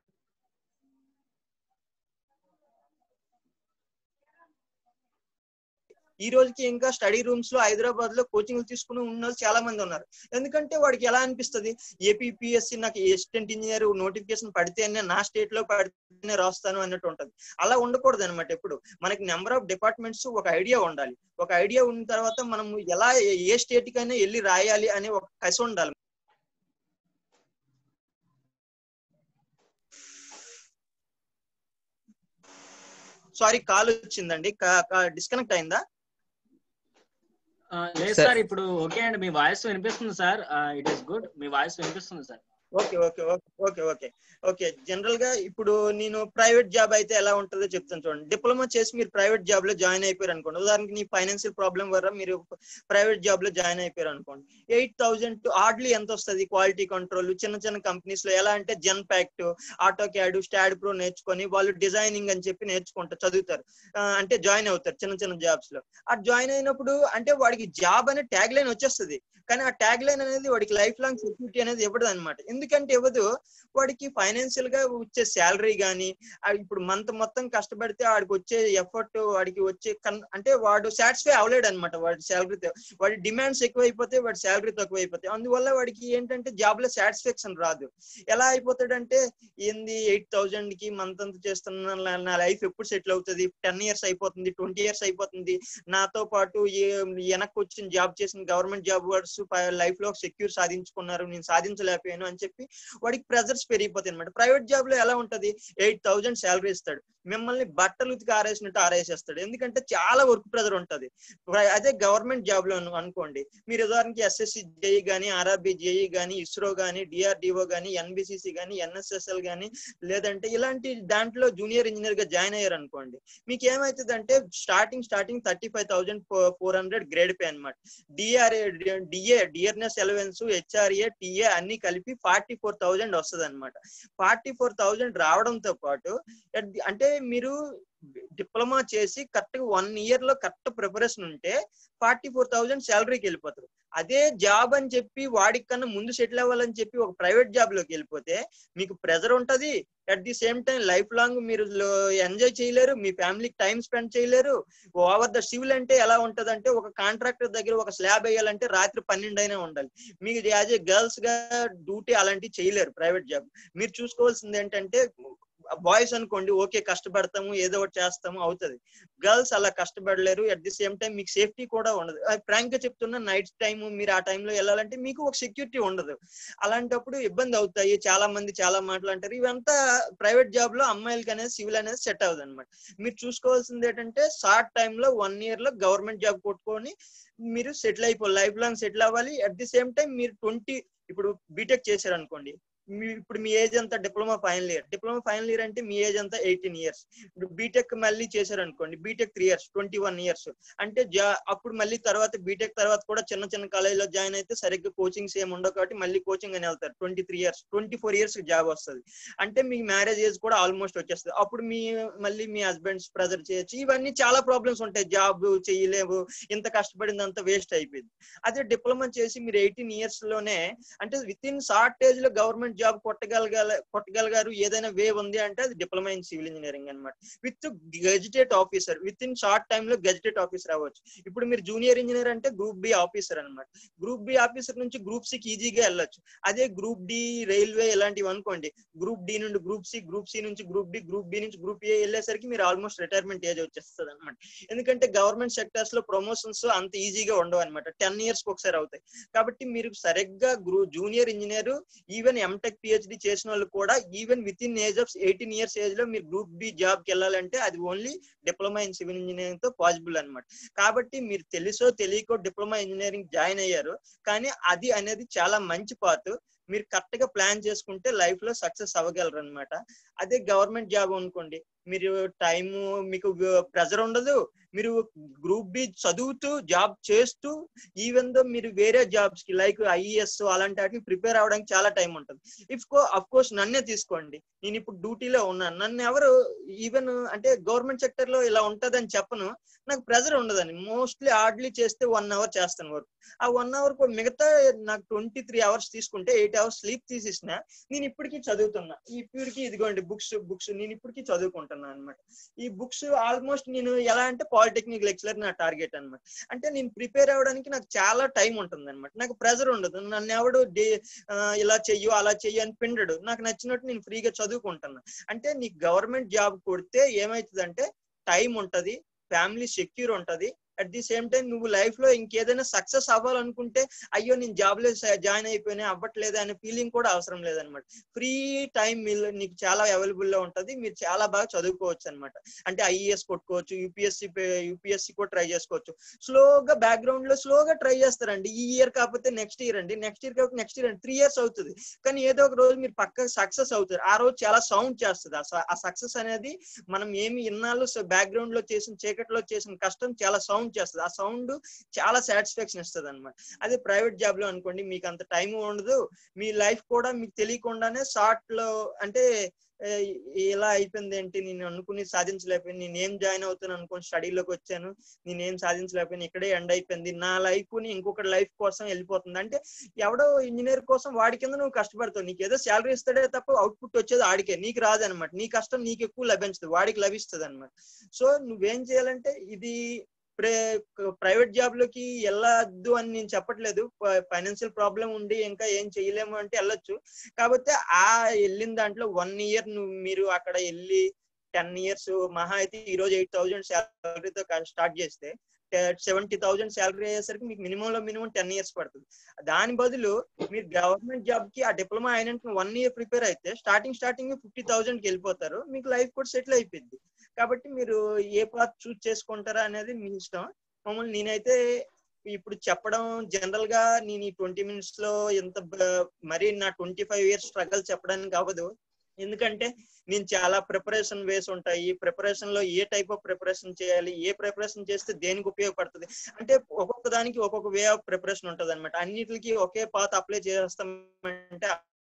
ఈ రోజుకి ఇంకా స్టడీ రూమ్స్ లో హైదరాబాద్ లో కోచింగ్ తీసుకుని ఉన్న చాలా మంది ఉన్నారు ఎందుకంటే వాడికి ఎలా అనిపిస్తుంది ఏపీఎస్సి నాకు అసిస్టెంట్ ఇంజనీర్ నోటిఫికేషన్ పడితేనే నా స్టేట్ లో పడితేనే రాస్తాను అన్నట్టు ఉంటది అలా ఉండకూడదు అనమాట ఎప్పుడు మనకి నెంబర్ ఆఫ్ డిపార్ట్మెంట్స్ ఒక ఐడియా ఉండాలి ఒక ఐడియా ఉన్న తర్వాత మనం ఎలా ఏ స్టేట్ కైనా వెళ్ళి రాయాలి అనే ఒక కసి ఉండాలి సారీ కాల్ వచ్చిందండి డిస్కనెక్ట్ అయిందా లేదు సార్ ఇప్పుడు ఓకే అండి మీ వాయిస్ వినిపిస్తుంది సార్ ఇట్ ఈస్ గుడ్ మీ వాయిస్ వినిపిస్తుంది sir okay okay okay okay okay okay general గా ఇప్పుడు నేను ప్రైవేట్ జాబ్ అయితే ఎలా ఉంటుందో చెప్తాను చూడండి డిప్లొమా చేసి మీరు ప్రైవేట్ జాబ్ లో జాయిన్ అయిపోయారు అనుకోండి ఉదాహరణకి నీ ఫైనాన్షియల్ ప్రాబ్లం వల్ల మీరు ప్రైవేట్ జాబ్ లో జాయిన్ అయిపోయారు అనుకోండి ఎయిట్ థౌసండ్ టు హార్డ్లీ ఎంత వస్తుంది క్వాలిటీ కంట్రోల్ చిన్న చిన్న కంపెనీస్ లో ఎలా అంటే Genpact AutoCAD STAAD Pro నేర్చుకొని వాళ్ళు డిజైనింగ్ అని చెప్పి నేర్చుకుంటారు చదువుతారు ఆ, అంటే జాయిన్ అవుతారు చిన్న చిన్న జాబ్స్ లో ఆ జాయిన్ అయినప్పుడు అంటే వాడికి జాబ్ అనే ట్యాగ్ లైన్ వచ్చేస్తుంది కానీ ఆ ట్యాగ్ లైన్ అనేది వాడికి లైఫ్ లాంగ్ సెక్యూరిటీ అనేది ఇవ్వదు అనమాట ఎందుకంటే ఇవ్వదు వాడికి ఫైనాన్షియల్ గా వచ్చే శాలరీ కానీ ఇప్పుడు మంత్ మొత్తం కష్టపడితే వాడికి వచ్చే ఎఫర్ట్ వాడికి వచ్చే కన్ అంటే వాడు సాటిస్ఫై అవ్వలేడు అనమాట వాడి శాలరీతో వాడి డిమాండ్స్ ఎక్కువైపోతే వాడి శాలరీ తక్కువ అయిపోతాయి అందువల్ల వాడికి ఏంటంటే జాబ్ లో సాటిస్ఫాక్షన్ రాదు ఎలా అయిపోతాడంటే ఏంది ఎయిట్ థౌజండ్ కి మంత్ అంత చేస్తున్న నా- నా లైఫ్ ఎప్పుడు సెటిల్ అవుతుంది టెన్ ఇయర్స్ అయిపోతుంది ట్వంటీ ఇయర్స్ అయిపోతుంది నాతో పాటు ఏ- వెనక్కి వచ్చిన జాబ్ చేసిన గవర్నమెంట్ జాబ్ వర్డ్స్ లైఫ్ లో సెక్యూర్ సాధించుకున్నారు నేను సాధించలేకపోయాను అని చెప్పి వాడికి ప్రెజర్స్ పెరిగిపోతాయి అనమాట ప్రైవేట్ జాబ్ లో ఎలా ఉంటది ఎయిట్ థౌజండ్ శాలరీ ఇస్తాడు మిమ్మల్ని బట్టలు ఉతికి ఆరేసినట్టు ఆరేసేస్తాడు ఎందుకంటే చాలా వర్క్ ప్రెజర్ ఉంటది ప్ర- అదే గవర్నమెంట్ జాబ్ లో అను- అనుకోండి మీరు ఉదాహరణకి ఎస్ఎస్సి జేఈ గానీ ఆర్ఆర్బి జేఈ గానీ ఇస్రో గానీ డిఆర్డిఓ గానీ ఎన్బిసిసి గానీ ఎన్ఎస్ఎస్ఎల్ గానీ లేదంటే ఇలాంటి దాంట్లో జూనియర్ ఇంజనీర్ గా జాయిన్ అయ్యారు అనుకోండి మీకు ఏమైతుంది అంటే starting starting thirty five thousand four hundred grade pay అనమాట DRA DA DRS allowance HRA TA అన్ని కలిపి ఫార్టీ ఫోర్ థౌజండ్ వస్తుంది అనమాట ఫార్టీ ఫోర్ థౌజండ్ రావడంతో పాటు at the- అంటే మీరు డిప్లొమా చేసి కరెక్ట్ వన్ ఇయర్ లో కరెక్ట్ ప్రిపరేషన్ ఉంటే ఫార్టీ ఫోర్ థౌజండ్ శాలరీకి వెళ్ళిపోతారు అదే జాబ్ అని చెప్పి వాడికి కన్నా ముందు సెటిల్ అవ్వాలని చెప్పి ఒక ప్రైవేట్ జాబ్ లోకి వెళ్ళిపోతే మీకు ప్రెజర్ ఉంటది at the same time life long మీరు ఎంజాయ్ చేయలేరు మీ ఫ్యామిలీకి టైం స్పెండ్ చేయలేరు ఓవర్ ద సివిల్ అంటే ఎలా ఉంటది అంటే ఒక కాంట్రాక్టర్ దగ్గర ఒక స్లాబ్ వేయాలంటే రాత్రి పన్నెండు అయినా ఉండాలి మీకు యాజ్ ఏ గర్ల్స్ గా డ్యూటీ అలాంటివి చేయలేరు ప్రైవేట్ జాబ్ మీరు చూసుకోవాల్సింది ఏంటంటే బాయ్స్ అనుకోండి ఓకే కష్టపడతాము ఏదో ఒకటి చేస్తాము అవుతుంది గర్ల్స్ అలా కష్టపడలేరు అట్ ది సేమ్ టైం మీకు సేఫ్టీ కూడా ఉండదు ఫ్రాంక్ గా చెప్తున్నా నైట్ టైం మీరు ఆ టైంలో వెళ్ళాలంటే మీకు ఒక సెక్యూరిటీ ఉండదు అలాంటప్పుడు ఇబ్బంది అవుతాయి చాలా మంది చాలా మాటలు అంటారు ఇవంతా ప్రైవేట్ జాబ్ లో అమ్మాయిలకి అనేది సివిల్ అనేది సెట్ అవ్వదు అనమాట మీరు చూసుకోవాల్సింది ఏంటంటే షార్ట్ టైంలో వన్ ఇయర్ లో గవర్నమెంట్ జాబ్ కొట్టుకొని మీరు సెటిల్ అయిపో లైఫ్ లాంగ్ సెటిల్ అవ్వాలి అట్ ది సేమ్ టైం మీరు ట్వంటీ ఇప్పుడు బీటెక్ చేశారు అనుకోండి మీ ఇప్పుడు మీ ఏజ్ అంతా diploma final year diploma final year అంటే మీ ఏజ్ అంతా ఎయిటీన్ ఇయర్స్ ఇప్పుడు బీటెక్ మళ్ళీ చేశారు అనుకోండి BTech three years twenty one years అంటే జా అప్పుడు మళ్ళీ తర్వాత బీటెక్ తర్వాత కూడా చిన్న చిన్న కాలేజ్ లో జాయిన్ అయితే సరిగ్గా కోచింగ్స్ ఏమి ఉండవు కాబట్టి మళ్ళీ కోచింగ్ అని వెళ్తారు twenty three years twenty four years job వస్తుంది అంటే మీ మ్యారేజ్ ఏజ్ కూడా ఆల్మోస్ట్ వచ్చేస్తుంది అప్పుడు మీ మళ్ళీ మీ హస్బెండ్స్ ప్రెజర్ చేయొచ్చు ఇవన్నీ చాలా ప్రాబ్లమ్స్ ఉంటాయి జాబ్ చేయలేవు ఇంత కష్టపడిందంతా వేస్ట్ అయిపోయింది అదే డిప్లొమా చేసి మీరు ఎయిటీన్ ఇయర్స్ లోనే అంటే విత్ ఇన్ షార్ట్ ఏజ్ లో గవర్నమెంట్ జాబ్ కొట్టగలగాల కొట్టగలిగారు ఏదైనా వే ఉంది అంటే అది డిప్లొమా ఇన్ సివిల్ ఇంజనీరింగ్ అనమాట with gazetted officer with in short time లో గెజిటేట్ ఆఫీసర్ అవ్వచ్చు ఇప్పుడు మీరు జూనియర్ ఇంజనీర్ అంటే గ్రూప్ బి ఆఫీసర్ అనమాట గ్రూప్ బి ఆఫీసర్ నుంచి గ్రూప్ సి కి ఈజీగా వెళ్ళొచ్చు అదే గ్రూప్ డి రైల్వే ఇలాంటివి అనుకోండి గ్రూప్ డి నుండి గ్రూప్ సి గ్రూప్ సి నుంచి గ్రూప్ డి గ్రూప్ బి నుంచి గ్రూప్ ఏ వెళ్ళేసరికి మీరు ఆల్మోస్ట్ రిటైర్మెంట్ ఏజ్ వచ్చేస్తుంది అనమాట ఎందుకంటే గవర్నమెంట్ సెక్టర్స్ లో ప్రమోషన్స్ అంత ఈజీగా ఉండవు అనమాట టెన్ ఇయర్స్ ఒకసారి అవుతాయి కాబట్టి మీరు సరిగ్గా గ్రూ junior engineer even MTech PhD చేసిన వాళ్ళు కూడా even within age of eighteen years age లో మీరు గ్రూప్ బి జాబ్ కి వెళ్ళాలంటే అది only diploma in civil engineering తో పాసిబుల్ అనమాట కాబట్టి మీరు తెలుసో తెలియకో డిప్లొమా ఇంజనీరింగ్ జాయిన్ అయ్యారు కానీ అది అనేది చాలా మంచి పాత్ మీరు కరెక్ట్ గా ప్లాన్ చేసుకుంటే లైఫ్ లో సక్సెస్ అవ్వగలరు అనమాట అదే గవర్నమెంట్ జాబ్ అనుకోండి మీరు టైం మీకు ప్రెజర్ ఉండదు మీరు గ్రూప్ బి చదువుతూ జాబ్ చేస్తూ ఈవెన్ దో మీరు వేరే జాబ్స్ కి లైక్ ఐఏఎస్ అలాంటి వాటికి ప్రిపేర్ అవ్వడానికి చాలా టైం ఉంటుంది ఇఫ్ కో అఫ్ కోర్స్ నన్నే తీసుకోండి నేను ఇప్పుడు డ్యూటీలో ఉన్నాను నన్ను ఎవరు ఈవెన్ అంటే గవర్నమెంట్ సెక్టర్ లో ఇలా ఉంటదని చెప్పను నాకు ప్రెజర్ ఉండదని మోస్ట్లీ హార్డ్లీ చేస్తే వన్ అవర్ చేస్తాను వర్క్ ఆ వన్ అవర్ మిగతా నాకు ట్వంటీ త్రీ అవర్స్ తీసుకుంటే ఎయిట్ అవర్స్ స్లీప్ తీసేసిన నేను ఇప్పటికీ చదువుతున్నా ఇప్పటికి ఇదిగోండి బుక్స్ బుక్స్ నేను ఇప్పటికీ చదువుకుంటున్నాను అనమాట ఈ బుక్స్ ఆల్మోస్ట్ నేను ఎలా అంటే పాలిటెక్నిక్ లెక్చరర్ నా టార్గెట్ అనమాట అంటే నేను ప్రిపేర్ అవ్వడానికి నాకు చాలా టైం ఉంటుంది అనమాట నాకు ప్రెజర్ ఉండదు నన్ను ఎవడు డే ఇలా చెయ్యు అలా చెయ్యి అని పిండడు నాకు నచ్చినట్టు నేను ఫ్రీగా చదువుకుంటున్నా అంటే నీకు గవర్నమెంట్ జాబ్ కొడితే ఏమవుతుందంటే టైం ఉంటది ఫ్యామిలీ సెక్యూర్ ఉంటది అట్ ది సేమ్ టైం నువ్వు లైఫ్ లో ఇంకేదైనా సక్సెస్ అవ్వాలనుకుంటే అయ్యో నేను జాబ్ లో జాయిన్ అయిపోయినా అవ్వట్లేదు అనే ఫీలింగ్ కూడా అవసరం లేదనమాట ఫ్రీ టైం నీకు చాలా అవైలబుల్ లో ఉంటది మీరు చాలా బాగా చదువుకోవచ్చు అనమాట అంటే ఐఏఎస్ కొట్టుకోవచ్చు యూపీఎస్సి యూపీఎస్సి కూడా ట్రై చేసుకోవచ్చు స్లోగా బ్యాక్గ్రౌండ్ లో స్లోగా ట్రై చేస్తారండి ఈ ఇయర్ కాకపోతే నెక్స్ట్ ఇయర్ అండి నెక్స్ట్ ఇయర్ కాకపోతే నెక్స్ట్ ఇయర్ అండి త్రీ ఇయర్స్ అవుతుంది కానీ ఏదో ఒక రోజు మీరు పక్క సక్సెస్ అవుతారు ఆ రోజు చాలా సౌండ్ చేస్తుంది ఆ సక్సెస్ అనేది మనం ఏమి ఇన్నాళ్ళు బ్యాక్గ్రౌండ్ లో చేసిన చీకట్లో చేసిన కష్టం చాలా సౌండ్ చేస్తుంది ఆ సౌండ్ చాలా సాటిస్ఫాక్షన్ ఇస్తుంది అనమాట అదే ప్రైవేట్ జాబ్ లో అనుకోండి మీకు అంత టైం ఉండదు మీ లైఫ్ కూడా మీకు తెలియకుండానే షార్ట్ లో అంటే ఇలా అయిపోయింది ఏంటి నేను అనుకుని సాధించలేకపోయింది నేను ఏం జాయిన్ అవుతాను అనుకుని స్టడీలోకి వచ్చాను నేనేం సాధించలేకపోయినా ఇక్కడే ఎండ్ అయిపోయింది నా లైఫ్ ని ఇంకొకటి లైఫ్ కోసం వెళ్ళిపోతుంది అంటే ఎవడో ఇంజనీర్ కోసం వాడి కింద నువ్వు కష్టపడతావు నీకు ఏదో శాలరీ ఇస్తాడే తప్ప అవుట్పుట్ వచ్చేది ఆడికే నీకు రాదనమాట నీ కష్టం నీకు ఎక్కువ లభించదు వాడికి లభిస్తుంది అనమాట సో నువ్వేం చేయాలంటే ఇది ప్రైవేట్ జాబ్ లోకి వెళ్ళద్దు అని నేను చెప్పట్లేదు ఫైనాన్షియల్ ప్రాబ్లం ఉండి ఇంకా ఏం చేయలేము అంటే వెళ్ళొచ్చు కాకపోతే ఆ వెళ్ళిన దాంట్లో వన్ ఇయర్ నువ్వు మీరు అక్కడ వెళ్ళి టెన్ ఇయర్స్ మహా అయితే ఈ రోజు ఎయిట్ థౌజండ్ శాలరీతో స్టార్ట్ చేస్తే సెవెంటీ థౌజండ్ శాలరీ అయ్యేసరికి మీకు మినిమం లో మినిమం టెన్ ఇయర్స్ పడుతుంది దాని బదులు మీరు గవర్నమెంట్ జాబ్ కి ఆ డిప్లొమా అయిన వన్ ఇయర్ ప్రిపేర్ అయితే స్టార్టింగ్ స్టార్టింగ్ ఫిఫ్టీ థౌజండ్ కి వెళ్ళిపోతారు మీకు లైఫ్ కూడా సెటిల్ అయిపోయింది కాబట్టి మీరు ఏ పాత్ చూస్ చేసుకుంటారా అనేది మీ ఇష్టం మమ్మల్ని నేనైతే ఇప్పుడు చెప్పడం జనరల్ గా నేను ఈ ట్వంటీ మినిట్స్ లో ఎంత మరి నా ట్వంటీ ఫైవ్ ఇయర్స్ స్ట్రగల్ చెప్పడానికి అవ్వదు ఎందుకంటే నేను చాలా ప్రిపరేషన్ వేస్ ఉంటాయి ప్రిపరేషన్ లో ఏ టైప్ ఆఫ్ ప్రిపరేషన్ చేయాలి ఏ ప్రిపరేషన్ చేస్తే దేనికి ఉపయోగపడుతుంది అంటే ఒక్కొక్క దానికి ఒక్కొక్క వే ఆఫ్ ప్రిపరేషన్ ఉంటుంది అనమాట అన్నిటికి ఒకే పాత్ అప్లై చేస్తామంటే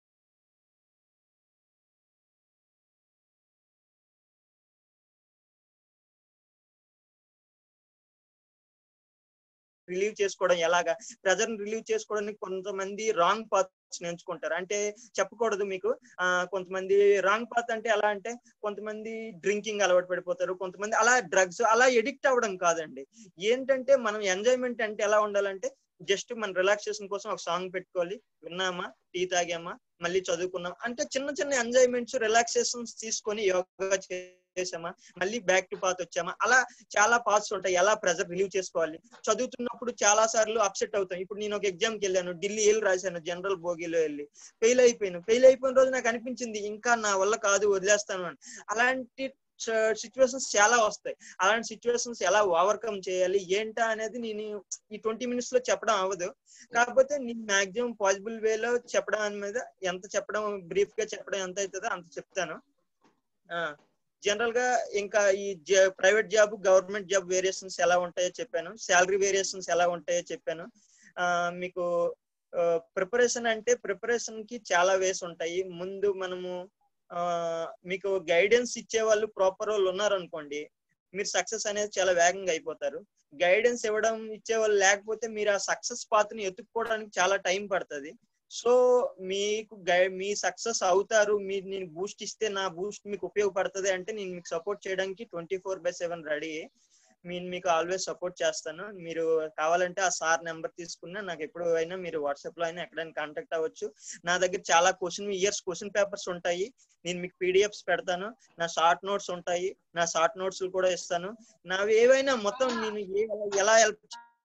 రిలీవ్ చేసుకోవడం ఎలాగా ప్రెజర్ రిలీవ్ చేసుకోవడానికి కొంతమంది రాంగ్ పాత్స్ ఎంచుకుంటారు అంటే చెప్పకూడదు మీకు ఆ కొంతమంది రాంగ్ పాత్ అంటే ఎలా అంటే కొంతమంది డ్రింకింగ్ అలవాటు పడిపోతారు కొంతమంది అలా డ్రగ్స్ అలా ఎడిక్ట్ అవ్వడం కాదండి ఏంటంటే మనం ఎంజాయ్మెంట్ అంటే ఎలా ఉండాలంటే జస్ట్ మన రిలాక్సేషన్ కోసం ఒక సాంగ్ పెట్టుకోవాలి విన్నామా టీ తాగామా మళ్ళీ చదువుకున్నాం అంటే చిన్న చిన్న ఎంజాయ్మెంట్స్ రిలాక్సేషన్స్ తీసుకొని యోగా చేసామా మళ్ళీ బ్యాక్ టు పాత్ వచ్చామా అలా చాలా పాత్స్ ఉంటాయి ఎలా ప్రెజర్ రిలీవ్ చేసుకోవాలి చదువుతున్నప్పుడు చాలా సార్లు అప్సెట్ అవుతాం ఇప్పుడు నేను ఒక ఎగ్జామ్కి వెళ్ళాను ఢిల్లీ వెళ్ళి రాశాను జనరల్ బోగిలో వెళ్ళి ఫెయిల్ అయిపోయాను ఫెయిల్ అయిపోయిన రోజు నాకు అనిపించింది ఇంకా నా వల్ల కాదు వదిలేస్తాను అని అలాంటి సిచ్యువేషన్స్ చాలా వస్తాయి అలాంటి సిచ్యువేషన్స్ ఎలా ఓవర్కమ్ చేయాలి ఏంటా అనేది నేను ఈ ట్వంటీ మినిట్స్ లో చెప్పడం అవ్వదు కాకపోతే నేను మాక్సిమం పాసిబుల్ వేలో చెప్పడం మీద ఎంత చెప్పడం బ్రీఫ్ గా చెప్పడం ఎంత అవుతుందో అంత చెప్తాను జనరల్ గా ఇంకా ఈ private job government job variations ఎలా ఉంటాయో చెప్పాను శాలరీ వేరియేషన్స్ ఎలా ఉంటాయో చెప్పాను మీకు ప్రిపరేషన్ అంటే ప్రిపరేషన్ కి చాలా వేస్ ఉంటాయి ముందు మనము మీకు గైడెన్స్ ఇచ్చే వాళ్ళు ప్రాపర్ వాళ్ళు ఉన్నారనుకోండి మీరు సక్సెస్ అనేది చాలా వేగంగా అయిపోతారు గైడెన్స్ ఇవ్వడం ఇచ్చే వాళ్ళు లేకపోతే మీరు ఆ సక్సెస్ పాత్ ని ఎత్తుక్కోవడానికి చాలా టైం పడుతుంది సో మీకు మీ సక్సెస్ అవుతారు మీరు నేను బూస్ట్ ఇస్తే నా బూస్ట్ మీకు ఉపయోగపడుతుంది అంటే నేను మీకు సపోర్ట్ చేయడానికి twenty four by seven ready నేను మీకు ఆల్వేస్ సపోర్ట్ చేస్తాను మీరు కావాలంటే ఆ సార్ నెంబర్ తీసుకున్నా నాకు ఎప్పుడు అయినా మీరు వాట్సాప్ లో అయినా ఎక్కడైనా కాంటాక్ట్ అవ్వచ్చు నా దగ్గర చాలా క్వశ్చన్ ఇయర్స్ క్వశ్చన్ పేపర్స్ ఉంటాయి నేను మీకు పీడిఎఫ్స్ పెడతాను నా షార్ట్ నోట్స్ ఉంటాయి నా షార్ట్ నోట్స్ కూడా ఇస్తాను నావి ఏవైనా మొత్తం నేను ఎలా హెల్ప్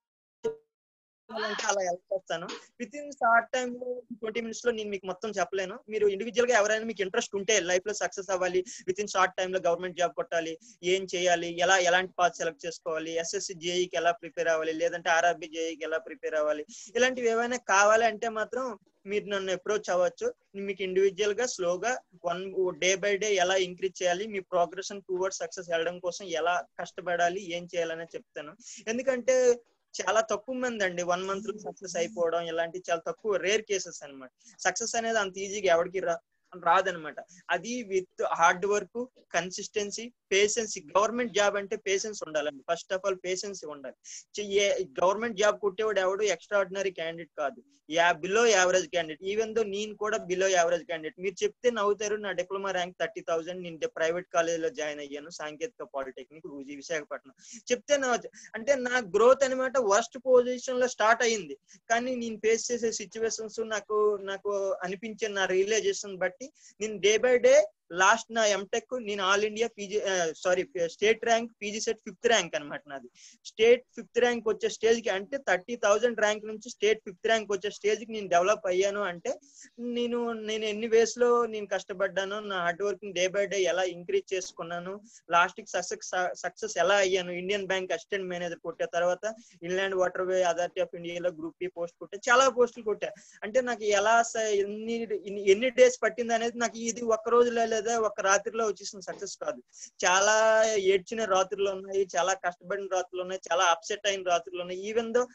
అలా హెల్ప్ చేస్తాను విత్ ఇన్ షార్ట్ టైమ్ లో ట్వంటీ మినిట్స్ లో నేను మీకు మొత్తం చెప్పలేను మీరు ఇండివిజువల్ గా ఎవరైనా మీకు ఇంట్రెస్ట్ ఉంటే లైఫ్ లో సక్సెస్ అవ్వాలి విత్ ఇన్ షార్ట్ టైమ్ లో గవర్నమెంట్ జాబ్ కొట్టాలి ఏం చేయాలి ఎలా ఎలాంటి పాత్ సెలెక్ట్ చేసుకోవాలి ఎస్ఎస్సి జేఈకి ఎలా ప్రిపేర్ అవ్వాలి లేదంటే ఆర్ఆర్బి జేఈకి ఎలా ప్రిపేర్ అవ్వాలి ఇలాంటివి ఏమైనా కావాలి అంటే మాత్రం మీరు నన్ను అప్రోచ్ అవ్వచ్చు మీకు ఇండివిజువల్ గా స్లోగా వన్ డే బై డే ఎలా ఇంక్రీజ్ చేయాలి మీ ప్రోగ్రెషన్ టువర్డ్ సక్సెస్ వెళ్ళడం కోసం ఎలా కష్టపడాలి ఏం చేయాలని చెప్తాను ఎందుకంటే చాలా తక్కువ మంది అండి వన్ మంత్ లో సక్సెస్ అయిపోవడం ఇలాంటి చాలా తక్కువ రేర్ కేసెస్ అనమాట సక్సెస్ అనేది అంత ఈజీగా ఎవరికి రా రాదనమాట అది with hard work consistency patiency government job అంటే పేషెన్స్ ఉండాలండి ఫస్ట్ ఆఫ్ ఆల్ పేషెన్సీ ఉండాలి గవర్నమెంట్ జాబ్ కొట్టేవాడు ఎవడు ఎక్స్ట్రా ఆర్డినరీ క్యాండిడేట్ కాదు యా below average candidate even though నేను కూడా బిలో యావరేజ్ క్యాండిడేట్ మీరు చెప్తే నవ్వుతారు నా డిప్లొమా ర్యాంక్ థర్టీ థౌసండ్ నేను ప్రైవేట్ కాలేజీలో జాయిన్ అయ్యాను సాంకేతిక పాలిటెక్నిక్ రూజీ విశాఖపట్నం చెప్తే నవ్వచ్చు అంటే నా గ్రోత్ అనమాట వర్స్ట్ పొజిషన్ లో స్టార్ట్ అయ్యింది కానీ నేను ఫేస్ చేసే సిచ్యువేషన్స్ నాకు నాకు అనిపించే నా రియలైజేషన్ బట్టి నేను డే బై డే లాస్ట్ నా ఎంటెక్ నేను all India PG sorry state rank PG CET fifth rank అనమాట నాది స్టేట్ ఫిఫ్త్ ర్యాంక్ వచ్చే స్టేజ్ కి అంటే థర్టీ థౌజండ్ ర్యాంక్ నుంచి స్టేట్ ఫిఫ్త్ ర్యాంక్ వచ్చే స్టేజ్ కి నేను డెవలప్ అయ్యాను అంటే నేను నేను ఎన్ని వేస్ లో నేను కష్టపడ్డాను నా hard working day by day ఎలా ఇంక్రీజ్ చేసుకున్నాను లాస్ట్ కి సక్సెస్ సక్సెస్ ఎలా అయ్యాను ఇండియన్ బ్యాంక్ అసిస్టెంట్ మేనేజర్ కొట్టే తర్వాత inland water way authority of ఇండియాలో గ్రూప్ పి పోస్ట్ కొట్టా చాలా పోస్టులు కొట్టా అంటే నాకు ఎలా స- ఎన్ని ఎన్ని- ఎన్ని డేస్ పట్టింది అనేది నాకు ఇది ఒక్క రోజులో లేదా ఒక్క రాత్రిలో వచ్చేసిన సక్సెస్ కాదు చాలా ఏడ్చిన రాత్రులు ఉన్నాయి చాలా కష్టపడిన రాత్రులు ఉన్నాయి చాలా అప్సెట్ అయిన రాత్రులు ఉన్నాయి ఈవెన్ దో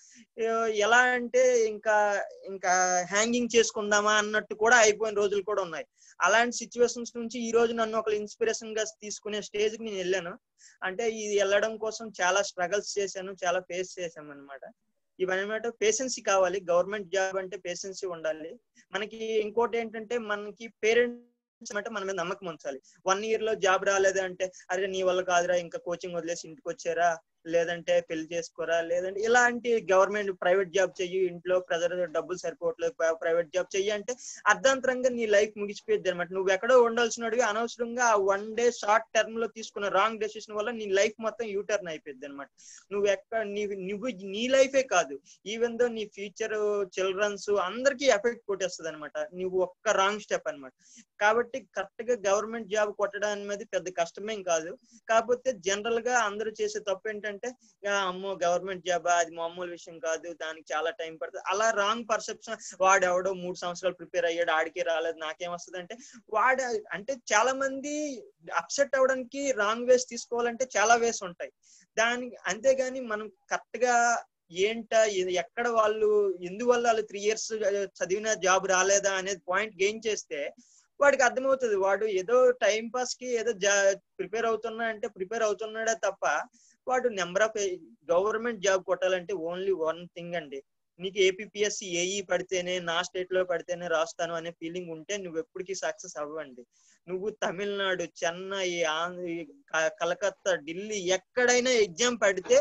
ఎలా అంటే ఇంకా ఇంకా హ్యాంగింగ్ చేసుకుందామా అన్నట్టు కూడా అయిపోయిన రోజులు కూడా ఉన్నాయి అలాంటి సిచ్యువేషన్స్ నుంచి ఈ రోజు నన్ను ఒక ఇన్స్పిరేషన్ గా తీసుకునే స్టేజ్ కి నేను వెళ్ళాను అంటే ఇది వెళ్ళడం కోసం చాలా స్ట్రగల్స్ చేశాను చాలా ఫేస్ చేశాను అనమాట ఇవన్నమాట పేషెన్సీ కావాలి గవర్నమెంట్ జాబ్ అంటే పేషెన్సీ ఉండాలి మనకి ఇంకోటి ఏంటంటే మనకి పేరెంట్స్ అంటే మన మీద నమ్మకం ఉంచాలి వన్ ఇయర్ లో జాబ్ రాలేదు అంటే అరే నీ వల్ల కాదురా ఇంకా కోచింగ్ వదిలేసి ఇంటికి వచ్చారా లేదంటే పెళ్లి చేసుకోరా లేదంటే ఇలాంటి గవర్నమెంట్ ప్రైవేట్ జాబ్ చెయ్యి ఇంట్లో ప్రజల డబ్బులు సరిపోవట్లేదు ప్రైవేట్ జాబ్ చెయ్యి అంటే అర్ధాంతరంగా నీ లైఫ్ ముగిసిపోయింది అనమాట నువ్వు ఎక్కడో ఉండాల్సినవి అనవసరంగా ఆ వన్ డే షార్ట్ టర్మ్ లో తీసుకున్న రాంగ్ డెసిషన్ వల్ల నీ లైఫ్ మొత్తం యూటర్న్ అయిపోయింది అనమాట నువ్వు ఎక్కడ నీ నువ్వు నీ లైఫే కాదు ఈవెన్ దో నీ ఫ్యూచర్ చిల్డ్రన్స్ అందరికీ ఎఫెక్ట్ కొట్టేస్తుంది అనమాట నువ్వు ఒక్క రాంగ్ స్టెప్ అన్నమాట కాబట్టి కరెక్ట్ గా గవర్నమెంట్ జాబ్ కొట్టడం అనేది పెద్ద కష్టమేం కాదు కాకపోతే జనరల్ గా అందరూ చేసే తప్పు ఏంటంటే "ఆ, అమ్మో గవర్నమెంట్ జాబ్ అది మామూలు విషయం కాదు దానికి చాలా టైం పడుతుంది అలా రాంగ్ పర్సెప్షన్ వాడు ఎవడో మూడు సంవత్సరాలు ప్రిపేర్ అయ్యాడు ఆడికే రాలేదు నాకేం వస్తుంది అంటే వాడు అంటే చాలా మంది అప్సెట్ అవడానికి రాంగ్ వేస్ తీసుకోవాలంటే చాలా వేస్ ఉంటాయి దానికి అంతేగాని మనం కరెక్ట్ గా ఏంట ఇది ఎక్కడ వాళ్ళు ఎందువల్ల వాళ్ళు త్రీ ఇయర్స్ చదివిన జాబ్ రాలేదా అనేది పాయింట్ గెయిన్ చేస్తే వాడికి అర్థమవుతుంది వాడు ఏదో టైం పాస్ కి ఏదో ప్రిపేర్ అవుతున్నా అంటే ప్రిపేర్ అవుతున్నాడే తప్ప వాడు నెంబర్ ఆఫ్ గవర్నమెంట్ జాబ్ కొట్టాలంటే ఓన్లీ వన్ థింగ్ అండి నీకు ఏపీఎస్సి ఏఈ పడితేనే నా స్టేట్ లో పడితేనే రాస్తాను అనే ఫీలింగ్ ఉంటే నువ్వు ఎప్పటికీ సక్సెస్ అవ్వండి నువ్వు తమిళనాడు చెన్నై ఆంధ్ర క- కలకత్తా ఢిల్లీ ఎక్కడైనా ఎగ్జామ్ పడితే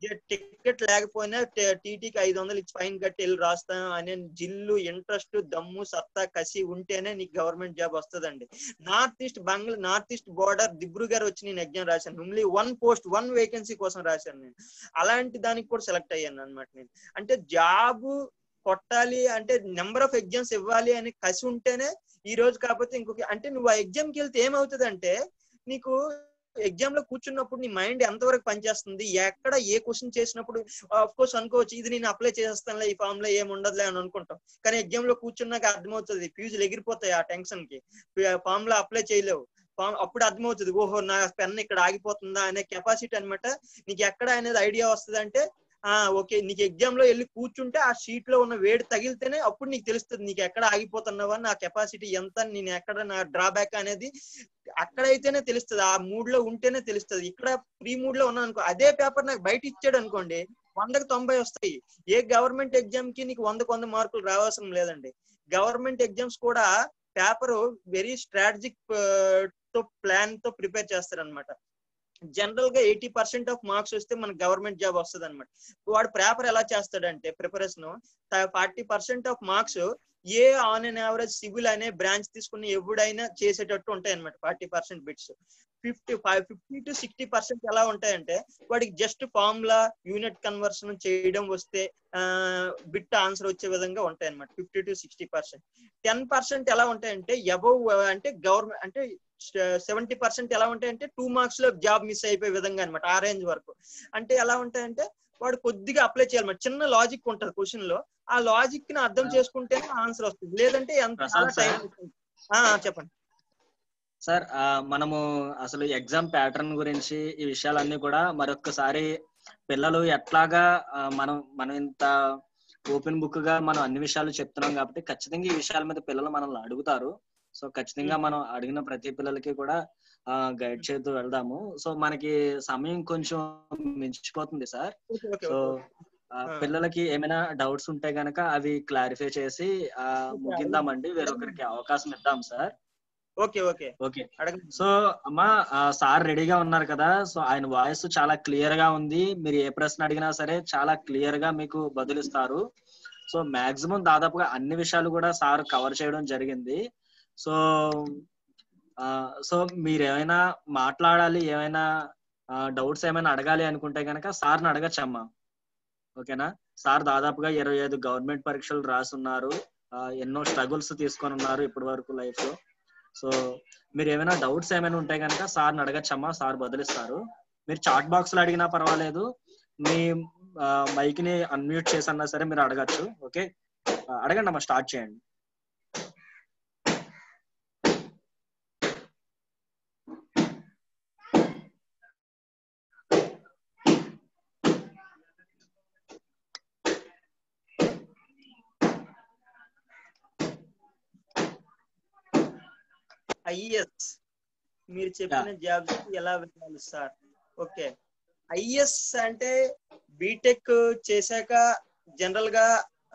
టికెట్ లేకపోయినా టీటీకి ఐదు వందలు ఇచ్చి ఫైన్ కట్టి వెళ్ళి రాస్తాను అనే జిల్లు ఇంట్రెస్ట్ దమ్ము సత్తా కసి ఉంటేనే నీకు గవర్నమెంట్ జాబ్ వస్తుందండి north east Bangla north east border Dibrugarh వచ్చి నేను ఎగ్జామ్ రాశాను only one post one vacancy కోసం రాశాను నేను అలాంటి దానికి కూడా సెలెక్ట్ అయ్యాను అనమాట నేను అంటే జాబ్ కొట్టాలి అంటే నెంబర్ ఆఫ్ ఎగ్జామ్స్ ఇవ్వాలి అని కసి ఉంటేనే ఈ రోజు కాకపోతే ఇంకొక అంటే నువ్వు ఆ ఎగ్జామ్కి వెళ్తే ఏమవుతుంది అంటే నీకు ఎగ్జామ్ లో కూర్చున్నప్పుడు నీ మైండ్ ఎంతవరకు పనిచేస్తుంది ఎక్కడ ఏ క్వశ్చన్ చేసినప్పుడు ఆఫ్ కోర్స్ అనుకోవచ్చు ఇది నేను అప్లై చేస్తానులే ఈ ఫామ్ లో ఏమి ఉండదులే అని అనుకుంటాం కానీ ఎగ్జామ్ లో కూర్చున్నాక అర్థమవుతుంది ఫ్యూజులు ఎగిరిపోతాయి ఆ టెన్షన్ కి ఫామ్ లో అప్లై చేయలేవు ఫామ్ అప్పుడు అర్థమవుతుంది ఓహో నా పెన్ ఇక్కడ ఆగిపోతుందా అనే కెపాసిటీ అన్నమాట నీకు ఎక్కడ అనేది ఐడియా వస్తుంది అంటే ఆ ఓకే నీకు ఎగ్జామ్ లో వెళ్ళి కూర్చుంటే ఆ షీట్ లో ఉన్న వేడి తగిలితేనే అప్పుడు నీకు తెలుస్తుంది నీకు ఎక్కడ ఆగిపోతున్నావా నా కెపాసిటీ ఎంత నేను ఎక్కడ నా డ్రాబ్యాక్ అనేది అక్కడైతేనే తెలుస్తుంది ఆ మూడ్ లో ఉంటేనే తెలుస్తుంది ఇక్కడ ప్రీ మూడ్ లో ఉన్నాను అనుకో అదే పేపర్ నాకు బయట ఇచ్చాడు అనుకోండి వందకు తొంభై వస్తాయి ఏ గవర్నమెంట్ ఎగ్జామ్ కి నీకు వందకు వంద మార్కులు రావాల్సిన లేదండి గవర్నమెంట్ ఎగ్జామ్స్ కూడా పేపర్ వెరీ స్ట్రాటజిక్ తో ప్లాన్ తో ప్రిపేర్ చేస్తారు అనమాట జనరల్ గా ఎయిటీ పర్సెంట్ ఆఫ్ మార్క్స్ వస్తే మనకు గవర్నమెంట్ జాబ్ వస్తుంది అనమాట వాడు పేపర్ ఎలా చేస్తాడంటే preparation forty percent of marks a on and average civil అనే బ్రాంచ్ తీసుకుని ఎవడైనా చేసేటట్టు ఉంటాయి అనమాట forty percent bits fifty five fifty to sixty percent ఎలా ఉంటాయంటే వాడికి జస్ట్ ఫార్ములా యూనిట్ కన్వర్షన్ చేయడం వస్తే బిట్ ఆన్సర్ వచ్చే విధంగా ఉంటాయి అనమాట fifty to sixty percent ten percent ఎలా ఉంటాయంటే అబౌవ్ అంటే గవర్నమెంట్ అంటే సెవెంటీ పర్సెంట్ ఎలా ఉంటాయంటే టూ మార్క్స్ లో జాబ్ మిస్ అయిపోయే విధంగా అనమాట ఆ రేంజ్ వరకు అంటే ఎలా ఉంటాయంటే వాడు కొద్దిగా అప్లై చేయాలన్నమాట చిన్న లాజిక్ ఉంటది క్వశ్చన్ లో ఆ లాజిక్ ని అర్థం చేసుకుంటేనే ఆన్సర్ వస్తుంది లేదంటే ఎంత చాలా ప్రసాద్ టైం సార్. చెప్పండి సార్ ఆ, మనము అసలు ఎగ్జామ్ ప్యాటర్న్ గురించి ఈ విషయాలన్నీ కూడా మరొక్కసారి పిల్లలు ఎట్లాగా ఆ, మనం మనం ఇంత ఓపెన్ బుక్ గా మనం అన్ని విషయాలు చెప్తున్నాం కాబట్టి ఖచ్చితంగా ఈ విషయాల మీద పిల్లలు మనల్ని అడుగుతారు సో ఖచ్చితంగా మనం అడిగిన ప్రతి పిల్లలకి కూడా గైడ్ చేస్తూ వెళ్దాము సో మనకి సమయం కొంచెం మించిపోతుంది sir okay okay so okay. ఆ, ఆ. పిల్లలకి ఏమైనా డౌట్స్ ఉంటే గనక అవి క్లారిఫై చేసి ఆ, ముగిందామండి వేరొకరికి అవకాశం ఇద్దాం సార్ ఓకే ఓకే ఓకే అడగండి సో అమ్మా ఆ, సార్ రెడీగా ఉన్నారు కదా సో ఆయన వాయిస్ చాలా క్లియర్ గా ఉంది మీరు ఏ ప్రశ్న అడిగినా సరే చాలా క్లియర్ గా మీకు బదులిస్తారు సో మాక్సిమం దాదాపుగా అన్ని విషయాలు కూడా సార్ కవర్ చేయడం జరిగింది సో సో మీరు ఏమైనా మాట్లాడాలి ఏమైనా డౌట్స్ ఏమైనా అడగాలి అనుకుంటే కనుక సార్ని అడగచ్చమ్మా ఓకేనా సార్ దాదాపుగా ఇరవై ఐదు గవర్నమెంట్ పరీక్షలు రాసున్నారు ఆ, ఎన్నో స్ట్రగుల్స్ తీసుకొని ఉన్నారు ఇప్పటి వరకు లైఫ్ లో సో మీరు ఏమైనా డౌట్స్ ఏమైనా ఉంటే కనుక సార్ని అడగచ్చమ్మా సార్ బదిలిస్తారు మీరు చాట్ బాక్స్ లో అడిగినా పర్వాలేదు మీ మైక్ ని అన్మ్యూట్ చేసన్నా సరే మీరు అడగచ్చు ఓకే ఆ, అడగండి అమ్మా స్టార్ట్ చేయండి ఐఎస్ మీరు చెప్పిన జాబ్స్ ఎలా వెళ్ళాలి సార్ ఓకే ఐఎస్ అంటే బీటెక్ చేశాక జనరల్ గా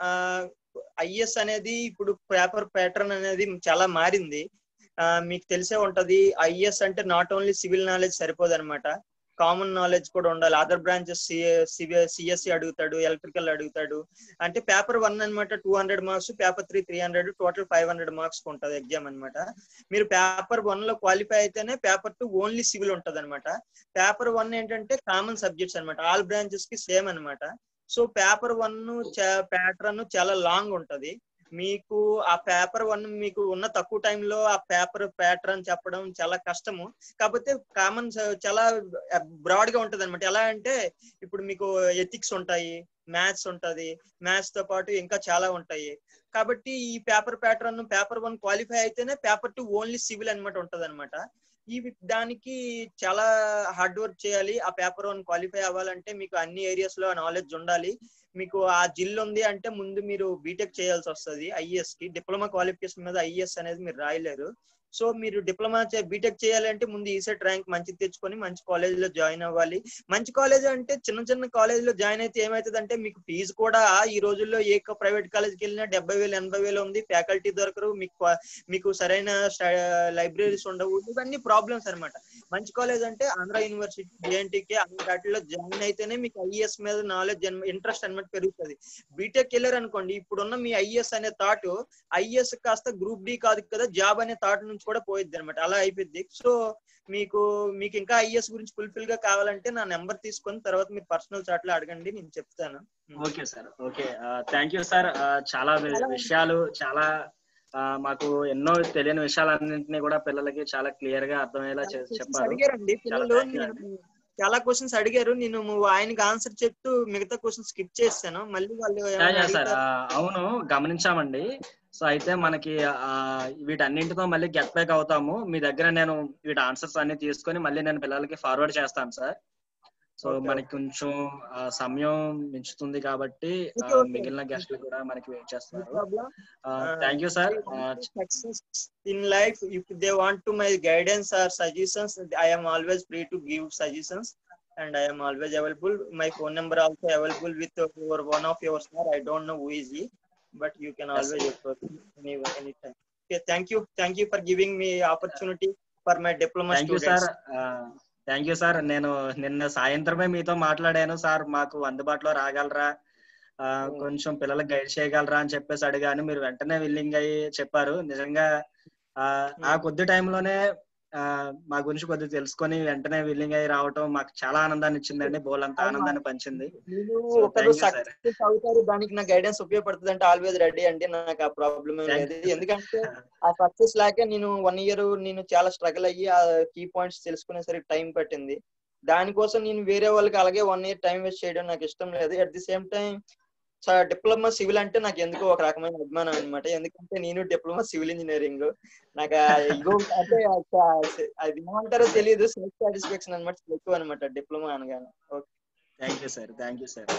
ఐఎస్ అనేది ఇప్పుడు పేపర్ ప్యాటర్న్ అనేది చాలా మారింది ఆ, మీకు తెలిసే ఉంటది ఐఎస్ అంటే నాట్ ఓన్లీ సివిల్ నాలెడ్జ్ సరిపోదు అనమాట కామన్ నాలెడ్జ్ కూడా ఉండాలి అదర్ బ్రాంచెస్ సిఎస్సి అడుగుతాడు ఎలక్ట్రికల్ అడుగుతాడు అంటే పేపర్ వన్ అన్నమాట two hundred marks paper three three hundred total five hundred marks ఉంటుంది ఎగ్జామ్ అన్నమాట మీరు పేపర్ వన్ లో క్వాలిఫై అయితేనే పేపర్ టూ ఓన్లీ సివిల్ ఉంటది అనమాట పేపర్ వన్ ఏంటంటే కామన్ సబ్జెక్ట్స్ అన్నమాట ఆల్ బ్రాంచెస్ కి సేమ్ అన్నమాట సో పేపర్ వన్ ప్యాటర్న్ చాలా లాంగ్ ఉంటది మీకు ఆ పేపర్ వన్ మీకు ఉన్న తక్కువ టైంలో ఆ పేపర్ ప్యాటర్న్ చెప్పడం చాలా కష్టము కాకపోతే కామన్ చాలా బ్రాడ్ గా ఉంటది అనమాట ఎలా అంటే ఇప్పుడు మీకు ఎథిక్స్ ఉంటాయి మ్యాథ్స్ ఉంటది మ్యాథ్స్ తో పాటు ఇంకా చాలా ఉంటాయి కాబట్టి ఈ paper pattern paper one qualify అయితేనే పేపర్ టూ ఓన్లీ సివిల్ అనమాట ఉంటది అనమాట ఈ దానికి చాలా హార్డ్ వర్క్ చేయాలి ఆ పేపర్ వన్ క్వాలిఫై అవ్వాలంటే మీకు అన్ని ఏరియాస్ లో నాలెడ్జ్ ఉండాలి మీకు ఆ జిల్ ఉంది అంటే ముందు మీరు బీటెక్ చేయాల్సి వస్తుంది ఐఎస్ కి డిప్లొమా క్వాలిఫికేషన్ మీద ఐఎస్ అనేది మీరు రాయలేరు సో మీరు డిప్లొమా బీటెక్ చేయాలంటే ముందు ఈసెట్ ర్యాంక్ మంచి తెచ్చుకొని మంచి కాలేజ్ లో జాయిన్ అవ్వాలి మంచి కాలేజ్ అంటే చిన్న చిన్న కాలేజ్ లో జాయిన్ అయితే ఏమైతుంది అంటే మీకు ఫీజు కూడా ఈ రోజుల్లో ఏ ప్రైవేట్ కాలేజ్కి వెళ్ళినా డెబ్బై వేలు ఎనభై వేలు ఉంది ఫ్యాకల్టీ దొరకరు మీకు qua- మీకు సరైన లైబ్రరీస్ ఉండవు ఇవన్నీ ప్రాబ్లమ్స్ అన్నమాట మంచి కాలేజ్ అంటే ఆంధ్ర యూనివర్సిటీ జేఎన్టీకే అన్ని వాటిలో జాయిన్ అయితేనే మీకు ఐఎస్ మీద నాలెడ్జ్ ఇంట్రెస్ట్ అనమాట పెరుగుతుంది బీటెక్ వెళ్ళారు అనుకోండి ఇప్పుడున్న మీ ఐఎస్ అనే థాట్ ఐఎస్ కాస్త గ్రూప్ డి కాదు కదా జాబ్ అనే థాట్ నుంచి కూడా పోయిద్ది అనమాట అలా అయిపోద్ది సో మీకు మీకు ఇంకా ఐఎస్ గురించి ఫుల్ఫిల్ గా కావాలంటే నా నెంబర్ తీసుకొని తర్వాత మీరు పర్సనల్ చాట్ లో అడగండి నేను చెప్తాను okay sir okay thank you sir చాలా వి- విషయాలు చాలా ఆ, మాకు ఎన్నో తెలియని విషయాలన్నింటినీ కూడా పిల్లలకి చాలా క్లియర్ గా అర్థమయ్యేలా చే- Questions చెప్పారు అడిగారండి చాలా పిల్లలు thank you నేను చాలా క్వశ్చన్స్ అడిగారు నేను ఆయనకి ఆన్సర్ చెప్తూ మిగతా క్వశ్చన్స్ స్కిప్ చేస్తాను మళ్ళీ వాళ్ళు యా, ఏమైనా యా, సార్ అడిగితే ఆ, అవును గమనించామండి సో అయితే మనకి ఆ, వీటన్నింటితో మళ్ళీ గెట్ బ్యాక్ అవుతాము మీ దగ్గర నేను వీటి ఆన్సర్స్ అన్ని తీసుకొని మళ్ళీ నేను పిల్లలకి ఫార్వర్డ్ చేస్తాను సార్ సో Okay, మనకి కొంచెం ఆ, సమయం మించుతుంది కాబట్టి ఆ, Okay, okay. మిగిలిన గెస్ట్లు కూడా మనకి వెయిట్ చేస్తున్నారు problem. Thank you sir success in life if they want to my guidance or suggestions i am always free to give suggestions and i am always available my phone number also available with your one of your sir i don't know who is he but you can Yes, always approach me any anytime okay thank you thank you for giving me opportunity for my diploma thank you students sir thank you sir నేను నిన్న సాయంత్రమే మీతో మాట్లాడాను sir మాకు అందుబాటులో రాగలరా ఆ, కొంచెం పిల్లలకు గైడ్ చేయగలరా అని చెప్పేసి అడిగాను మీరు వెంటనే విల్లింగ్ అయ్యి చెప్పారు నిజంగా ఆ, ఆ కొద్ది టైంలోనే ఆ, మా గురించి కొద్దిగా తెలుసుకొని వెంటనే విల్లింగ్ అయ్యి రావటం మాకు చాలా ఆనందాన్ని ఇచ్చిందండి బోలంత ఆనందాన్ని పంచింది మీరు So, ఒకరు thank you, sir. సక్సెస్ అవుతారు దానికి నా గైడెన్స్ ఉపయోగపడుతుంది అంటే ఆల్వేస్ రెడీ అండి నాకు ఆ ప్రాబ్లమ్ ఏం Thank లేదు you. ఎందుకంటే ఆ సక్సెస్ లేక నేను వన్ ఇయర్ నేను చాలా స్ట్రగుల్ అయ్యి ఆ కీ పాయింట్స్ తెలుసుకునేసరికి టైం పట్టింది దానికోసం నేను వేరే వాళ్ళకి అలాగే వన్ ఇయర్ టైం వేస్ట్ చేయడం నాకు ఇష్టం లేదు at the same time diploma civil అంటే నాకు ఎందుకో ఒక రకమైన అభిమానం అనమాట ఎందుకంటే నేను డిప్లొమా సివిల్ ఇంజనీరింగ్ నాకు ఆ ఇగో అంటే ఆ అది ఏమంటారో తెలియదు సెల్ఫ్ సాటిస్ఫాక్షన్ అనమాట ఎక్కువ అనమాట డిప్లొమా అనగానే okay thank you sir thank you sir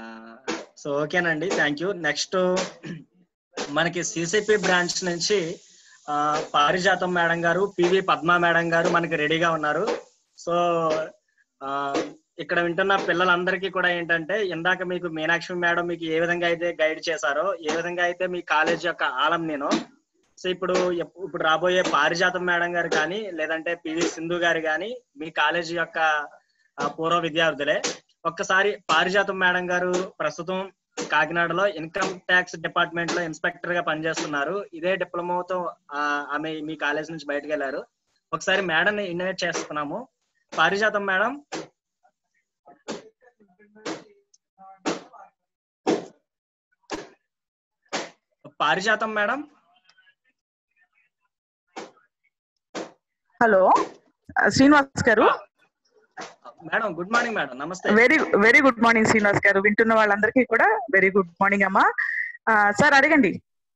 so ఓకేనండి థ్యాంక్ యూ నెక్స్ట్ మనకి సిసిపి బ్రాంచ్ నుంచి ఆ, పారిజాతం మేడం గారు పివి పద్మ మేడం గారు మనకి రెడీగా ఉన్నారు సో ఆ, ఇక్కడ వింటున్న పిల్లలందరికీ కూడా ఏంటంటే ఇందాక మీకు మీనాక్షి మేడం మీకు ఏ విధంగా అయితే గైడ్ చేశారో ఏ విధంగా అయితే మీ కాలేజ్ యొక్క ఆలం నేను సో ఇప్పుడు ఎప్- ఇప్పుడు రాబోయే పారిజాతం మేడం గారు కానీ లేదంటే పివి సింధు గారు కానీ మీ కాలేజ్ యొక్క ఆ, పూర్వ విద్యార్థులే ఒక్కసారి పారిజాతం మేడం గారు ప్రస్తుతం కాకినాడలో ఇన్కమ్ ట్యాక్స్ డిపార్ట్మెంట్ లో ఇన్స్పెక్టర్ గా పనిచేస్తున్నారు ఇదే డిప్లొమాతో ఆ, ఆమె మీ కాలేజ్ నుంచి బయటకు వెళ్ళారు ఒకసారి మేడం ఇన్వైట్ చేస్తున్నాము పారిజాతం మేడం పారిజాతం మేడం హలో శ్రీనివాస్ గారు మేడం గుడ్ మార్నింగ్ మేడం నమస్తే very very good morning Srinivas గారు వింటున్న వాళ్ళందరికీ కూడా వెరీ గుడ్ మార్నింగ్ అమ్మా సార్ అడగండి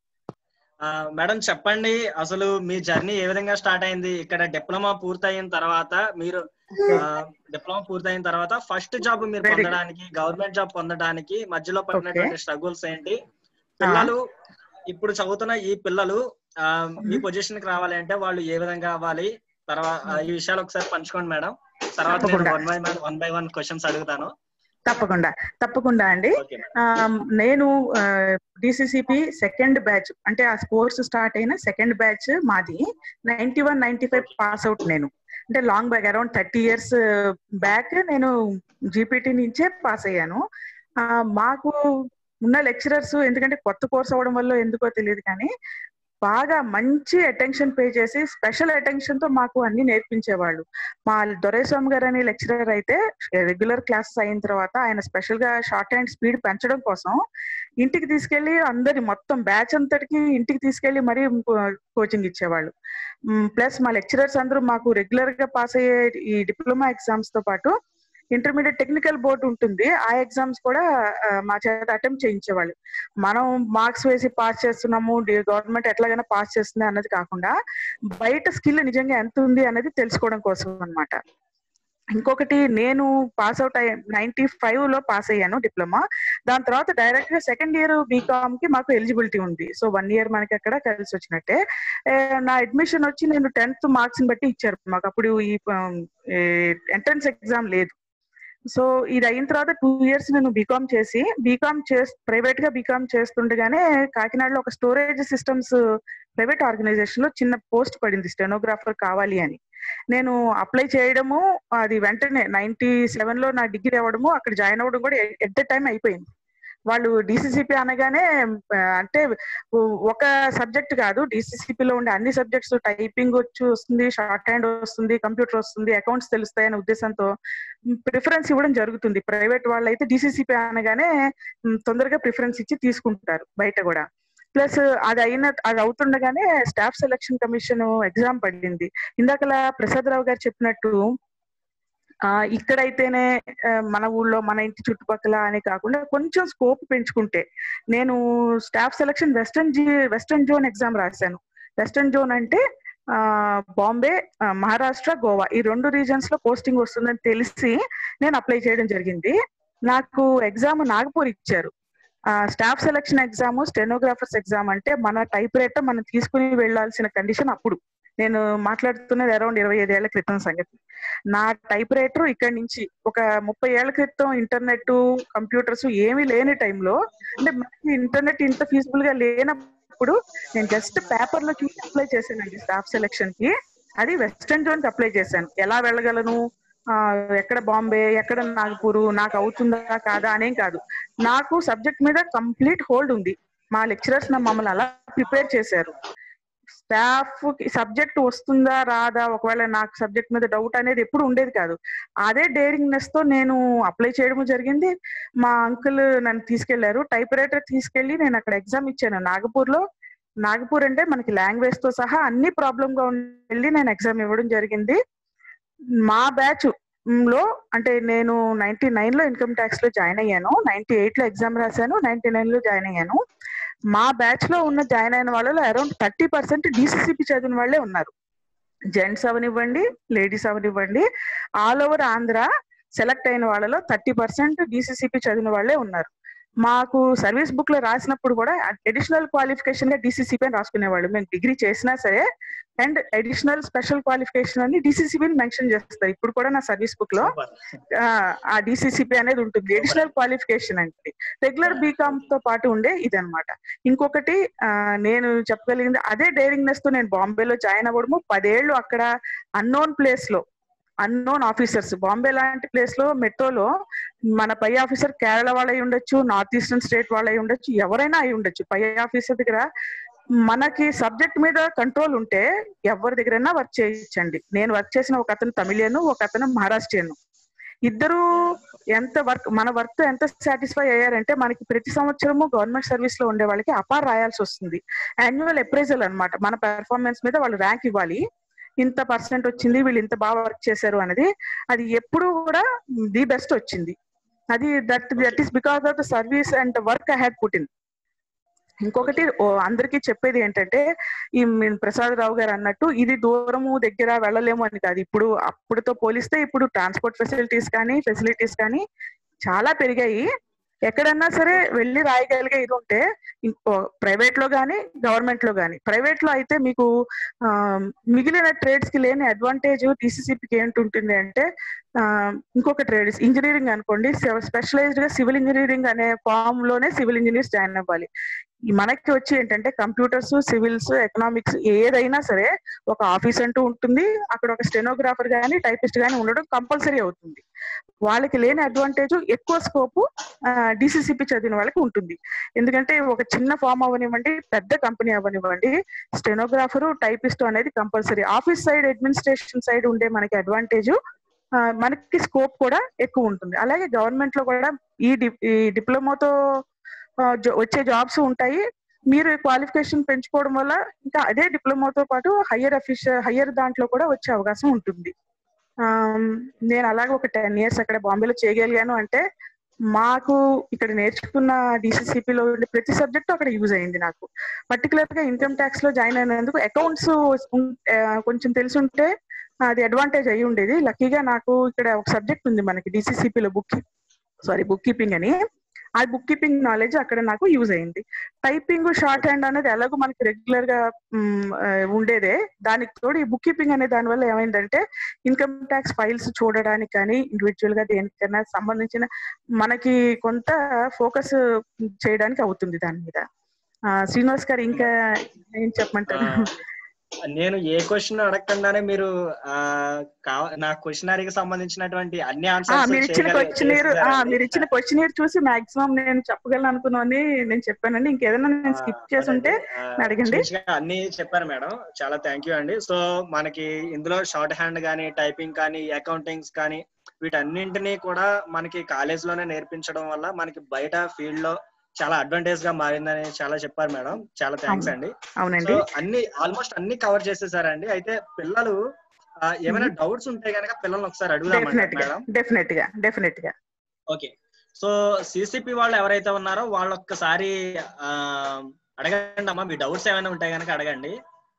ఆ, మేడం చెప్పండి అసలు మీ జర్నీ ఏ విధంగా స్టార్ట్ అయింది ఇక్కడ డిప్లొమా పూర్తయిన తర్వాత మీరు డిప్లొమా పూర్తయిన తర్వాత ఫస్ట్ జాబ్ మీరు Very good. పొందడానికి గవర్నమెంట్ జాబ్ పొందడానికి మధ్యలో పడినటువంటి Okay. స్ట్రగుల్స్ ఏంటి పిల్లలు ఇప్పుడు చదువుతున్న ఈ పిల్లలు ఆ, మీ పొజిషన్ కి రావాలి అంటే వాళ్ళు ఏ విధంగా అవ్వాలి తర్వాత ఈ విషయాలు ఒకసారి పంచుకోండి మేడం తర్వాత నేను తప్పకుండా. One by one by one questions అడుగుతాను తప్పకుండా తప్పకుండా అండి ఓకే మేడం ఆ, నేను డిసిసిపి సెకండ్ బ్యాచ్ అంటే ఆ కోర్స్ స్టార్ట్ అయిన సెకండ్ బ్యాచ్ మాది ninety one ninety five pass out నేను అంటే long back around thirty years back నేను జీపీటీ నుంచే పాస్ అయ్యాను ఆ, మాకు ఉన్న లెక్చరర్స్ ఎందుకంటే కొత్త కోర్స్ అవ్వడం వల్ల ఎందుకో తెలియదు కానీ బాగా మంచి అటెన్షన్ పే చేసి స్పెషల్ అటెన్షన్ తో మాకు అన్ని నేర్పించేవాళ్ళు మా దొరైస్వామి గారు అనే లెక్చరర్ అయితే రెగ్యులర్ క్లాసెస్ అయిన తర్వాత ఆయన స్పెషల్ గా షార్ట్ హ్యాండ్ స్పీడ్ పెంచడం కోసం ఇంటికి తీసుకెళ్లి అందరి మొత్తం బ్యాచ్ అంతటికి ఇంటికి తీసుకెళ్లి మరీ కోచింగ్ ఇచ్చేవాళ్ళు ప్లస్ మా లెక్చరర్స్ అందరూ మాకు రెగ్యులర్ గా పాస్ అయ్యే ఈ డిప్లొమా ఎగ్జామ్స్ తో పాటు ఇంటర్మీడియట్ టెక్నికల్ బోర్డు ఉంటుంది ఆ ఎగ్జామ్స్ కూడా ఆ, మా చేత అటెంప్ట్ చేయించేవాళ్ళు మనం మార్క్స్ వేసి పాస్ చేస్తున్నాము గవర్నమెంట్ ఎట్లాగైనా పాస్ చేస్తుంది అన్నది కాకుండా బయట స్కిల్ నిజంగా ఎంత ఉంది అనేది తెలుసుకోవడం కోసం అన్నమాట ఇంకొకటి నేను పాస్ అవుట్ అయ్యా నైన్టీ ఫైవ్ లో పాస్ అయ్యాను డిప్లొమా దాని తర్వాత డైరెక్ట్ గా సెకండ్ ఇయర్ బీకామ్ కి మాకు ఎలిజిబిలిటీ ఉంది సో వన్ ఇయర్ మనకి అక్కడ కలిసి వచ్చినట్టే ఏ, నా అడ్మిషన్ వచ్చి నేను టెన్త్ మార్క్స్ బట్టి ఇచ్చారు మాకు అప్పుడు ఈ ఎంట్రన్స్ ఎగ్జామ్ లేదు సో ఇది అయిన తర్వాత టూ ఇయర్స్ నేను బీకామ్ చేసి బీకామ్ చేసి ప్రైవేట్ గా బీకామ్ చేస్తుండగానే కాకినాడలో ఒక స్టోరేజ్ సిస్టమ్స్ ప్రైవేట్ ఆర్గనైజేషన్ లో చిన్న పోస్ట్ పడింది స్టెనోగ్రాఫర్ కావాలి అని నేను అప్లై చేయడము అది వెంటనే నైన్టీ సెవెన్ లో నా డిగ్రీ అవ్వడము అక్కడ జాయిన్ అవ్వడం కూడా ఎట్ ద టైం అయిపోయింది వాళ్ళు డిసిసిపి అనగానే ఆ, అంటే ఒక సబ్జెక్ట్ కాదు DCCP లో ఉండే అన్ని సబ్జెక్ట్స్ టైపింగ్ వచ్చి వస్తుంది షార్ట్ హ్యాండ్ వస్తుంది కంప్యూటర్ వస్తుంది అకౌంట్స్ తెలుస్తాయి అనే ఉద్దేశంతో ప్రిఫరెన్స్ ఇవ్వడం జరుగుతుంది ప్రైవేట్ వాళ్ళు అయితే డిసిసిపి అనగానే ఉమ్, తొందరగా ప్రిఫరెన్స్ ఇచ్చి తీసుకుంటారు బయట కూడా ప్లస్ అది అయిన అది అవుతుండగానే స్టాఫ్ సెలక్షన్ కమిషన్ ఎగ్జామ్ పడింది ఇందాకలా ప్రసాద్ రావు గారు చెప్పినట్టు ఆ ఇక్కడైతేనే ఆ, మన ఊళ్ళో మన ఇంటి చుట్టుపక్కల అని కాకుండా కొంచెం స్కోప్ పెంచుకుంటే నేను స్టాఫ్ సెలక్షన్ వెస్టర్న్ జీ వెస్టర్న్ జోన్ ఎగ్జామ్ రాశాను వెస్టర్న్ జోన్ అంటే ఆ బాంబే ఆ, మహారాష్ట్ర గోవా ఈ రెండు రీజన్స్ లో పోస్టింగ్ వస్తుందని తెలిసి నేను అప్లై చేయడం జరిగింది నాకు ఎగ్జామ్ నాగపూర్ ఇచ్చారు staff selection exam stenographers exam అంటే మన టైప్ రేట్ మనం తీసుకుని వెళ్ళాల్సిన కండిషన్ అప్పుడు నేను మాట్లాడుతున్నది అరౌండ్ ఇరవై ఐదు ఏళ్ల క్రితం సంగతి నా టైప్ రైటర్ ఇక్కడ నుంచి ఒక ముప్పై ఏళ్ల క్రితం ఇంటర్నెట్ కంప్యూటర్స్ ఏమీ లేని టైంలో అంటే మనకి ఇంటర్నెట్ ఇంత ఫీజిబుల్ గా లేనప్పుడు నేను జస్ట్ పేపర్ లో చూసి అప్లై చేశానండి స్టాఫ్ సెలక్షన్ కి అది వెస్టర్న్ జోన్ కి అప్లై చేశాను ఎలా వెళ్ళగలను ఆ, ఎక్కడ బాంబే ఎక్కడ నాగపూర్ నాకు అవుతుందా కాదా అనేం కాదు నాకు సబ్జెక్ట్ మీద కంప్లీట్ హోల్డ్ ఉంది మా లెక్చరర్స్ నా మమ్మల్ని అలా ప్రిపేర్ చేశారు స్టాఫ్ కి సబ్జెక్ట్ వస్తుందా రాదా ఒకవేళ నాకు సబ్జెక్ట్ మీద డౌట్ అనేది ఎప్పుడు ఉండేది కాదు అదే డేరింగ్నెస్ తో నేను అప్లై చేయడం జరిగింది మా అంకుల్ నన్ను తీసుకెళ్లారు టైప్ రైటర్ తీసుకెళ్లి నేను అక్కడ ఎగ్జామ్ ఇచ్చాను నాగపూర్ లో నాగపూర్ అంటే మనకి లాంగ్వేజ్ తో సహా అన్ని ప్రాబ్లమ్ గా వెళ్ళి నేను ఎగ్జామ్ ఇవ్వడం జరిగింది మా బ్యాచ్ లో అంటే నేను నైన్టీ నైన్ లో ఇన్కమ్ ట్యాక్స్ లో జాయిన్ అయ్యాను నైన్టీ ఎయిట్ లో ఎగ్జామ్ రాశాను నైన్టీ నైన్ లో జాయిన్ అయ్యాను మా బ్యాచ్ లో ఉన్న జాయిన్ అయిన వాళ్ళలో అరౌండ్ థర్టీ పర్సెంట్ డిసిసిపి చదివిన వాళ్ళే ఉన్నారు జెంట్స్ అవనివ్వండి లేడీస్ అవనివ్వండి ఆల్ ఓవర్ ఆంధ్ర సెలెక్ట్ అయిన వాళ్ళలో థర్టీ పర్సెంట్ డిసిసిపి చదివిన వాళ్ళే ఉన్నారు మాకు సర్వీస్ బుక్ లో రాసినప్పుడు కూడా అడిషనల్ క్వాలిఫికేషన్ గా డిసిసిపి అని రాసుకునేవాళ్ళు మేము డిగ్రీ చేసినా సరే అండ్ అడిషనల్ స్పెషల్ క్వాలిఫికేషన్ అని డిసిసిపి మెన్షన్ చేస్తారు ఇప్పుడు కూడా నా సర్వీస్ బుక్ లో సూపర్ ఆ, ఆ డిసిసిపి అనేది ఉంటుంది అడిషనల్ క్వాలిఫికేషన్ అంటే రెగ్యులర్ బీకామ్ తో పాటు ఉండే ఇదన్నమాట ఇంకొకటి ఆ, నేను చెప్పగలిగింది అదే డేరింగ్నెస్ తో నేను బాంబేలో జాయిన్ అవ్వడము పదేళ్ళు అక్కడ అన్నోన్ ప్లేస్ లో అన్నోన్ ఆఫీసర్స్ బాంబే లాంటి ప్లేస్ లో మెట్రోలో మన పై ఆఫీసర్ కేరళ వాళ్ళై ఉండొచ్చు నార్త్ ఈస్టర్న్ స్టేట్ వాళ్ళై ఉండొచ్చు ఎవరైనా అయి ఉండొచ్చు పై ఆఫీసర్ దగ్గర మనకి సబ్జెక్ట్ మీద కంట్రోల్ ఉంటే ఎవరి దగ్గరైనా వర్క్ చేయించండి నేను వర్క్ చేసిన ఒక అతను తమిళియను ఒక అతను మహారాష్ట్రియను ఇద్దరు ఎంత వర్క్ మన వర్క్ ఎంత సాటిస్ఫై అయ్యారంటే మనకి ప్రతి సంవత్సరము గవర్నమెంట్ సర్వీస్ లో ఉండే వాళ్ళకి అపార్ రాయాల్సి వస్తుంది యాన్యువల్ అప్రైజల్ అన్నమాట మన పెర్ఫార్మెన్స్ మీద వాళ్ళు ర్యాంక్ ఇవ్వాలి ఇంత పర్సెంట్ వచ్చింది వీళ్ళు ఇంత బాగా వర్క్ చేశారు అనేది అది ఎప్పుడు కూడా ది బెస్ట్ వచ్చింది అది that that is because of the service and work I had put in ఇంకొకటి ఓ, అందరికీ చెప్పేది ఏంటంటే ఈ మీ ప్రసాద్ రావు గారు అన్నట్టు ఇది దూరము దగ్గర వెళ్ళలేము అని కాదు ఇప్పుడు అప్పుడుతో పోలిస్తే ఇప్పుడు ట్రాన్స్పోర్ట్ ఫెసిలిటీస్ కానీ ఫెసిలిటీస్ కానీ చాలా పెరిగాయి ఎక్కడన్నా సరే వెళ్ళి రాయగలిగే ఇది ఉంటే ఇంకో ప్రైవేట్ లో కానీ గవర్నమెంట్ లో కానీ ప్రైవేట్ లో అయితే మీకు ఆ, మిగిలిన ట్రేడ్స్ కి లేని అడ్వాంటేజ్ టీసీసీపీకి ఏంటి ఉంటుంది అంటే ఆ, ఇంకొక ట్రేడ్ ఇంజనీరింగ్ అనుకోండి స్పెషలైజ్డ్ గా సివిల్ ఇంజనీరింగ్ అనే ఫామ్ లోనే సివిల్ ఇంజనీర్స్ జాయిన్ అవ్వాలి ఈ మనకి వచ్చి ఏంటంటే కంప్యూటర్స్ సివిల్స్ ఎకనామిక్స్ ఏదైనా సరే ఒక ఆఫీస్ అంటూ ఉంటుంది అక్కడ ఒక స్టెనోగ్రాఫర్ గానీ టైపిస్ట్ గానీ ఉండడం కంపల్సరీ అవుతుంది వాళ్ళకి లేని అడ్వాంటేజ్ ఎక్కువ స్కోప్ డిసిసిపి చదివిన వాళ్ళకి ఉంటుంది ఎందుకంటే ఒక చిన్న ఫామ్ అవ్వనివ్వండి పెద్ద కంపెనీ అవ్వనివ్వండి స్టెనోగ్రాఫర్ టైపిస్ట్ అనేది compulsory office side administration side ఉండే మనకి అడ్వాంటేజ్ మనకి స్కోప్ కూడా ఎక్కువ ఉంటుంది అలాగే గవర్నమెంట్ లో కూడా ఈ డి- ఈ డిప్లొమాతో ఆ, జా- వచ్చే జాబ్స్ ఉంటాయి మీరు క్వాలిఫికేషన్ పెంచుకోవడం వల్ల ఇంకా అదే డిప్లొమాతో పాటు హయ్యర్ అఫీషియల్ హయ్యర్ దాంట్లో కూడా వచ్చే అవకాశం ఉంటుంది ఆమ్, నేను అలాగే ఒక టెన్ ఇయర్స్ అక్కడ బాంబేలో చేయగలిగాను అంటే మాకు ఇక్కడ నేర్చుకున్న డిసిసిపిలో ఉండే ప్రతి సబ్జెక్ట్ అక్కడ యూజ్ అయింది నాకు పర్టికులర్ గా ఇన్కమ్ ట్యాక్స్ లో జాయిన్ అయినందుకు అకౌంట్స్ కొంచెం తెలిసి ఉంటే అది అడ్వాంటేజ్ అయి ఉండేది లక్కీగా నాకు ఇక్కడ ఒక సబ్జెక్ట్ ఉంది మనకి డిసిసిపిలో బుక్ సారీ బుక్ కీపింగ్ అని ఆ బుక్ కీపింగ్ నాలెడ్జ్ అక్కడ నాకు యూజ్ అయింది టైపింగ్ షార్ట్ హ్యాండ్ అనేది ఎలాగో మనకి రెగ్యులర్ గా మ్, ఆ, ఉండేదే దానికి తోడు ఈ బుక్ కీపింగ్ అనే దాని వల్ల ఏమైందంటే ఇన్కమ్ ట్యాక్స్ ఫైల్స్ చూడడానికి కానీ ఇండివిజువల్ గా దేనికైనా సంబంధించిన మనకి కొంత ఫోకస్ చేయడానికి అవుతుంది దాని మీద ఆ, శ్రీనివాస్ గారు ఇంకా ఏం చెప్పమంటారు ఆ, నేను ఏ క్వశ్చన్ అడగకుండానే మీరు ఆ కావ- నా క్వశ్చనరీకి సంబంధించినటువంటి అన్ని ఆ, ఆన్సర్స్ మీరు ఇచ్చిన క్వశ్చన్ మీరు ఇచ్చిన క్వశ్చన్ చూసి మాక్సిమం నేను చెప్పగలను అనుకున్నాను నేను చెప్పానండి ఇంకేదైనా నేను స్కిప్ చేసి ఉంటే అడగండి. అన్ని చెప్పారు మేడం చాలా థ్యాంక్ యూ అండి సో మనకి ఇందులో షార్ట్ హ్యాండ్ కానీ టైపింగ్ కానీ అకౌంటింగ్స్ కానీ వీటన్నింటినీ కూడా మనకి కాలేజ్ లోనే నేర్పించడం వల్ల మనకి బయట ఫీల్డ్ లో చాలా అడ్వాంటేజ్ గా మారిందని చాలా చెప్పారు మేడం చాలా థ్యాంక్స్ అవును. అండి అవునండి సో అన్ని ఆల్మోస్ట్ అన్ని కవర్ చేసేసారండి అయితే పిల్లలు ఆ, ఏమైనా డౌట్స్ ఉంటే గనక పిల్లల్ని ఒకసారి అడుగుదాం డెఫినెట్ గా మేడం డెఫినెట్ గా డెఫినెట్ గా ఓకే సో సిసిపి వాళ్ళు ఎవరైతే ఉన్నారో వాళ్ళు ఒక్కసారి ఆ, అడగండి అమ్మా మీ డౌట్స్ ఏమైనా ఉంటాయి కనుక అడగండి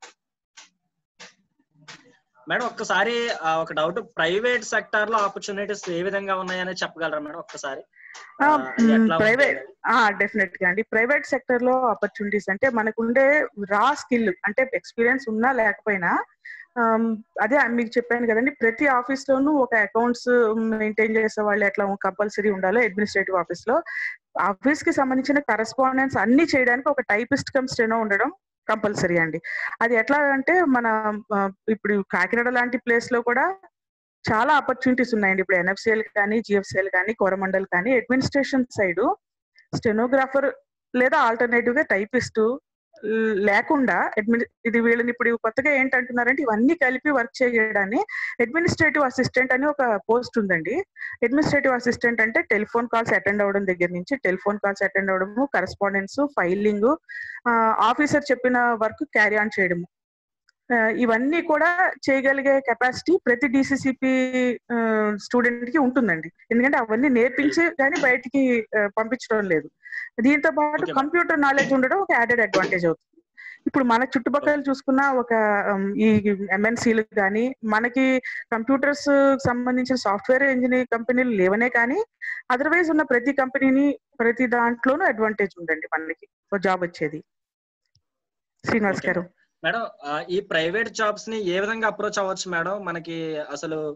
మేడం ఒక్కసారి ఆ, ఒక డౌట్ ప్రైవేట్ సెక్టార్ లో ఆపర్చునిటీస్ ఏ విధంగా ఉన్నాయని చెప్పగలరా మేడం ఒక్కసారి ఆ, అది ఎట్లా ప్రైవేట్ ఉంటుంది? డెఫినెట్ గా అండి ప్రైవేట్ సెక్టర్ లో ఆపర్చునిటీస్ అంటే మనకుండే రా స్కిల్ అంటే ఎక్స్పీరియన్స్ ఉన్నా లేకపోయినా ఆమ్, అదే మీకు చెప్పాను కదండి ప్రతి ఆఫీస్ లోనూ ఒక అకౌంట్స్ మెయింటైన్ చేసే వాళ్ళు ఎట్లా కంపల్సరీ ఉండాలో అడ్మినిస్ట్రేటివ్ ఆఫీస్ లో ఆఫీస్ కి సంబంధించిన కరెస్పాండెన్స్ అన్ని చేయడానికి ఒక టైపిస్ట్ కమ్ స్టెనో ఉండడం కంపల్సరీ అండి అది ఎట్లా అంటే మన ఆ, ఇప్పుడు కాకినాడ లాంటి ప్లేస్ లో కూడా చాలా ఆపర్చునిటీస్ ఉన్నాయండి ఇప్పుడు ఎన్ఎఫ్సిఎల్ కానీ జిఎఫ్సిఎల్ కానీ కోరమండల్ కానీ అడ్మినిస్ట్రేషన్ సైడ్ స్టెనోగ్రాఫర్ లేదా ఆల్టర్నేటివ్ గా టైపిస్ట్ లేకుండా అడ్మిని ఇది వీళ్ళని ఇప్పుడు కొత్తగా ఏంటంటున్నారంటే ఇవన్నీ కలిపి వర్క్ చేయడాన్ని అడ్మినిస్ట్రేటివ్ అసిస్టెంట్ అని ఒక పోస్ట్ ఉందండి అడ్మినిస్ట్రేటివ్ అసిస్టెంట్ అంటే టెలిఫోన్ కాల్స్ అటెండ్ అవ్వడం దగ్గర నుంచి టెలిఫోన్ కాల్స్ అటెండ్ అవ్వడము కరెస్పాండెన్స్ ఫైలింగ్ ఆఫీసర్ చెప్పిన వర్క్ క్యారీ ఆన్ చేయడము ఆ, ఇవన్నీ కూడా చేయగలిగే కెపాసిటీ ప్రతి డిసిసిపి స్టూడెంట్ కి ఉంటుందండి ఎందుకంటే అవన్నీ నేర్పించి కానీ బయటికి ఆ, పంపించడం లేదు దీంతో పాటు Okay, ma'am. కంప్యూటర్ నాలెడ్జ్ ఉండడం ఒక యాడెడ్ అడ్వాంటేజ్ అవుతుంది ఇప్పుడు మన చుట్టుపక్కల చూసుకున్న ఒక ఉమ్, ఈ ఎంఎన్సీలు కానీ మనకి కంప్యూటర్స్ సంబంధించిన సాఫ్ట్వేర్ ఇంజనీర్ కంపెనీలు లేవనే కానీ అదర్వైజ్ ఉన్న ప్రతి కంపెనీని ప్రతి దాంట్లోనూ అడ్వాంటేజ్ ఉందండి మనకి జాబ్ వచ్చేది శ్రీనివాస్ Okay, గారు మేడం ఆ, ఈ ప్రైవేట్ జాబ్స్ ని ఏ విధంగా అప్రోచ్ అవ్వచ్చు మేడం మనకి అసలు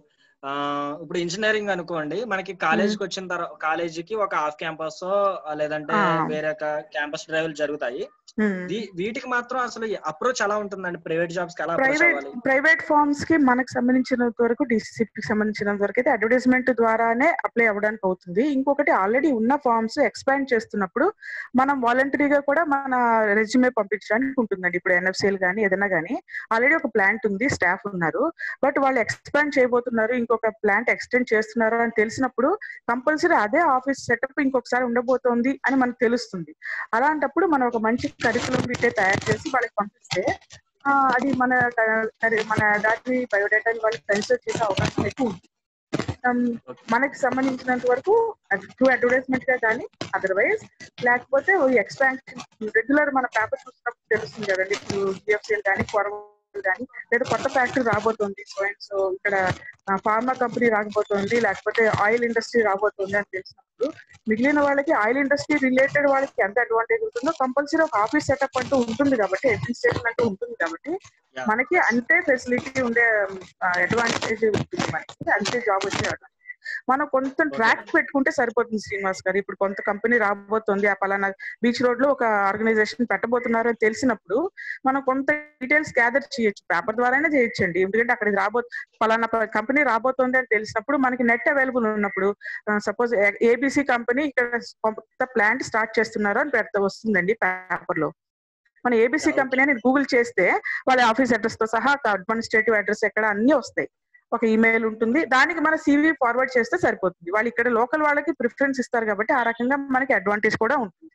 ఆ ఇప్పుడు ఇంజనీరింగ్ అనుకోండి మనకి కాలేజీకి వచ్చిన తర్వాత కాలేజీకి ఒక హాఫ్ క్యాంపస్ లేదంటే ఆ. వేరే క్యాంపస్ డ్రైవ్లు జరుగుతాయి వీ- వీటికి మాత్రం అసలు అప్రోచ్ ఎలా ఉంటుందండి ప్రైవేట్ జాబ్స్ కి ఎలా అప్రోచ్ ప్రైవేట్ అవ్వాలి ప్రైవేట్ ఫార్మ్స్ కి మనకు సంబంధించినంత వరకు డిసిసిపికి సంబంధించినంత వరకు అయితే అడ్వర్టైజ్మెంట్ ద్వారానే అప్లై అవ్వడానికి అవుతుంది ఇంకొకటి ఆల్రెడీ ఉన్న ఫార్మ్స్ ఎక్స్పాండ్ చేస్తున్నప్పుడు మనం వాలంటరీగా కూడా మన రెజ్యూమే పంపించడానికి ఉంటుందండి ఇప్పుడు ఎన్ఎఫ్సిఎల్ కానీ ఏదైనా కానీ ఆల్రెడీ ఒక ప్లాంట్ ఉంది స్టాఫ్ ఉన్నారు బట్ వాళ్ళు ఎక్స్పాండ్ చేయబోతున్నారు ఇంకొక ప్లాంట్ ఎక్స్టెండ్ చేస్తున్నారు అని తెలిసినప్పుడు కంపల్సరీ అదే ఆఫీస్ సెటప్ ఇంకొకసారి ఉండబోతోంది అని మనకు తెలుస్తుంది అలాంటప్పుడు మనం ఒక మంచి కరికులం వీటే తయారు చేసి వాళ్ళకి పంపిస్తే ఆ, అది మన కరి- మన దాటి బయోడేటా వాళ్ళకి కన్సిడర్ చేసే అవకాశం ఎక్కువ ఉంది Um, మనకి సంబంధించినంత వరకు టూ అడ్వర్టైజ్మెంట్ గా కానీ అదర్వైజ్ లేకపోతే ఎక్స్పాన్షన్ రెగ్యులర్ మన పేపర్ చూసినప్పుడు తెలుస్తుంది కదండి ఇప్పుడు జిఎఫ్సీలు కానీ కొరవలు కానీ లేదా కొత్త ఫ్యాక్టరీ రాబోతుంది సో అండ్ సో ఇక్కడ ఫార్మా కంపెనీ రాబోతోంది లేకపోతే ఆయిల్ ఇండస్ట్రీ రాబోతుంది అని తెలిసినప్పుడు మిగిలిన వాళ్ళకి ఆయిల్ ఇండస్ట్రీ రిలేటెడ్ వాళ్ళకి ఎంత అడ్వాంటేజ్ ఉంటుందో కంపల్సరీ ఒక ఆఫీస్ సెటప్ అంటూ ఉంటుంది కాబట్టి అడ్మినిస్ట్రేషన్ అంటూ ఉంటుంది కాబట్టి Yeah. మనకి అంతే ఫెసిలిటీ ఉండే అడ్వాంటేజ్ ఉంటుంది మనకి అంతే జాబ్ వచ్చే advantage. మనం కొంత ట్రాక్ పెట్టుకుంటే సరిపోతుంది శ్రీనివాస్ గారు ఇప్పుడు కొంత కంపెనీ రాబోతుంది ఆ పలానా బీచ్ రోడ్ లో ఒక ఆర్గనైజేషన్ పెట్టబోతున్నారు అని తెలిసినప్పుడు మనం కొంత డీటెయిల్స్ గ్యాదర్ చేయొచ్చు పేపర్ ద్వారానే చేయొచ్చండి ఎందుకంటే అక్కడికి రాబో పలానా కంపెనీ రాబోతుంది అని తెలిసినప్పుడు మనకి నెట్ అవైలబుల్ ఉన్నప్పుడు సపోజ్ ఏబిసి కంపెనీ ఇక్కడ కొత్త ప్లాంట్ స్టార్ట్ చేస్తున్నారు అని పెడతా వస్తుందండి పేపర్ లో మన ఏబిసి Yeah, okay. కంపెనీ అని గూగుల్ చేస్తే వాళ్ళ ఆఫీస్ అడ్రస్ తో సహా అడ్మినిస్ట్రేటివ్ అడ్రస్ ఎక్కడ అన్ని వస్తాయి ఒక ఇమెయిల్ ఉంటుంది దానికి మన సివి ఫార్వర్డ్ చేస్తే సరిపోతుంది వాళ్ళు ఇక్కడ లోకల్ వాళ్ళకి ప్రిఫరెన్స్ ఇస్తారు కాబట్టి ఆ రకంగా మనకి అడ్వాంటేజ్ కూడా ఉంటుంది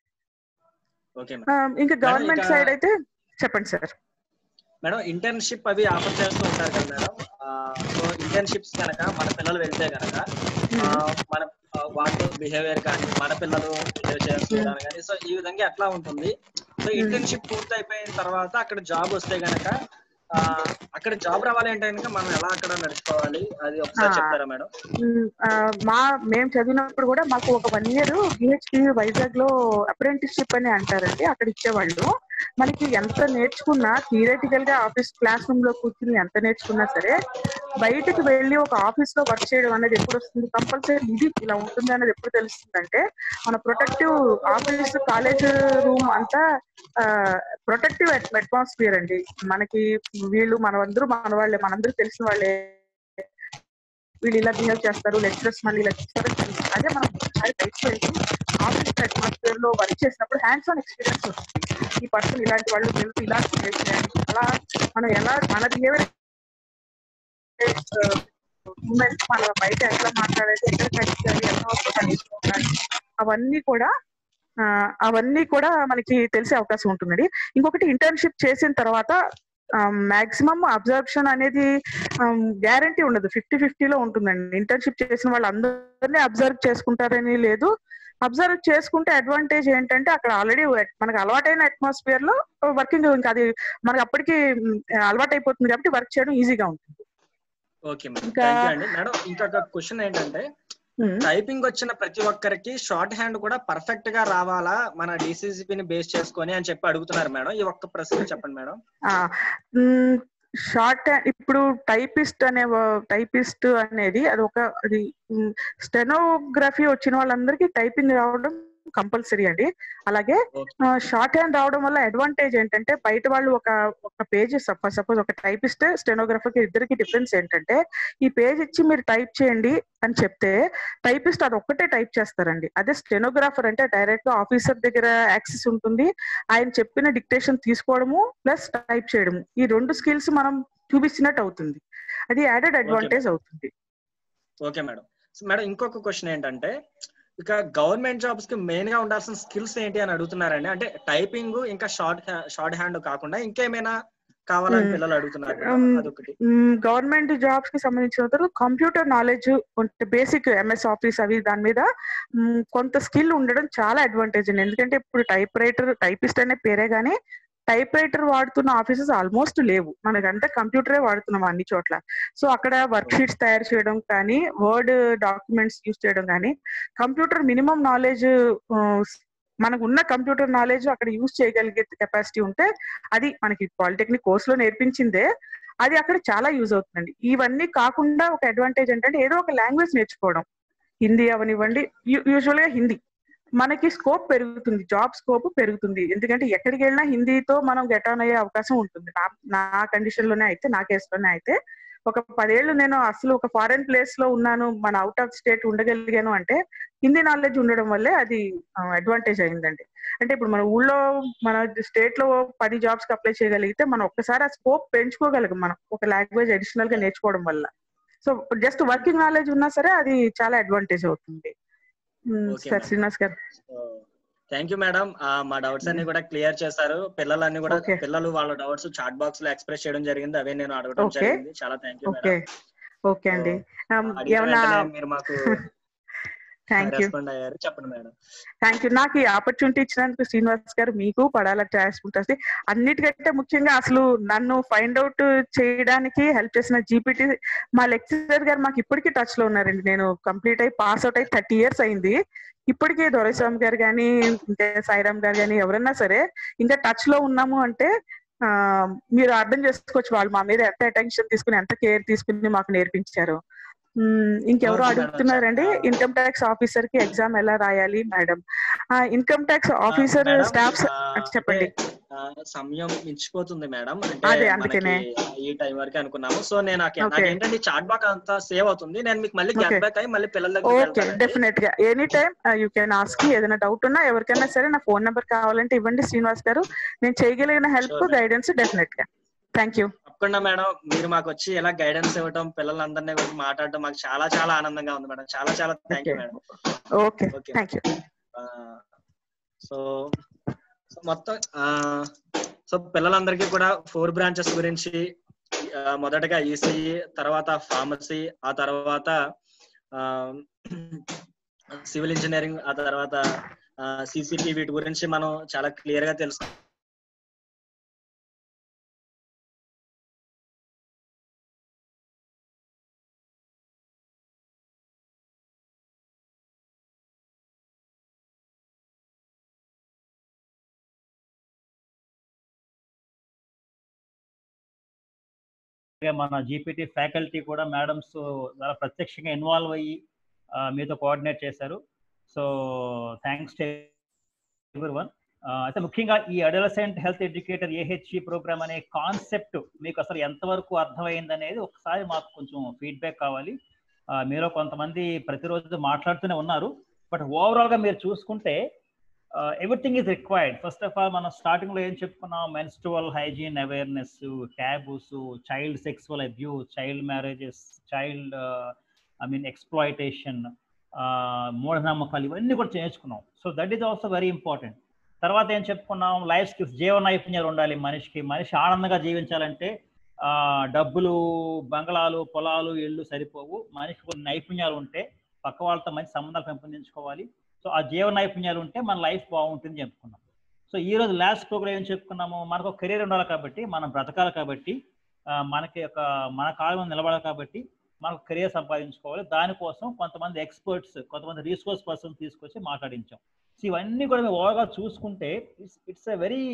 ఓకే ఆ, ఇంకా గవర్నమెంట్ ఇక- సైడ్ అయితే చెప్పండి సార్ మేడం ఇంటర్న్షిప్ అవి ఆఫర్ చేస్తూ ఉంటారు కదా మేడం సో ఇంటర్న్షిప్స్ కనుక మన పిల్లలు వెళ్తే కనుక మన ఆ, వాళ్ళ బిహేవియర్ కానీ మన పిల్లలు బిహేవ్ చేయడం కానీ సో ఈ విధంగా ఎట్లా ఉంటుంది సో ఇంటర్న్షిప్ పూర్తి అయిపోయిన తర్వాత అక్కడ జాబ్ వస్తే గనక ఆ, అక్కడ జాబ్ రావాలి అంటే కనుక మనం ఎలా అక్కడ నడుచుకోవాలి అది ఒకసారి ఆ. చెప్తారా మేడం మ్, ఆ, మా మేము చదివినప్పుడు కూడా మాకు ఒక వన్ ఇయర్ బిహెచ్పి వైజాగ్ లో అప్రెంటిస్షిప్ అని అంటారండి అక్కడ ఇచ్చేవాళ్ళు మనకి ఎంత నేర్చుకున్నా థియరటికల్ గా ఆఫీస్ క్లాస్ రూమ్ లో కూర్చుని ఎంత నేర్చుకున్నా సరే బయటకు వెళ్ళి ఒక ఆఫీస్ లో వర్క్ చేయడం అనేది ఎప్పుడు వస్తుంది కంపల్సరీ ఇది ఇలా ఉంటుంది అనేది ఎప్పుడు తెలుస్తుందంటే మన ప్రొటెక్టివ్ ఆఫీస్ కాలేజ్ రూమ్ అంతా ప్రొటెక్టివ్ అట్మాస్ఫియర్ అండి మనకి వీళ్ళు మనమందరూ మన వాళ్ళే మనందరూ తెలిసిన వాళ్ళే వీళ్ళు ఇలా బిహేవ్ చేస్తారు లెక్చరర్స్ మళ్ళీ ఇలా చేస్తారు అదే మనం ఒకసారి బయటకు వెళ్ళి ఆఫీస్ అట్మాస్ఫియర్ లో వర్క్ చేసినప్పుడు హ్యాండ్స్ ఆన్ ఎక్స్పీరియన్స్ వస్తుంది ఈ పర్సన్ ఇలాంటి వాళ్ళు తెలుసు ఇలా బిహేవ్ చేయాలి అలా మనం ఎలా మన బిహేవియర్ ఉమెన్స్ మన బయట ఎట్లా మాట్లాడాలి ఎక్కడ కట్టించాలి ఎలా పనిచేయాలి అవన్నీ కూడా ఆ, అవన్నీ కూడా మనకి తెలిసే అవకాశం ఉంటుందండి ఇంకొకటి ఇంటర్న్షిప్ చేసిన తర్వాత మాక్సిమం అబ్జర్ప్షన్ అనేది గ్యారంటీ ఉండదు ఫిఫ్టీ ఫిఫ్టీలో ఉంటుందండి ఇంటర్న్షిప్ చేసిన వాళ్ళు అందరినీ అబ్జర్వ్ చేసుకుంటారని లేదు అబ్జర్వ్ చేసుకుంటే అడ్వాంటేజ్ ఏంటంటే అక్కడ ఆల్రెడీ మనకు అలవాటైన అట్మాస్ఫియర్ లో వర్కింగ్ ఇంకా అది మనకి అప్పటికి అలవాటు అయిపోతుంది కాబట్టి వర్క్ చేయడం ఈజీగా ఉంటుంది ఓకే మేడం ఇంకా- థ్యాంక్ యూ అండి మేడం ఇంకొక క్వశ్చన్ ఏంటంటే ఉమ్. టైపింగ్ వచ్చిన ప్రతి ఒక్కరికి షార్ట్ హ్యాండ్ కూడా పర్ఫెక్ట్ గా రావాలా మన DCCP ని బేస్ చేసుకొని అని చెప్పి అడుగుతున్నారు మేడం ఈ ఒక్క ప్రశ్న చెప్పండి మేడం షార్ట్ ఇప్పుడు టైపిస్ట్ అనే టైపిస్ట్ అనేది అది ఒక అది స్టెనోగ్రఫీ వచ్చిన వాళ్ళందరికీ టైపింగ్ రావడం కంపల్సరీ అండి అలాగే Okay. షార్ట్ హ్యాండ్ రావడం వల్ల అడ్వాంటేజ్ ఏంటంటే బయట వాళ్ళు ఒక ఒక పేజ్ సపోజ్ ఒక టైపిస్ట్ స్టెనోగ్రఫర్ కి ఇద్దరికి డిఫరెన్స్ ఏంటంటే ఈ పేజ్ ఇచ్చి మీరు టైప్ చేయండి అని చెప్తే టైపిస్ట్ అది ఒక్కటే టైప్ చేస్తారండి అదే స్టెనోగ్రాఫర్ అంటే డైరెక్ట్ గా ఆఫీసర్ దగ్గర యాక్సెస్ ఉంటుంది ఆయన చెప్పిన డిక్టేషన్ తీసుకోవడము ప్లస్ టైప్ చేయడము ఈ రెండు స్కిల్స్ మనం చూపించినట్టు అవుతుంది అది యాడెడ్ అడ్వాంటేజ్ అవుతుంది ఓకే మేడం మేడం ఇంకొక క్వశ్చన్ ఏంటంటే ఇక గవర్నమెంట్ జాబ్స్ కి మెయిన్ గా ఉండాల్సిన స్కిల్స్ ఏంటి అని అడుగుతున్నారండి అంటే టైపింగ్ ఇంకా షార్ట్ షార్ట్ హ్యాండ్ కాకుండా ఇంకేమైనా కావాలని Hmm. పిల్లలు అడుగుతున్నారు మేడం. Um, అదొకటి గవర్నమెంట్ జాబ్స్ కి సంబంధించిన computer knowledge basic MS office అవి దాని మీద మ్, కొంత స్కిల్ ఉండడం చాలా అడ్వాంటేజ్ అండి ఎందుకంటే ఇప్పుడు టైప్ రైటర్ టైపిస్ట్ అనే పేరే గానీ టైప్ రైటర్ వాడుతున్న ఆఫీసెస్ ఆల్మోస్ట్ లేవు మనకంటే కంప్యూటరే వాడుతున్నాం అన్ని చోట్ల సో అక్కడ వర్క్ షీట్స్ తయారు చేయడం కానీ వర్డ్ డాక్యుమెంట్స్ యూస్ చేయడం కానీ కంప్యూటర్ మినిమం నాలెడ్జ్ మనకు ఉన్న కంప్యూటర్ నాలెడ్జ్ అక్కడ యూస్ చేయగలిగే కెపాసిటీ ఉంటే అది మనకి పాలిటెక్నిక్ కోర్స్ లో నేర్పించిందే అది అక్కడ చాలా యూజ్ అవుతుందండి ఇవన్నీ కాకుండా ఒక అడ్వాంటేజ్ ఏంటంటే ఏదో ఒక లాంగ్వేజ్ నేర్చుకోవడం హిందీ అవనివ్వండి యూజువల్ గా హిందీ మనకి స్కోప్ పెరుగుతుంది జాబ్ స్కోప్ పెరుగుతుంది ఎందుకంటే ఎక్కడికి వెళ్ళినా హిందీతో మనం గెట్ ఆన్ అయ్యే అవకాశం ఉంటుంది నా నా కండిషన్ లోనే అయితే నా కేసులోనే అయితే ఒక పదేళ్ళు నేను అసలు ఒక ఫారెన్ ప్లేస్ లో ఉన్నాను మన అవుట్ ఆఫ్ స్టేట్ ఉండగలిగాను అంటే హిందీ నాలెడ్జ్ ఉండడం వల్లే అది అడ్వాంటేజ్ అయిందండి అంటే ఇప్పుడు మన ఊళ్ళో మన స్టేట్ లో పది జాబ్స్ కి అప్లై చేయగలిగితే మనం ఒక్కసారి ఆ స్కోప్ పెంచుకోగలం మనం ఒక లాంగ్వేజ్ అడిషనల్ గా నేర్చుకోవడం వల్ల సో జస్ట్ వర్కింగ్ నాలెడ్జ్ ఉన్నా సరే అది చాలా అడ్వాంటేజ్ అవుతుంది Okay, sir ma'am. Srinivas garu thank you madam మా డౌట్స్ అన్ని కూడా క్లియర్ చేశారు పిల్లలన్నీ కూడా Okay. పిల్లలు వాళ్ళ డౌట్స్ చాట్ బాక్స్ లో ఎక్స్ప్రెస్ చేయడం జరిగింది అవే నేను అడగడం Okay. జరిగింది చాలా thank you okay madam okay అండి Um, అడిగిన ఏమన్నా వెంటనే మీరు మాకు థ్యాంక్ యూ రెస్పాండ్ అయ్యారు చెప్పండి మేడం థ్యాంక్ యూ నాకు ఈ ఆపర్చునిటీ ఇచ్చినందుకు శ్రీనివాస్ గారు మీకు పడాల ట్రాన్స్ ఉంటుంది అన్నిటికంటే ముఖ్యంగా అసలు నన్ను ఫైండ్ అవుట్ చేయడానికి హెల్ప్ చేసిన జీపీటీ మా లెక్చరర్ గారు మాకు ఇప్పటికీ టచ్ లో ఉన్నారండి నేను కంప్లీట్ అయి పాస్ అవుట్ అయి థర్టీ ఇయర్స్ అయింది ఇప్పటికీ దొరైస్వామి గారు కానీ ఇంకా సాయిరామ్ గారు కానీ ఎవరన్నా సరే ఇంకా టచ్ లో ఉన్నాము అంటే ఆ మీరు అర్థం చేసుకోవచ్చు వాళ్ళు మా మీద ఎంత అటెన్షన్ తీసుకుని ఎంత కేర్ తీసుకుని మాకు నేర్పించారు మ్మ్, ఇంకెవరో Okay, madam. అడుగుతున్నారండి చాలా- ఇన్కమ్ ట్యాక్స్ ఆఫీసర్ కి ఎగ్జామ్ ఎలా రాయాలి madam income tax officer madam, staffs ఆ, చెప్పండి అంటే, ఆ, సమయం మించిపోతుంది మేడం అంటే అదే, మనకి అందుకనే. ఈ టైం వరకు అనుకున్నాము సో నేను నాకు Okay. నాకేంటంటే చాట్ బాక్ అంతా సేవ్ అవుతుంది నేను మీకు మళ్ళీ గెట్ Okay. బ్యాక్ అయ్యి మళ్ళీ పిల్లల దగ్గరికి ఓకే వెళ్తానండి. డెఫినెట్ గా any time you can ask ఏదైనా డౌట్ ఉన్నా ఎవరికైనా సరే నా ఫోన్ నెంబర్ కావాలంటే ఇవ్వండి శ్రీనివాస్ గారు నేను చేయగలిగిన help Sure, madam. Guidance definite గా థ్యాంక్ యూ తప్పకుండా మేడం మీరు మాకు వచ్చి ఎలా గైడెన్స్ ఇవ్వటం పిల్లలందరినీ గురించి మాట్లాడటం మాకు చాలా చాలా ఆనందంగా ఉంది మేడం చాలా చాలా thank you Okay. Madam okay Okay. Thank you so so మొత్తం సో పిల్లలందరికీ కూడా ఫోర్ బ్రాంచెస్ గురించి ఆ, మొదటగా ఈసీఈ తర్వాత ఫార్మసీ ఆ తర్వాత సివిల్ ఇంజనీరింగ్ ఆ తర్వాత సిసిపి వీటి గురించి మనం చాలా క్లియర్ గా తెలుసు అలాగే మన జీపీటీ ఫ్యాకల్టీ కూడా మేడమ్స్ చాలా ప్రత్యక్షంగా ఇన్వాల్వ్ అయ్యి ఆ, మీతో కోఆర్డినేట్ చేశారు so thanks to every one అయితే ముఖ్యంగా ఈ adolescent health educator AHE programme అనే కాన్సెప్ట్ మీకు అసలు ఎంతవరకు అర్థమైంది అనేది ఒకసారి మాకు కొంచెం ఫీడ్బ్యాక్ కావాలి ఆ, మీలో కొంతమంది ప్రతిరోజు మాట్లాడుతూనే ఉన్నారు బట్ ఓవరాల్ గా మీరు చూసుకుంటే everything is required first of all మనం స్టార్టింగ్ లో ఏం చెప్పుకున్నాం menstrual hygiene awareness taboos child sexual abuse child marriages child I mean exploitation మూఢనమ్మకాలు ఇవన్నీ కూడా నేర్చుకున్నాం so that is also very important తర్వాత ఏం చెప్పుకున్నాం లైఫ్ స్కిల్స్ జీవన నైపుణ్యాలు ఉండాలి మనిషికి మనిషి ఆనందంగా జీవించాలంటే ఆ, డబ్బులు బంగళాలు పొలాలు ఇళ్ళు సరిపోవు మనిషికి కొన్ని నైపుణ్యాలు ఉంటే పక్క వాళ్ళతో మంచి సంబంధాలు పెంపొందించుకోవాలి సో ఆ జీవన నైపుణ్యాలు ఉంటే మన లైఫ్ బాగుంటుంది చెప్పుకున్నాం సో ఈ రోజు లాస్ట్ ప్రోగ్రామ్ ఏం చెప్పుకున్నాము మనకు ఒక కెరీర్ ఉండాలి కాబట్టి మనం బ్రతకాలి కాబట్టి ఆ, మనకి ఒక మన కాళ్ళ మీద నిలబడాలి కాబట్టి మనకు కెరీర్ సంపాదించుకోవాలి దానికోసం కొంతమంది ఎక్స్పర్ట్స్ కొంతమంది రీసోర్స్ పర్సన్ తీసుకొచ్చి మాట్లాడించాం సో ఇవన్నీ కూడా మేము ఓవర్గా చూసుకుంటే it's it's a very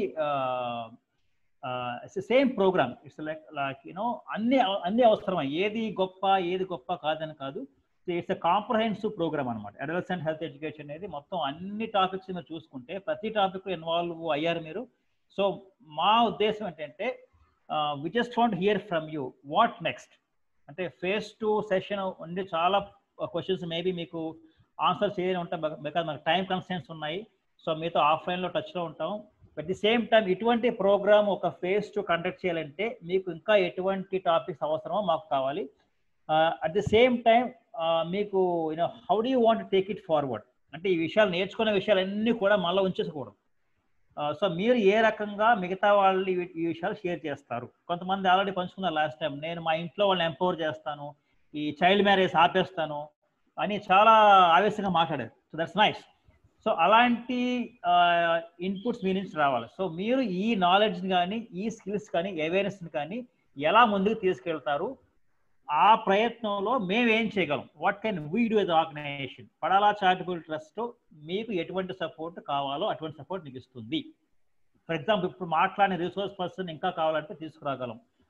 it's same programme it's like like you know అన్ని అన్ని అవసరమే ఏది గొప్ప ఏది గొప్ప కాదని కాదు ఇట్స్ ఎ కాంప్రహెన్సివ్ ప్రోగ్రామ్ అనమాట అడలసెంట్ హెల్త్ ఎడ్యుకేషన్ అనేది మొత్తం అన్ని టాపిక్స్ మీరు చూసుకుంటే ప్రతి టాపిక్ ఇన్వాల్వ్ అయ్యారు మీరు సో మా ఉద్దేశం ఏంటంటే we just want hear from you what next అంటే ఫేస్ టు సెషన్ ఉండి చాలా క్వశ్చన్స్ మేబీ మీకు ఆన్సర్ చేయని ఉంటాం బికాజ్ మనకు టైం కన్సెంట్స్ ఉన్నాయి సో మీతో ఆఫ్లైన్లో టచ్లో ఉంటాం అట్ ది సేమ్ టైం ఇటువంటి ప్రోగ్రామ్ ఒక ఫేస్ టు కండక్ట్ చేయాలంటే మీకు ఇంకా ఎటువంటి టాపిక్స్ అవసరమో మాకు కావాలి అట్ ది సేమ్ టైం మీకు you know how do you want take it forward అంటే ఈ విషయాలు నేర్చుకునే విషయాలన్నీ కూడా మళ్ళీ ఉంచేసుకోవడం సో మీరు ఏ రకంగా మిగతా వాళ్ళు ఈ ఈ విషయాలు షేర్ చేస్తారు కొంతమంది ఆల్రెడీ పంచుకున్నారు లాస్ట్ టైం నేను మా ఇంట్లో వాళ్ళని ఎంపవర్ చేస్తాను ఈ చైల్డ్ మ్యారేజ్ ఆపేస్తాను అని చాలా ఆవేశంగా మాట్లాడారు సో దట్స్ నైస్ సో అలాంటి ఇన్పుట్స్ మీ నుంచి రావాలి సో మీరు ఈ నాలెడ్జ్ కానీ ఈ స్కిల్స్ కానీ అవేర్నెస్ కానీ ఎలా ముందుకు తీసుకెళ్తారు ఆ ప్రయత్నంలో మేము ఏం చేయగలం what can we do as organisation పడాలా చారిటబుల్ ట్రస్ట్ మీకు ఎటువంటి సపోర్ట్ కావాలో అటువంటి సపోర్ట్ మీకు ఇస్తుంది ఫర్ ఎగ్జాంపుల్ ఇప్పుడు మాట్లాడిన రిసోర్స్ పర్సన్ ఇంకా కావాలంటే తీసుకురాగలం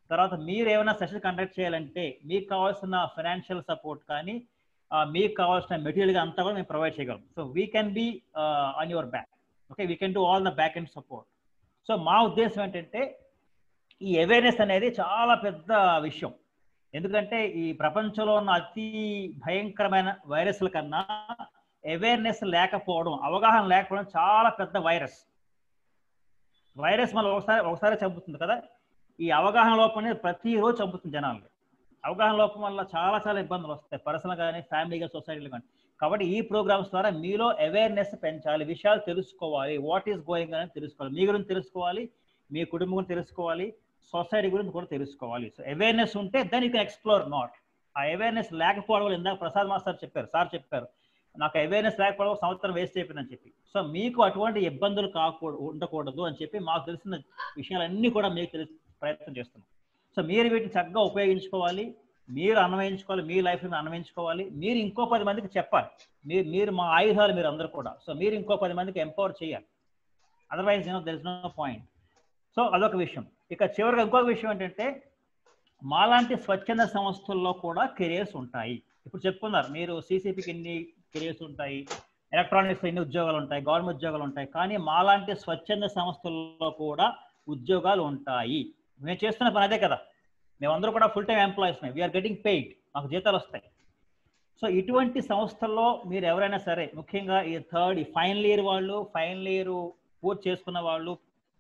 తర్వాత మీరు ఏమైనా సెషన్ కండక్ట్ చేయాలంటే మీకు కావాల్సిన ఫైనాన్షియల్ సపోర్ట్ కానీ ఆ, మీకు కావాల్సిన మెటీరియల్ అంతా కూడా మేము ప్రొవైడ్ చేయగలం so we can be on your back okay we can do all the back and support so మా ఉద్దేశం ఏంటంటే ఈ అవేర్నెస్ అనేది చాలా పెద్ద విషయం ఎందుకంటే ఈ ప్రపంచంలో ఉన్న అతి భయంకరమైన వైరస్ల కన్నా అవేర్నెస్ లేకపోవడం అవగాహన లేకపోవడం చాలా పెద్ద వైరస్ వైరస్ మనం ఒకసారి ఒకసారి చంపుతుంది కదా ఈ అవగాహన లోపం అనేది ప్రతిరోజు చంపుతుంది జనాలు అవగాహన లోపం వల్ల చాలా చాలా ఇబ్బందులు వస్తాయి పర్సనల్ కానీ ఫ్యామిలీగా సొసైటీలో కానీ కాబట్టి ఈ ప్రోగ్రామ్స్ ద్వారా మీలో అవేర్నెస్ పెంచాలి విషయాలు తెలుసుకోవాలి వాట్ ఈస్ గోయింగ్ అని తెలుసుకోవాలి మీ గురించి తెలుసుకోవాలి మీ కుటుంబం గురించి తెలుసుకోవాలి సొసైటీ గురించి కూడా తెలుసుకోవాలి సో అవేర్నెస్ ఉంటే then you can explore not ఆ అవేర్నెస్ లేకపోవడం వల్ల ఇందాక ప్రసాద్ మాస్టర్ చెప్పారు సార్ చెప్పారు నాకు అవేర్నెస్ లేకపోవడం ఒక సంవత్సరం వేస్ట్ అయిపోయిందని చెప్పి సో మీకు అటువంటి ఇబ్బందులు కాకూడదు ఉండకూడదు అని చెప్పి మాకు తెలిసిన విషయాలన్నీ కూడా మీకు తెలిసి ప్రయత్నం చేస్తున్నాం సో మీరు వీటిని చక్కగా ఉపయోగించుకోవాలి మీరు అన్వయించుకోవాలి మీ లైఫ్ మీద అన్వయించుకోవాలి మీరు ఇంకో పది మందికి చెప్పాలి మీరు మీరు మా ఆయుధాలు మీరు అందరూ కూడా సో మీరు ఇంకో పది మందికి ఎంపవర్ చేయాలి otherwise no there is no point so అదొక విషయం ఇక చివరిగా ఇంకొక విషయం ఏంటంటే మాలాంటి స్వచ్ఛంద సంస్థల్లో కూడా కెరియర్స్ ఉంటాయి ఇప్పుడు చెప్పుకున్నారు మీరు సీసీపీకి ఎన్ని కెరియర్స్ ఉంటాయి ఎలక్ట్రానిక్స్ ఎన్ని ఉద్యోగాలు ఉంటాయి గవర్నమెంట్ ఉద్యోగాలు ఉంటాయి కానీ మాలాంటి స్వచ్ఛంద సంస్థల్లో కూడా ఉద్యోగాలు ఉంటాయి మేము చేస్తున్న పని అదే కదా మేమందరూ కూడా full time employees we are getting paid మాకు జీతాలు వస్తాయి సో ఇటువంటి సంస్థల్లో మీరు ఎవరైనా సరే ముఖ్యంగా ఈ థర్డ్ ఈ ఫైనల్ ఇయర్ వాళ్ళు ఫైనల్ ఇయర్ పూర్తి చేసుకున్న వాళ్ళు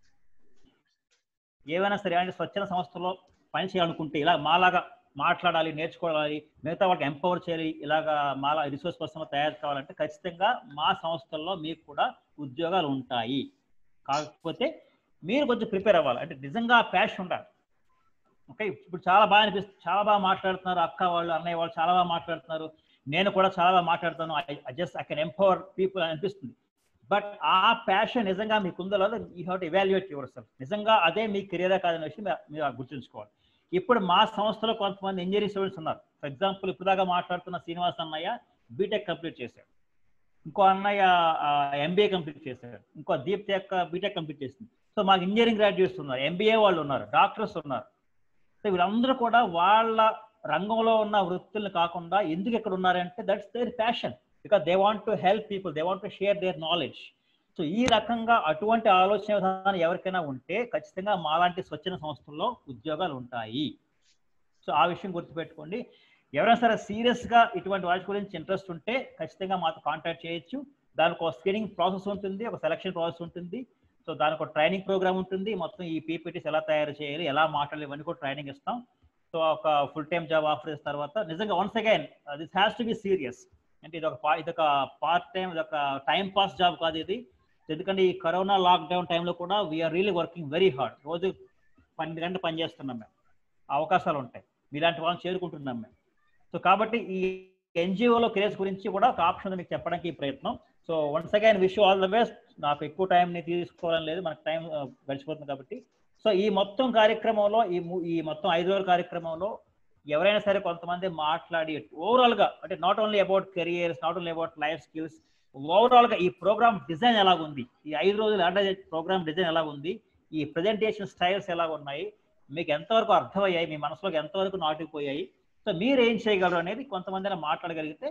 ఏవైనా సరే అంటే స్వచ్ఛంద సంస్థలో పని చేయాలనుకుంటే ఇలా మాలాగా మాట్లాడాలి నేర్చుకోవాలి మిగతా వాళ్ళకి ఎంపవర్ చేయాలి ఇలాగా మాలా రిసోర్స్ పర్సన్ తయారు కావాలంటే ఖచ్చితంగా మా సంస్థల్లో మీకు కూడా ఉద్యోగాలు ఉంటాయి కాకపోతే మీరు కొంచెం ప్రిపేర్ అవ్వాలి అంటే నిజంగా ప్యాషన్ ఉండాలి ఓకే ఇప్పుడు చాలా బాగా అనిపిస్తుంది చాలా బాగా మాట్లాడుతున్నారు అక్క వాళ్ళు అన్నయ్య వాళ్ళు చాలా బాగా మాట్లాడుతున్నారు నేను కూడా చాలా బాగా మాట్లాడుతాను I just I can empower people అనిపిస్తుంది బట్ ఆ ప్యాషన్ నిజంగా మీకు ఉందో లేదో you have to evaluate yourself నిజంగా అదే మీ కెరీరే కాదనే విషయం మీరు- మీరు గుర్తుంచుకోవాలి ఇప్పుడు మా సంస్థలో కొంతమంది ఇంజనీరింగ్ స్టూడెంట్స్ ఉన్నారు ఫర్ ఎగ్జాంపుల్ ఇప్పుడు దాకా మాట్లాడుతున్న శ్రీనివాస్ అన్నయ్య బీటెక్ కంప్లీట్ చేశాడు ఇంకో అన్నయ్య ఎంబీఏ కంప్లీట్ చేశాడు ఇంకో దీప్తి యొక్క బీటెక్ కంప్లీట్ చేసింది సో మాకు ఇంజనీరింగ్ గ్రాడ్యుయేట్స్ ఉన్నారు ఎంబీఏ వాళ్ళు ఉన్నారు డాక్టర్స్ ఉన్నారు సో వీళ్ళందరూ కూడా వాళ్ళ రంగంలో ఉన్న వృత్తులను కాకుండా ఎందుకు ఇక్కడ ఉన్నారంటే that's their passion because they want to help people they want to share their knowledge so ఈ రకంగా అటువంటి ఆలోచన విధానం ఎవరికైనా ఉంటే ఖచ్చితంగా మాలాంటి స్వచ్ఛంద సంస్థల్లో ఉద్యోగాలు ఉంటాయి సో ఆ విషయం గుర్తుపెట్టుకోండి ఎవరైనా సరే సీరియస్గా ఇటువంటి వాటి గురించి ఇంట్రెస్ట్ ఉంటే ఖచ్చితంగా మాతో కాంటాక్ట్ చేయొచ్చు దానికి ఒక స్క్రీనింగ్ ప్రాసెస్ ఉంటుంది ఒక సెలక్షన్ ప్రాసెస్ ఉంటుంది సో దానికి ఒక ట్రైనింగ్ ప్రోగ్రామ్ ఉంటుంది మొత్తం ఈ పీపీటీస్ ఎలా తయారు చేయాలి ఎలా మాట్లాడాలి ఇవన్నీ కూడా ట్రైనింగ్ ఇస్తాం సో ఒక ఫుల్ టైం జాబ్ ఆఫర్ చేసిన తర్వాత నిజంగా once again this has to be serious అంటే ఇది ఒక పా- ఇది ఒక పార్ట్ టైం ఇది ఒక టైం పాస్ జాబ్ కాదు ఇది ఎందుకంటే ఈ కరోనా లాక్డౌన్ టైంలో కూడా we are really working very hard రోజు పన్నెండు గంటలు పనిచేస్తున్నాం మేము అవకాశాలు ఉంటాయి మీలాంటి వాళ్ళని చేరుకుంటున్నాం మేము సో కాబట్టి ఈ ఎన్జిఓలో కెరియర్స్ గురించి కూడా ఒక ఆప్షన్ ఉంది మీకు చెప్పడానికి ఈ ప్రయత్నం so once again wish all the best నాకు ఎక్కువ టైంని తీసుకోవాలని లేదు మనకు టైం గడిచిపోతుంది కాబట్టి సో ఈ మొత్తం కార్యక్రమంలో ఈ ము- ఈ మొత్తం ఐదు రోజుల కార్యక్రమంలో ఎవరైనా సరే కొంతమంది మాట్లాడి ఓవరాల్ గా అంటే not only about careers not only about life skills overall గా ఈ ప్రోగ్రామ్ డిజైన్ ఎలా ఉంది ఈ ఐదు రోజులు అంటే ప్రోగ్రామ్ డిజైన్ ఎలా ఉంది ఈ ప్రెజెంటేషన్ స్టైల్స్ ఎలా ఉన్నాయి మీకు ఎంతవరకు అర్థమయ్యాయి మీ మనసులోకి ఎంతవరకు నాటుకుపోయాయి సో మీరు ఏం చేయగలరు అనేది కొంతమంది మాట్లాడగలిగితే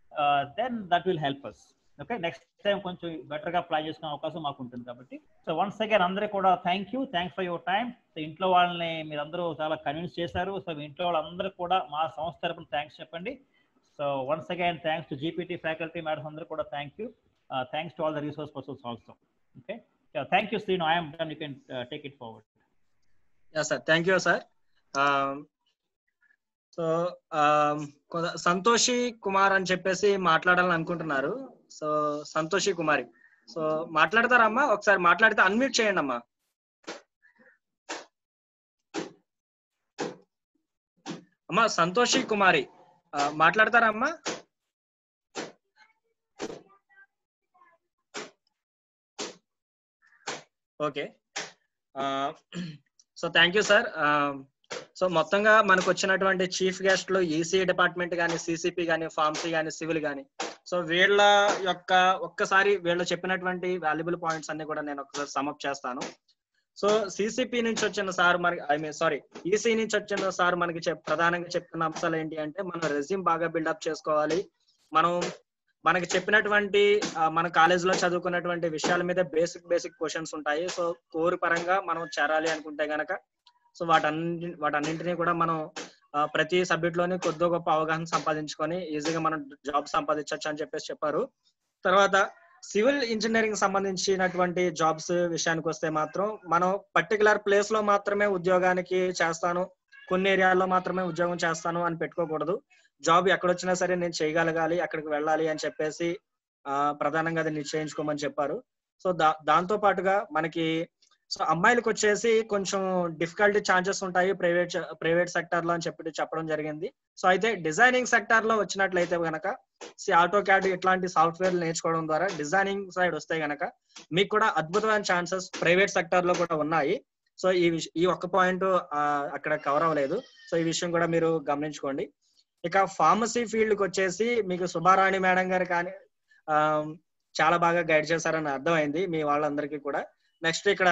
then that will help us okay next time కొంచెం బెటర్ గా ప్లాన్ చేసుకునే అవకాశం మాకు ఉంటుంది కాబట్టి సో వన్స్ అగైన్ అందరికీ కూడా thank you thanks for your time so ఇంట్లో వాళ్ళని మీరందరూ చాలా కన్విన్స్ చేశారు సో మీ ఇంట్లో వాళ్ళందరికీ కూడా మా సంస్థ తరపున థ్యాంక్స్ చెప్పండి so once again thanks to GPT faculty madam అందరూ కూడా thank you thanks to all the resource persons also okay thank you Srinu I'm done you can take it forward yeah sir thank you sir so Santoshi Kumar అని చెప్పేసి మాట్లాడాలని అనుకుంటున్నారు so Santoshi Kumari so మాట్లాడతారమ్మా ఒకసారి మాట్లాడితే unmute చేయండి అమ్మా అమ్మా సంతోషి కుమారి ఆ, మాట్లాడతారా అమ్మా okay so thank you sir so మొత్తంగా మనకు వచ్చినటువంటి చీఫ్ గెస్ట్లు ఈసీ డిపార్ట్మెంట్ కానీ సిసిపి కానీ ఫార్మసీ కానీ సివిల్ కానీ సో వీళ్ళ యొక్క ఒక్కసారి వీళ్ళు చెప్పినటువంటి వాల్యుబుల్ పాయింట్స్ అన్ని కూడా నేను ఒకసారి సమప్ చేస్తాను సో సిసిపి నుంచి వచ్చిన సార్ మనకి ఐ మీన్ సారీ ఈసీ నుంచి వచ్చిన సార్ మనకి చెప్ ప్రధానంగా చెప్తున్న అంశాలు ఏంటి అంటే మనం రెజ్యూమ్ బాగా బిల్డప్ చేసుకోవాలి మనం మనకి చెప్పినటువంటి ఆ, మన కాలేజ్ లో చదువుకున్నటువంటి విషయాల మీద బేసిక్ బేసిక్ క్వశ్చన్స్ ఉంటాయి సో కోర్ పరంగా మనం చేరాలి అనుకుంటే గనక సో వాటన్ని వాటన్నింటినీ కూడా మనం ఆ, ప్రతి సబ్జెక్ట్ లోని కొద్ది గొప్ప అవగాహన సంపాదించుకొని ఈజీగా మనం జాబ్ సంపాదించవచ్చు అని చెప్పేసి చెప్పారు తర్వాత సివిల్ ఇంజనీరింగ్ సంబంధించినటువంటి జాబ్స్ విషయానికి వస్తే మాత్రం మనం పర్టికులర్ ప్లేస్ లో మాత్రమే ఉద్యోగానికి చేస్తాను కొన్ని ఏరియాల్లో మాత్రమే ఉద్యోగం చేస్తాను అని పెట్టుకోకూడదు జాబ్ ఎక్కడొచ్చినా సరే నేను చేయగలగాలి అక్కడికి వెళ్ళాలి అని చెప్పేసి ఆ, ప్రధానంగా అది నిశ్చయించుకోమని చెప్పారు సో దా దాంతో పాటుగా మనకి సో అమ్మాయిలకు వచ్చేసి కొంచెం డిఫికల్టీ ఛాన్సెస్ ఉంటాయి ప్రైవేట్ ప్రైవేట్ సెక్టర్ లో అని చెప్పి చెప్పడం జరిగింది సో అయితే డిజైనింగ్ సెక్టర్ లో వచ్చినట్లయితే గనక సి ఆటో క్యాడ్ ఇట్లాంటి సాఫ్ట్వేర్ నేర్చుకోవడం ద్వారా డిజైనింగ్ సైడ్ వస్తే గనక మీకు కూడా అద్భుతమైన ఛాన్సెస్ ప్రైవేట్ సెక్టర్ లో కూడా ఉన్నాయి సో ఈ విష ఈ ఒక్క పాయింట్ అక్కడ కవర్ అవ్వలేదు సో ఈ విషయం కూడా మీరు గమనించుకోండి ఇక ఫార్మసీ ఫీల్డ్ కి వచ్చేసి మీకు సుబ్బారాణి మేడం గారు కానీ ఆ, చాలా బాగా గైడ్ చేశారని అర్థమైంది మీ వాళ్ళందరికీ కూడా నెక్స్ట్ ఇక్కడ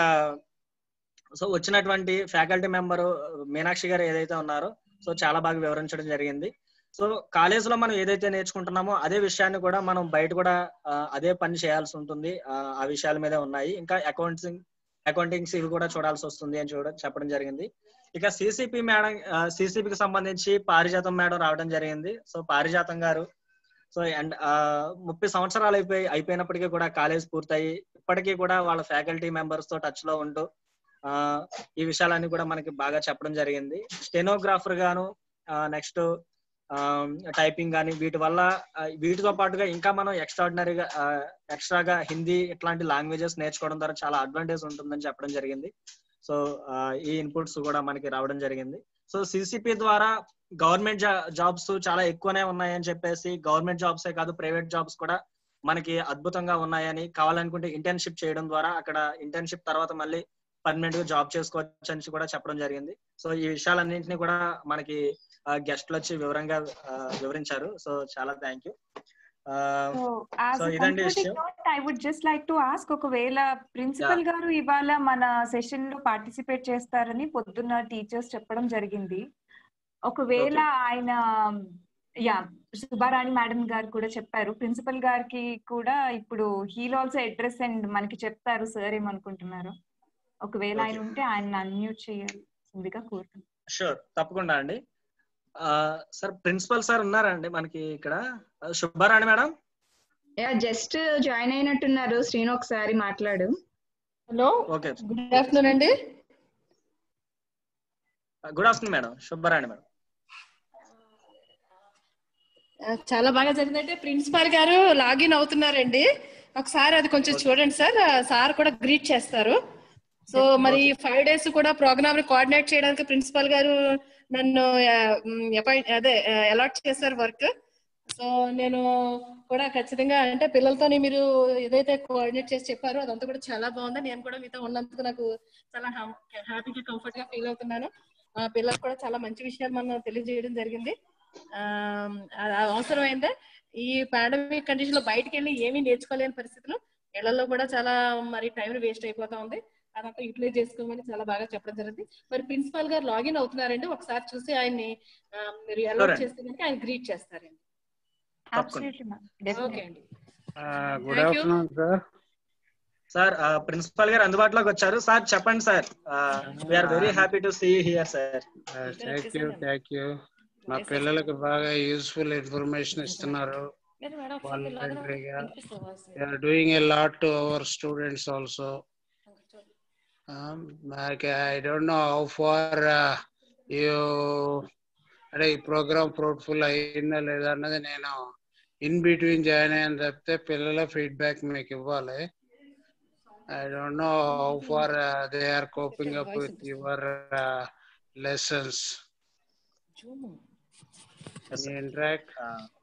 సో వచ్చినటువంటి ఫ్యాకల్టీ మెంబర్ మీనాక్షి గారు ఏదైతే ఉన్నారో సో చాలా బాగా వివరించడం జరిగింది సో కాలేజ్ లో మనం ఏదైతే నేర్చుకుంటున్నామో అదే విషయాన్ని కూడా మనం బయట కూడా ఆ, అదే పని చేయాల్సి ఉంటుంది ఆ, ఆ విషయాల మీదే ఉన్నాయి ఇంకా అకౌంటింగ్ అకౌంటింగ్స్ ఇవి కూడా చూడాల్సి వస్తుంది అని చూడ చెప్పడం జరిగింది ఇక సిసిపి మేడం సిసిపికి సంబంధించి పారిజాతం మేడం రావడం జరిగింది సో పారిజాతం గారు సో అండ్ ముప్పై సంవత్సరాలు అయిపోయి అయిపోయినప్పటికీ కూడా కాలేజ్ పూర్తయి ఇప్పటికీ కూడా వాళ్ళ ఫ్యాకల్టీ మెంబర్స్ తో టచ్ లో ఉంటూ ఆ, ఈ విషయాలన్నీ కూడా మనకి బాగా చెప్పడం జరిగింది స్టెనోగ్రాఫర్ గాను నెక్స్ట్ టైపింగ్ కానీ వీటి వల్ల ఆ, వీటితో పాటుగా ఇంకా మనం ఎక్స్ట్రాడినరీగా ఎక్స్ట్రాగా హిందీ ఇట్లాంటి లాంగ్వేజెస్ నేర్చుకోవడం ద్వారా చాలా అడ్వాంటేజ్ ఉంటుందని చెప్పడం జరిగింది సో ఆ, ఈ ఇన్పుట్స్ కూడా మనకి రావడం జరిగింది సో సిసిపి ద్వారా గవర్నమెంట్ జాబ్స్ చాలా ఎక్కువనే ఉన్నాయని చెప్పేసి గవర్నమెంట్ జాబ్సే కాదు ప్రైవేట్ జాబ్స్ కూడా మనకి అద్భుతంగా ఉన్నాయని కావాలనుకుంటే ఇంటర్న్షిప్ చేయడం ద్వారా అక్కడ ఇంటర్న్షిప్ తర్వాత మళ్ళీ పర్మనెంట్ గా జాబ్ చేసుకోవచ్చు అని కూడా చెప్పడం జరిగింది సో ఈ విషయాలన్నింటినీ కూడా మనకి గెస్ట్లు వచ్చి వివరంగా ఆ, వివరించారు సో చాలా thank you so as so ఇదండి విషయం I would just like to ask ఒకవేళ ప్రిన్సిపల్ గారు ఇవాళ మన సెషన్ లో పార్టిసిపేట్ చేస్తారని పొద్దున్న టీచర్స్ చెప్పడం జరిగింది ఒకవేళ ఆయన యా సుబ్బారాణి మేడం గారు కూడా చెప్పారు ప్రిన్సిపల్ గారికి కూడా ఇప్పుడు హీల్ ఆల్సో అడ్రస్ అండ్ మనకి చెప్తారు సార్ ఏమనుకుంటున్నారు ఒకవేళ ఆయన Okay. ఉంటే ఆయన అన్మ్యూట్ చేయాల్సిందిగా కోరుతున్నాను షూర్ తప్పకుండా అండి సార్ ప్రిన్సిపల్ సార్ ఉన్నారండి మనకి ఇక్కడ ఆ, శుభారాణి మేడం జస్ట్ జాయిన్ అయినట్టున్నారు శ్రీను ఒకసారి మాట్లాడు హలో ఓకే గుడ్ ఆఫ్టర్నూన్ అండి good afternoon madam Subharani madam ఆ, చాలా బాగా జరిగిందంటే ప్రిన్సిపాల్ గారు లాగిన్ అవుతున్నారండి ఒకసారి అది కొంచెం చూడండి సార్ ఆ, సార్ కూడా గ్రీట్ చేస్తారు సో మరి ఫైవ్ డేస్ కూడా ప్రోగ్రామ్ ని కోఆర్డినేట్ చేయడానికి ప్రిన్సిపాల్ గారు నన్ను అపాయింట్ అదే అలాట్ చేశారు వర్క్ సో నేను కూడా ఖచ్చితంగా అంటే పిల్లలతోని మీరు ఏదైతే కోఆర్డినేట్ చేసి చెప్పారో అదంతా కూడా చాలా బాగుంది నేను కూడా మీతో ఉన్నందుకు నాకు చాలా హ్యాపీగా కంఫర్ట్ గా ఫీల్ అవుతున్నాను ఆ, పిల్లలకు కూడా చాలా మంచి విషయాలు మనం తెలియజేయడం జరిగింది ఆ, అది అవసరమైందే ఈ పాండమిక్ కండిషన్ లో బయటకు వెళ్ళి ఏమీ నేర్చుకోలేని పరిస్థితులు ఇళ్లలో కూడా చాలా మరి టైం వేస్ట్ అయిపోతా ఉంది అదంతా యూటిలైజ్ చేసుకోమని చాలా బాగా చెప్పడం జరిగింది మరి ప్రిన్సిపాల్ గారు లాగిన్ అవుతున్నారండి ఒకసారి చూసి ఆయన్ని ఆ, మీరు అలౌట్ Sure. చేస్తే కనుక ఆయన గ్రీట్ చేస్తారండి తప్పకుండా. Absolutely, ma'am. Okay Definitely. అండి good Thank you. Afternoon sir sir principal గారు అందుబాటులోకి వచ్చారు సార్ చెప్పండి sir we are very happy to see here sir thank you thank you మా పిల్లలకు బాగా యూస్ఫుల్ ఇన్ఫర్మేషన్ ఇస్తున్నారు లేదు మేడం వాలంటరీగా they are doing a lot to our students also I don't know how far you అంటే ఈ programme fruitful అయిందా లేదా అన్నది నేను ఇన్ బిట్వీన్ జాయిన్ అయ్యాను తప్పితే పిల్లల ఫీడ్బ్యాక్ మీకు ఇవ్వాలి I don't know how far they are coping up with your lessons interact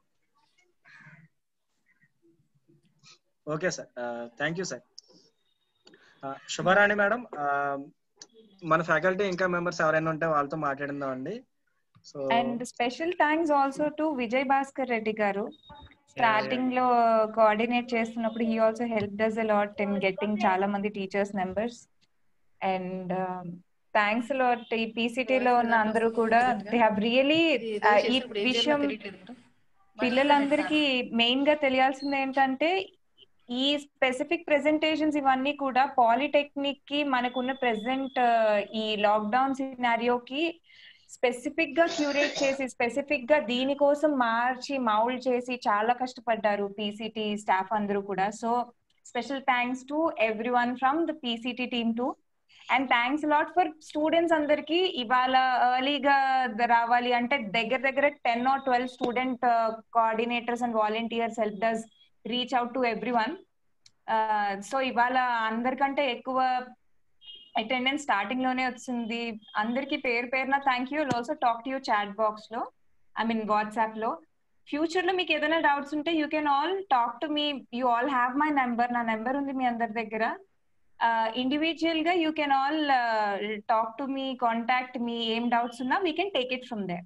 okay sir thank you sir Subharani madam మన ఫ్యాకల్టీ ఇంకా మెంబర్స్ ఎవరైనా ఉంటే వాళ్ళతో మాట్లాడిందాం అండి so and special thanks also to Vijay Bhaskar Reddy garu starting లో కోఆర్డినేట్ చేస్తున్నప్పుడు he also help does a lot in getting చాలా మంది teachers numbers and thanks lot ఈ పీసీటీ లో ఉన్న అందరూ కూడా దే హ్యావ్ రియలీ ఈ విషయం పిల్లలందరికీ మెయిన్ గా తెలియాల్సింది ఏంటంటే ఈ స్పెసిఫిక్ ప్రెజెంటేషన్స్ ఇవన్నీ కూడా పాలిటెక్నిక్ కి మనకున్న ప్రెసెంట్ ఈ లాక్డౌన్ సినారియోకి స్పెసిఫిక్ గా క్యూరేట్ చేసి స్పెసిఫిక్ గా దీనికోసం మార్చి మౌల్డ్ చేసి చాలా కష్టపడ్డారు పీసీటీ స్టాఫ్ అందరూ కూడా so special thanks to every one from the PCT team to and thanks lot for students అందరికి ఇవాళ ఎర్లీగా రావాలి అంటే దగ్గర దగ్గర ten or twelve student coordinators and volunteers help does reach out to every one so ఇవాళ అందరికంటే ఎక్కువ అటెండెన్స్ స్టార్టింగ్ లోనే వచ్చింది అందరికి పేరు పేరున thank you also talk to you chat box లో ఐ మీన్ వాట్సాప్ లో ఫ్యూచర్ లో మీకు ఏదైనా డౌట్స్ ఉంటే you can all talk to me you all have my number నా నెంబర్ ఉంది మీ అందరి దగ్గర ఇండివిజువల్ గా you can all talk to me contact మీ ఏం డౌట్స్ ఉన్నా we can take it from there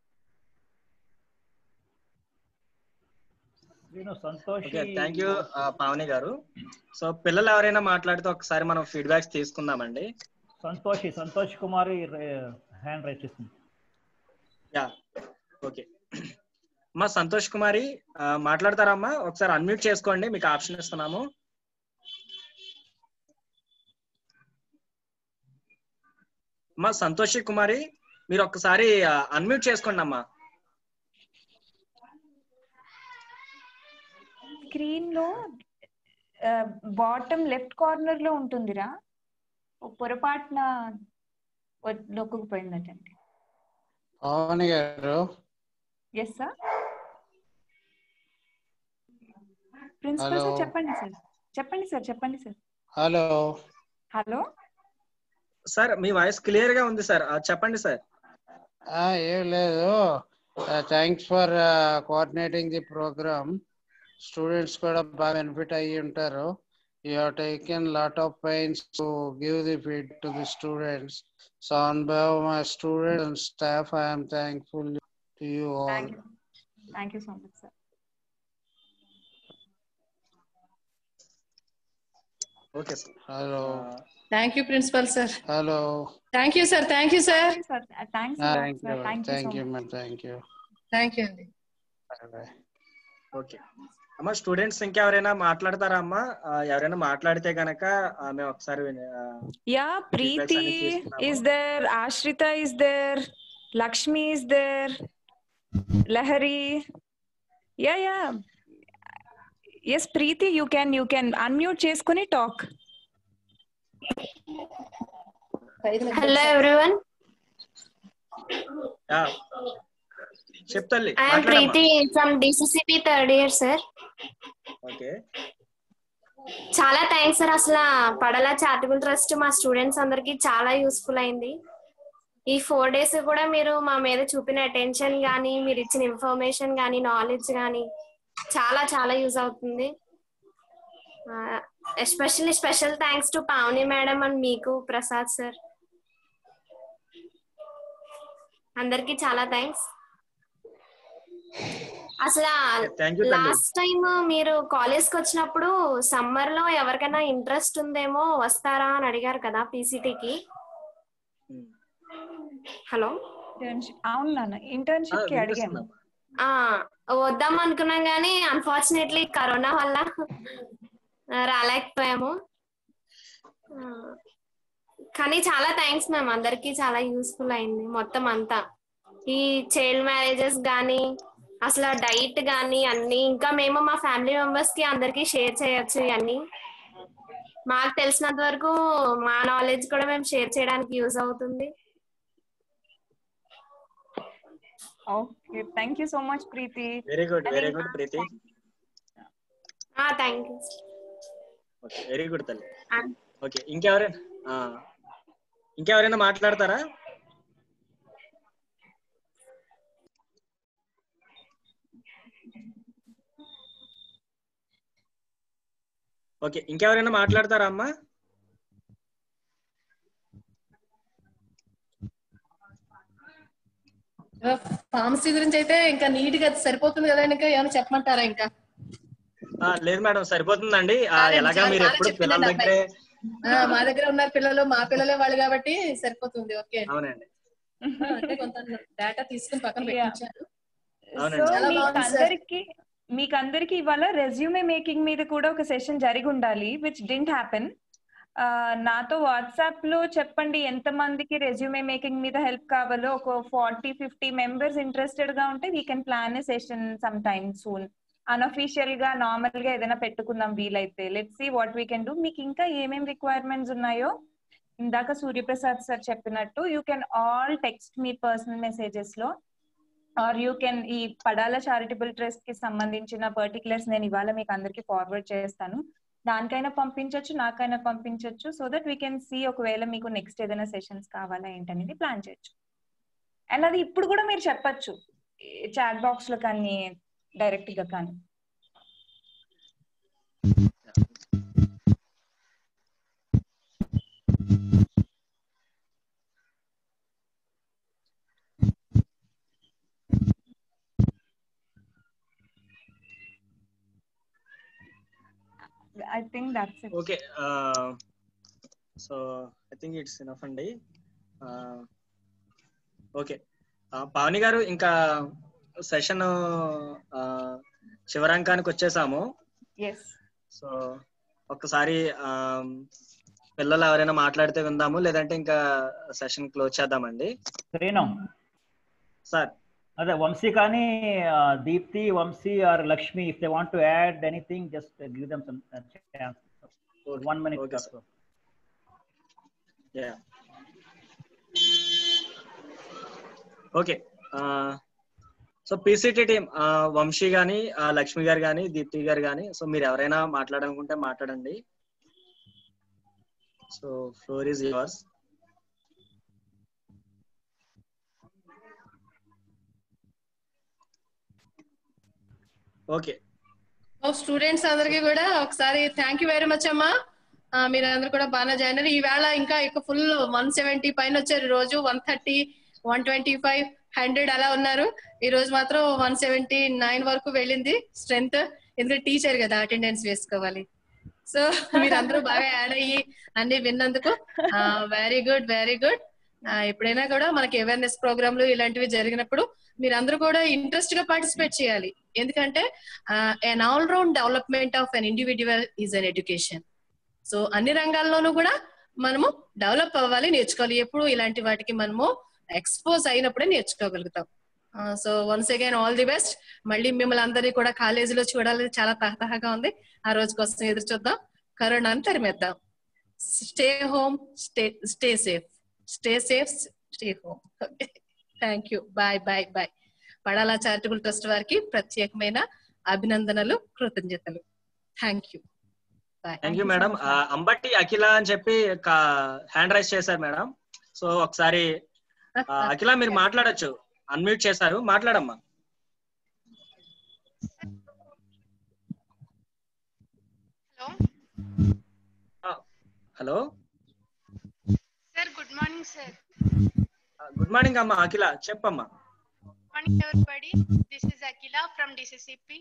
నేను Santosh okay thank you Pavani garu so పిల్లలు ఎవరైనా మాట్లాడితే ఒకసారి మనం ఫీడ్బ్యాక్స్ తీసుకుందామండి సంతోషి సంతోష్ కుమారి హ్యాండ్ రైట్ చేస్తుంది యా ఓకే అమ్మా సంతోష్ కుమారి ఆ, మాట్లాడతారా అమ్మా ఒకసారి అన్మ్యూట్ చేసుకోండి మీకు ఆప్షన్ ఇస్తున్నాము అమ్మా సంతోషి కుమారి మీరు ఒక్కసారి అన్మ్యూట్ చేసుకోండి అమ్మా స్క్రీన్ లో బాటమ్ లెఫ్ట్ కార్నర్ లో ఉంటుందిరా ఓ పొరపాటున వ- నొక్కుకుపోయిందటండి Pavan garu yes sir principal sir Hello. చెప్పండి సార్ చెప్పండి సార్ చెప్పండి సార్ హలో హలో సార్ మీ వాయిస్ క్లియర్ గా ఉంది సార్ ఆ, చెప్పండి సార్ ఆ, ఏం లేదు thanks for coordinating the programme students కూడా బాగా బెనిఫిట్ అయ్యి ఉంటారు you have taken lot of pains to give the feed to the students so on behalf my students and staff I'm thankful to you all thank you thank you so much sir okay sir hello thank you principal sir hello thank you sir thank you sir sir thanks thank you thank you thank so you much ma'am thank you thank you అండి bye okay అమ్మా students ఇంకెవరైనా మాట్లాడతారా అమ్మా ఆ, ఎవరైనా మాట్లాడితే గనక ఆ, మేము ఒకసారి విని- ఆ, Yeah, feedbacks Preeti అన్ని తీసుకున్నాము. is there, Ashrita is there, Lakshmi is there, Lahari. Yeah, yeah. Yes, Preeti, you can you can unmute చేసుకుని talk. Hello everyone. యా. చెప్తల్లి I am మాట్లాడమ్మా. Preeti from DCCP third year, sir. Okay చాలా thanks sir అసలు Padala charitable trust మా students అందరికి చాలా useful అయింది ఈ ఫోర్ డేస్ కూడా మీరు మా మీద చూపిన అటెన్షన్ కానీ మీరు ఇచ్చిన ఇన్ఫర్మేషన్ కానీ నాలెడ్జ్ కానీ చాలా చాలా యూజ్ అవుతుంది especially special thanks to Pavani madam and మీకు ప్రసాద్ సార్ అందరికి చాలా థ్యాంక్స్ అసలు థ్యాంక్ యూ తల్లి లాస్ట్ టైం మీరు కాలేజ్ కి వచ్చినప్పుడు సమ్మర్ లో ఎవరికైనా ఇంట్రెస్ట్ ఉందేమో వస్తారా అని అడిగారు కదా పీసీటీకి హలో Internship- అవును నాన్న ఇంటర్న్షిప్ కి అడిగాను ఆ వద్దాం అనుకున్నాం కానీ అన్ఫార్చునేట్లీ కరోనా వల్ల ఆ, రాలేకపోయాము ఆ, కానీ చాలా థ్యాంక్స్ మ్యామ్ అందరికి చాలా యూస్ఫుల్ అయింది మొత్తం అంతా ఈ చైల్డ్ మ్యారేజెస్ కానీ అసలు డైట్ కానీ అన్ని ఇంకా మేము మా ఫ్యామిలీ మెంబర్స్ కి అందరికి షేర్ చేయొచ్చు ఇవన్నీ మాకు తెలిసినంత వరకు మా నాలెడ్జ్ కూడా మేము షేర్ చేయడానికి యూజ్ అవుతుంది okay thank you so much Preeti very good very good Preeti thank you okay very good తల్లి ఓకే ఇంకెవరైనా ఆ, ఇంకెవరైనా మాట్లాడతారా ఓకే ఇంకెవరైనా మాట్లాడతారా అమ్మా ఫార్మసీ గురించి అయితే ఇంకా నీట్ గా సరిపోతుంది కదండి ఇంకా ఏమైనా చెప్పమంటారా ఇంకా ఆ, లేదు మేడం సరిపోతుందండి ఆ, చాలండి, ఎలాగా చాలు, మీరు బాగా ఎప్పుడు పిల్లల చెప్పిందండి దగ్గరే ఆ, మా దగ్గర ఉన్నారు పిల్లలు మా పిల్లలే వాళ్ళు కాబట్టి సరిపోతుంది ఓకే అవునండి ఆ, అంటే కొంత డేటా తీసుకుని పక్కన పెట్టించారు అవునండి. చాలా మీకు బాగుంది సార్ అందరికి మీకు అందరికి ఇవాళ రెజ్యూమే మేకింగ్ మీద కూడా ఒక సెషన్ జరిగి ఉండాలి విచ్ డింట్ హ్యాపెన్ నాతో వాట్సాప్ లో చెప్పండి ఎంత మందికి రెజ్యూమే మేకింగ్ మీద హెల్ప్ కావాలో ఒక ఫార్టీ ఫిఫ్టీ మెంబర్స్ ఇంట్రెస్టెడ్ గా ఉంటే we can plan a session some time soon unofficial గా నార్మల్ గా ఏదైనా పెట్టుకుందాం వీలైతే let see what we can do మీకు ఇంకా ఏమేం రిక్వైర్మెంట్స్ ఉన్నాయో ఇందాక సూర్యప్రసాద్ సార్ చెప్పినట్టు you can all text me personal messages లో ఆర్ యూ కెన్ ఈ పడాల చారిటబుల్ ట్రస్ట్ కి సంబంధించిన పర్టికులర్స్ నేను ఇవాళ మీకు అందరికి ఫార్వర్డ్ చేస్తాను దానికైనా పంపించవచ్చు నాకైనా పంపించవచ్చు so that we can see ఒకవేళ మీకు నెక్స్ట్ ఏదైనా సెషన్స్ కావాలా ఏంటనేది ప్లాన్ చేయొచ్చు అండ్ అది ఇప్పుడు కూడా మీరు చెప్పచ్చు చాట్ బాక్స్ లో కానీ డైరెక్ట్ గా కానీ I think that's it okay so I think it's enough అండి ఓకే పావని గారు ఇంకా సెషన్ చివరాంకానికి వచ్చేసాము ఎస్ సో ఒక్కసారి ఆ, పిల్లలు ఎవరైనా మాట్లాడితే విందాము లేదంటే ఇంకా సెషన్ క్లోజ్ చేద్దామండి శ్రీనం సార్ అదే వంశీ కానీ ఆ, Deepti Vamshi or Lakshmi if they want to add anything just give them some chance one minute Okay, sir. Yeah okay so PCT team Vamshi గాని ఆ, లక్ష్మి గారు గాని దీప్తి గారు గాని సో మీరు ఎవరైనా మాట్లాడాలనుకుంటే మాట్లాడండి so floor is yours okay students అందరికి కూడా ఒకసారి థ్యాంక్ యూ వెరీ మచ్ అమ్మా ఆ, మీరందరూ కూడా బాగా జాయిన్ అయ్యారు ఈవేళ ఇంకా ఇక ఫుల్ వన్ సెవెంటీ పైన వచ్చారు ఈ రోజు one thirty one twenty five hundred అలా ఉన్నారు ఈ రోజు మాత్రం వన్ సెవెంటీ నైన్ వరకు వెళ్ళింది స్ట్రెంగ్త్ ఎందుకంటే టీచర్ కదా అటెండెన్స్ వేసుకోవాలి సో మీరందరూ బాగా యాడ్ అయ్యి అన్ని విన్నందుకు వెరీ గుడ్ వెరీ గుడ్ ఎప్పుడైనా కూడా మనకి అవేర్నెస్ ప్రోగ్రాంలు ఇలాంటివి జరిగినప్పుడు మీరందరూ కూడా ఇంట్రెస్ట్ గా పార్టిసిపేట్ చేయాలి ఎందుకంటే an all round development of an individual is an education so అన్ని రంగాల్లోనూ కూడా మనము డెవలప్ అవ్వాలి నేర్చుకోవాలి ఎప్పుడు ఇలాంటి వాటికి మనము ఎక్స్పోజ్ అయినప్పుడే నేర్చుకోగలుగుతాం so once again all the best మళ్ళీ మిమ్మల్ని అందరినీ కూడా కాలేజీలో చూడాలని చాలా తహతహగా ఉంది ఆ రోజు కోసం ఎదురు చూద్దాం కరోనాను తరిమేద్దాం stay home stay stay safe stay safe stay home thank you bye bye bye Padala charitable trust వారికి ప్రత్యేకమైన అభినందనలు కృతజ్ఞతలు thank you bye thank you madam Ambatti Akhila అని చెప్పి హ్యాండ్ రైస్ చేశారు మేడం సో ఒకసారి ఆ, అఖిల మీరు మాట్లాడొచ్చు అన్మ్యూట్ చేశారు మాట్లాడమ్మా hello sir good morning sir good morning అమ్మా అఖిల చెప్పమ్మా morning everybody this is Akhila from DCCP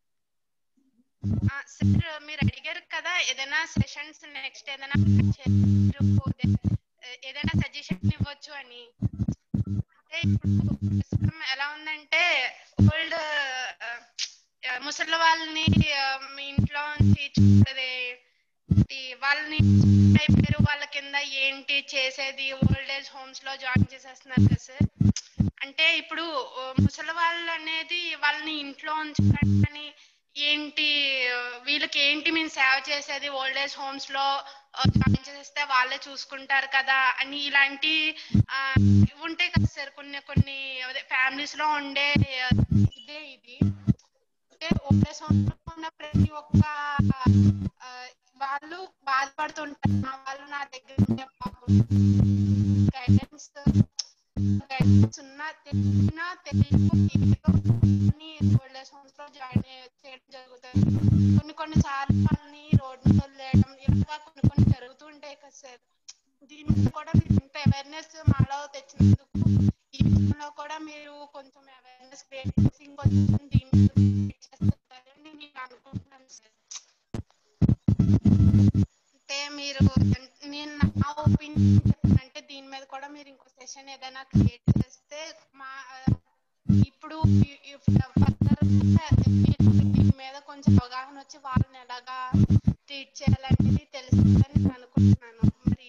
sir మీరు అడిగారు కదా ఏదైనా సెషన్స్ నెక్స్ట్ ఏదైనా చేస్తారు, ఏ- ఏదైనా సజెషన్ ఇవ్వచ్చు అని అంటే ఇప్పుడు ప్రస్తుతం ఎలా ఉందంటే ఓల్డ్ ముసలి వాళ్ళని ఆ, మీ ఇంట్లో నుంచి చూడదే ఈ వాళ్ళని అయిపోయారు వాళ్ళ కింద ఏంటి చేసేది ఓల్డ్ ఏజ్ హోమ్స్ లో జాయిన్ చేసేస్తున్నారు కదా సార్ అంటే ఇప్పుడు ఆ, ముసలి వాళ్ళు అనేది వాళ్ళని ఇంట్లో ఉంచుకొని ఏంటి ఆ, వీళ్ళకి ఏంటి మేము సేవ చేసేది ఓల్డ్ ఏజ్ హోమ్స్ లో జాయిన్ చేసేస్తే వాళ్ళే చూసుకుంటారు కదా అని ఇలాంటి ఆ, ఉంటాయి కదా సార్ కొన్ని కొన్ని ఫ్యామిలీస్ లో ఉండే ఆ, ఇదే ఇది అంటే ఓల్డ్ ఏజ్ హోమ్స్ లో ఉన్న ప్రతి ఒక్క ఆ, వాళ్ళు బాధపడుతుంటారు మా వాళ్ళు నా దగ్గర ఉంటే గైడెన్స్ గైడెన్స్ ఉన్నా తెలియనా తెలియక ఏదో కొన్ని ఓల్డ్ ఏజ్ హోమ్స్ లో జాయిన్ చేయడం జరుగుతుంది కొన్ని కొన్ని సార్లు వాళ్ళని రోడ్డు మీద వదిలేయడం ఇలా కొన్ని కొన్ని జరుగుతూ ఉంటాయి కదా సార్ దీని మీద కూడా మీరు ఇంత అవేర్నెస్ మాలో తెచ్చినందుకు ఈ విషయంలో కూడా మీరు కొంచెం అవేర్నెస్ క్రియేట్ చేసి ఇంకొంచెం దీని మీద create చేస్తారని నేను అనుకుంటున్నాను సార్ అంటే మీరు నేను నా ఒపీనియన్ చెప్పానంటే దీని మీద కూడా మీరు ఇంకో సెషన్ ఏదైనా క్రియేట్ చేస్తే మా ఇప్పుడు ఫర్దర్ దీని మీద కొంచెం అవగాహన వచ్చి వాళ్ళని ఎలాగా ట్రీట్ చేయాలనేది తెలుస్తుందని నేను అనుకుంటున్నాను మరి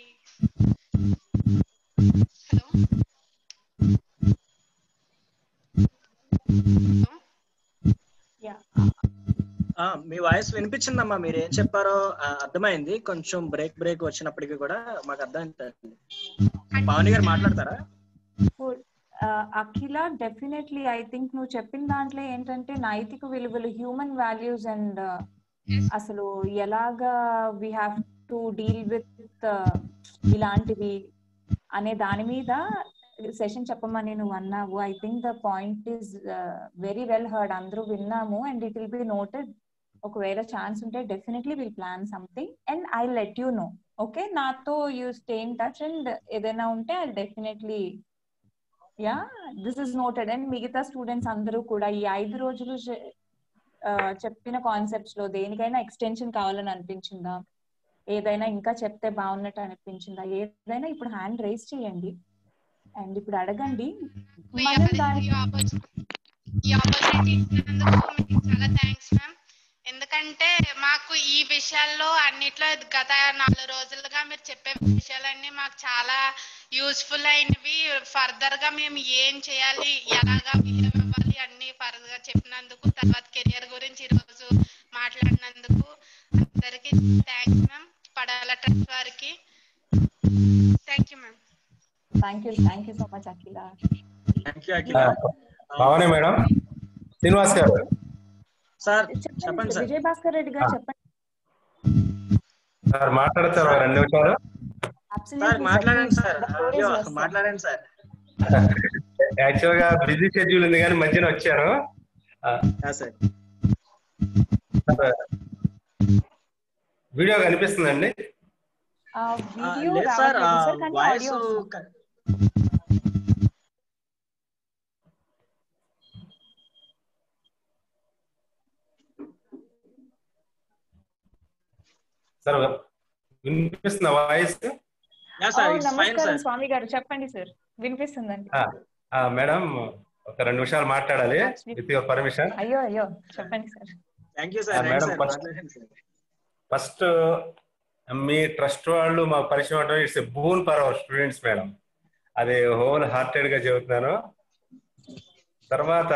హలో ఆ, మీ వాయిస్ వినిపించిందమ్మా మీరు ఏం చెప్పారో ఆ, అర్థమైంది కొంచెం బ్రేక్ బ్రేక్ వచ్చినప్పటికీ కూడా మాకు అర్థమైంది పవన్ గారు మాట్లాడతారా అఖిల డెఫినెట్లీ ఐ థింక్ నువ్వు చెప్పిన దాంట్లో ఏంటంటే నైతిక విలువలు హ్యూమన్ వాల్యూస్ అండ్ అసలు ఎలాగా we have to deal with ఇలాంటివి అనే దాని మీద సెషన్ చెప్పమని నువ్వు అన్నావు I think the point is very well heard అందరూ విన్నాము and it will be noted ఒకవేళ ఛాన్స్ ఉంటే definitely will plan something and I let you know okay నాతో you stay in touch and ఏదైనా ఉంటే I definitely yeah this is noted and మిగతా students అందరూ కూడా ఈ ఐదు రోజులు చె- ఆ, చెప్పిన కాన్సెప్ట్స్ లో దేనికైనా ఎక్స్టెన్షన్ కావాలని అనిపించిందా ఏదైనా ఇంకా చెప్తే బాగున్నట్టు అనిపించిందా ఏదైనా ఇప్పుడు హ్యాండ్ రైజ్ చేయండి అండ్ ఇప్పుడు అడగండి మనం దాని ఈ ఆపర్చునిటీ ఇచ్చినందుకు మీకు చాలా థ్యాంక్స్ మ్యామ్ ఎందుకంటే మాకు ఈ విషయాల్లో అన్నిట్లో గత నాలుగు రోజులుగా మీరు చెప్పే విషయాలన్నీ మాకు చాలా యూస్ఫుల్ అయినవి ఫర్దర్ గా మేము ఏం చేయాలి ఎలాగా బిహేవ్ అవ్వాలి అన్ని ఫర్దర్ గా చెప్పినందుకు తర్వాత కెరియర్ గురించి ఈరోజు మాట్లాడినందుకు అందరికి థ్యాంక్స్ మ్యామ్ పడాల ట్రస్ట్ వారికి thank you ma'am thank you thank you so much Akhila thank you Akhila భావనే మేడం శ్రీనివాస్ గారు సార్ చెప్పండి విజయ్ భాస్కర్ రెడ్డి గారు చెప్పండి సార్ మాట్లాడతారు రెండు నిమిషాలు సార్ మాట్లాడండి సార్ అయ్యో, మాట్లాడండి సార్ యాక్చువల్ గా బిజీ షెడ్యూల్ ఉంది కానీ మధ్యన వచ్చాను ఆ, సార్ సార్, వీడియో కనిపిస్తుందండి వీడియో లేదు సార్ రావట్లేదు సార్ కానీ వాయిస్ ఆడియో సార్ వినిపిస్తున్న వాయిస్ నమస్కారం స్వామి గారు చెప్పండి సార్ వినిపిస్తుందండి మేడం ఒక రెండు నిమిషాలు మాట్లాడాలి విత్ యువర్ పర్మిషన్ అయ్యో అయ్యో చెప్పండి సార్ థ్యాంక్ యూ ఆ, సార్ మేడం, సార్ first- మాట్లాడండి సార్ ఫస్ట్ మీ ట్రస్ట్ వాళ్ళు మా పరిచయం అవడం it's a boon for our students madam అది హోల్ హార్టెడ్ గా చెబుతున్నాను తర్వాత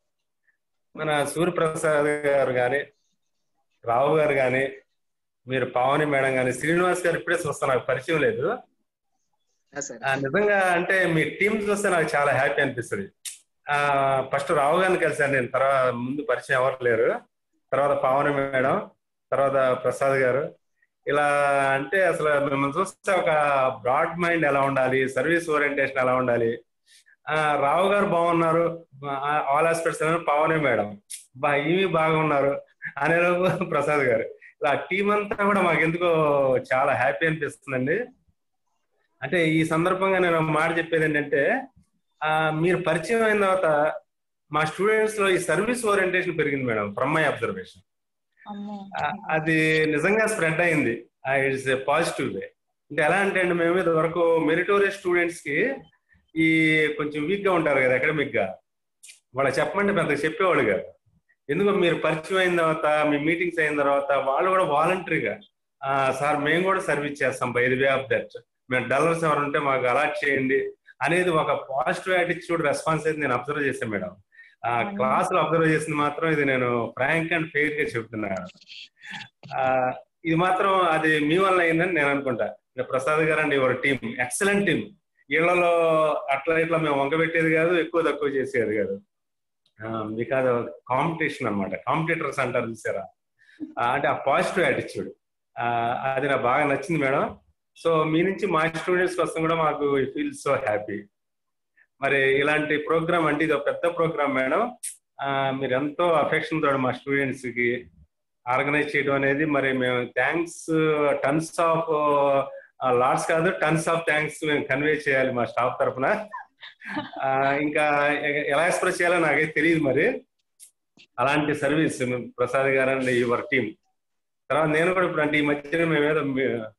మన సూర్యప్రసాద్ గారు కానీ రావు గారు కానీ మీరు పావని మేడం కానీ శ్రీనివాస్ గారు ఇప్పుడే చూస్తా నాకు పరిచయం లేదు సార్ ఆ, నిజంగా అంటే మీ టీం చూస్తే నాకు చాలా హ్యాపీ అనిపిస్తుంది ఫస్ట్ రావు గారిని కలిసాను నేను తర్వాత ముందు పరిచయం ఎవరు లేరు తర్వాత పావని మేడం తర్వాత ప్రసాద్ గారు ఇలా అంటే అసలు మిమ్మల్ని చూస్తే ఒక బ్రాడ్ మైండ్ ఎలా ఉండాలి సర్వీస్ ఓరియంటేషన్ ఎలా ఉండాలి ఆ, రావు గారు బాగున్నారు ఆల్ ఆస్పెక్ట్స్ పావని మేడం బా ఇవి బాగున్నారు అనేలోపు ప్రసాద్ గారు ఇలా టీం అంతా కూడా మాకు ఎందుకో చాలా హ్యాపీ అనిపిస్తుందండి అంటే ఈ సందర్భంగా నేను ఒక మాట చెప్పేది ఏంటంటే ఆ, మీరు పరిచయం అయిన తర్వాత మా స్టూడెంట్స్ లో ఈ సర్వీస్ ఓరియంటేషన్ పెరిగింది మేడం ఫ్రమ్ మై అబ్జర్వేషన్ అది నిజంగా స్ప్రెడ్ అయింది ఇట్స్ ఏ పాజిటివ్ వే అంటే ఎలా అంటే అండి మేము ఇది వరకు మెరిటోరియస్ స్టూడెంట్స్ కి ఈ కొంచెం వీక్ గా ఉంటారు కదా అకాడమిక్ గా వాళ్ళ చెప్పమంటే పెద్ద చెప్పేవాళ్ళు కాదు ఎందుకు మీరు పరిచయం అయిన తర్వాత మీ మీటింగ్స్ అయిన తర్వాత వాళ్ళు కూడా వాలంటరీగా సార్ మేము కూడా సర్వీస్ చేస్తాం by the way of that మేము డల్లర్స్ ఎవరు ఉంటే మాకు అలాట్ చేయండి అనేది ఒక పాజిటివ్ యాటిట్యూడ్ రెస్పాన్స్ అయితే నేను అబ్జర్వ్ చేశాను మేడం ఆ క్లాస్ లో అబ్జర్వ్ చేసింది మాత్రం ఇది నేను ఫ్రాంక్ అండ్ ఫెయిర్ గా చెప్తున్నాను ఆ, ఇది మాత్రం అది మీ వల్ల అయిందని నేను అనుకుంటా ఇంకా ప్రసాద్ గారు అండి యువర్ టీం ఎక్సలెంట్ టీం ఇళ్లలో అట్లా ఇట్లా మేము వంగబెట్టేది కాదు ఎక్కువ తక్కువ చేసేది కాదు బికాజ్ కాంపిటీషన్ అన్నమాట కాంపిటీటర్స్ అంటారు చూసారా ఆ, అంటే ఆ పాజిటివ్ యాటిట్యూడ్ అది నాకు బాగా నచ్చింది మేడం సో మీ నుంచి మా స్టూడెంట్స్ కోసం కూడా మాకు ఫీల్ సో హ్యాపీ మరి ఇలాంటి ప్రోగ్రామ్ అంటే ఇది ఒక పెద్ద ప్రోగ్రామ్ మేడం ఆ, మీరు ఎంతో అఫెక్షన్ తోడు మా స్టూడెంట్స్ కి ఆర్గనైజ్ చేయడం అనేది మరి మేము థ్యాంక్స్ టన్స్ ఆఫ్ లాట్స్ కాదు టన్స్ ఆఫ్ థ్యాంక్స్ మేము కన్వే చేయాలి మా స్టాఫ్ తరఫున ఆ, ఇంకా ఎ- ఎలా ఎక్స్ప్రెస్ చేయాలో నాకైతే తెలియదు మరి అలాంటి సర్వీస్ ప్రసాద్ గారు అండ్ యువర్ టీం తర్వాత నేను కూడా ఇప్పుడు అంటే ఈ మధ్యన మేము ఏదో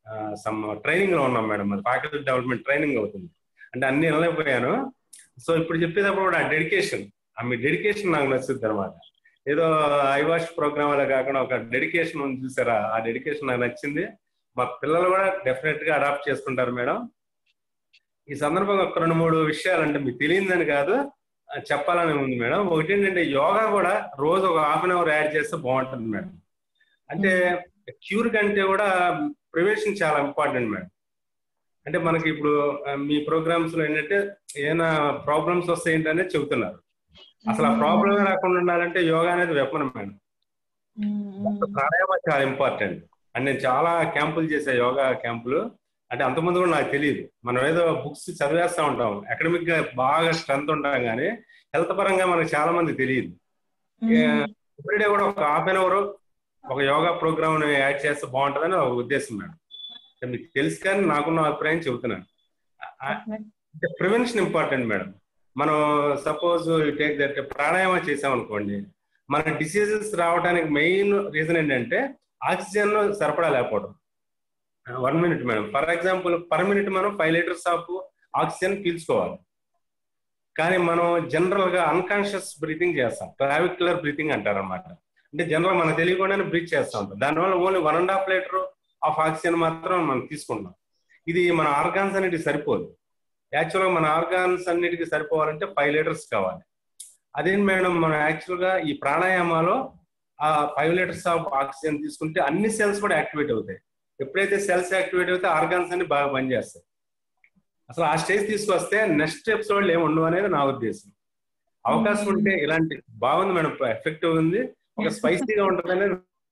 సమ్ ట్రైనింగ్ లో ఉన్నాం మేడం అది ఫ్యాకల్టీ డెవలప్మెంట్ ట్రైనింగ్ అవుతుంది అంటే అన్ని వెళ్ళలేకపోయాను సో ఇప్పుడు చెప్పేటప్పుడు కూడా ఆ డెడికేషన్ ఆ మీ డెడికేషన్ నాకు నచ్చుద్ది అనమాట ఏదో ఐవాష్ ప్రోగ్రామ్ అలా కాకుండా ఒక డెడికేషన్ ఉంది చూసారా ఆ డెడికేషన్ నాకు నచ్చింది మా పిల్లలు కూడా డెఫినెట్ గా అడాప్ట్ చేసుకుంటారు మేడం ఈ సందర్భంగా ఒక రెండు మూడు విషయాలు అంటే మీకు తెలియదని కాదు ఆ, చెప్పాలని ఉంది మేడం ఒకటి ఏంటంటే యోగా కూడా రోజు ఒక హాఫ్ అన్ అవర్ యాడ్ చేస్తే బాగుంటుంది మేడం అంటే క్యూర్ కంటే కూడా ప్రివెన్షన్ చాలా ఇంపార్టెంట్ మేడం అంటే మనకి ఇప్పుడు ఆ, మీ ప్రోగ్రామ్స్ లో ఏంటంటే ఏమైనా ప్రాబ్లమ్స్ వస్తాయి అనేది చెబుతున్నారు అసలు ఆ ప్రాబ్లమే రాకుండా ఉండాలంటే యోగా అనేది వెపన్ మేడం ప్రాణాయామ చాలా ఇంపార్టెంట్ అండ్ నేను చాలా క్యాంపులు చేసా యోగా క్యాంపులు అంటే అంతకుముందు కూడా నాకు తెలియదు మనం ఏదో బుక్స్ చదివేస్తా ఉంటాం అకాడమిక్ గా బాగా స్ట్రెంత్ ఉంటాం కానీ హెల్త్ పరంగా మనకు చాలా మంది తెలియదు ఎవ్రీడే కూడా ఒక హాఫ్ అన్ అవర్ ఒక యోగా ప్రోగ్రామ్ యాడ్ చేస్తే బాగుంటుందని ఒక ఉద్దేశం మేడం అంటే మీకు తెలుసు కానీ నాకున్న అభిప్రాయం చెబుతున్నాను ప్రివెన్షన్ ఇంపార్టెంట్ మేడం మనం సపోజ్ టేక్ దట్ ప్రాణాయామం చేసాం అనుకోండి మన డిసీజెస్ రావడానికి మెయిన్ రీజన్ ఏంటంటే ఆక్సిజన్ సరఫరా లేకపోవడం one minute madam for example per minute మనం ఫైవ్ లీటర్స్ ఆఫ్ ఆక్సిజన్ పీల్చుకోవాలి కానీ మనం జనరల్ గా అన్కాన్షియస్ బ్రీతింగ్ చేస్తాం ట్రావిక్యులర్ బ్రీతింగ్ అంటారు అనమాట అంటే జనరల్ మనకు తెలియకుండానే బ్రీత్ చేస్తూ ఉంటాం దానివల్ల only one and half litre of oxygen మాత్రం మనం తీసుకుంటాం ఇది మన ఆర్గాన్స్ అన్నిటికి సరిపోదు యాక్చువల్గా మన ఆర్గాన్స్ అన్నిటికి సరిపోవాలంటే ఫైవ్ లీటర్స్ కావాలి అదేంటి మేడం మనం యాక్చువల్గా ఈ ప్రాణాయామాలో ఆ ఫైవ్ లీటర్స్ ఆఫ్ ఆక్సిజన్ తీసుకుంటే అన్ని సెల్స్ కూడా యాక్టివేట్ అవుతాయి ఎప్పుడైతే సెల్స్ యాక్టివేట్ అవుతే ఆర్గాన్స్ అన్ని బాగా పనిచేస్తాయి అసలు ఆ స్టేజ్ తీసుకొస్తే నెక్స్ట్ ఎపిసోడ్ ఏమి ఉండవు అనేది నా ఉద్దేశం అవకాశం ఉంటే ఇలాంటి బాగుంది మేడం ఎఫెక్టివ్ ఉంది ఒక స్పైసీగా ఉంటుంది అనేది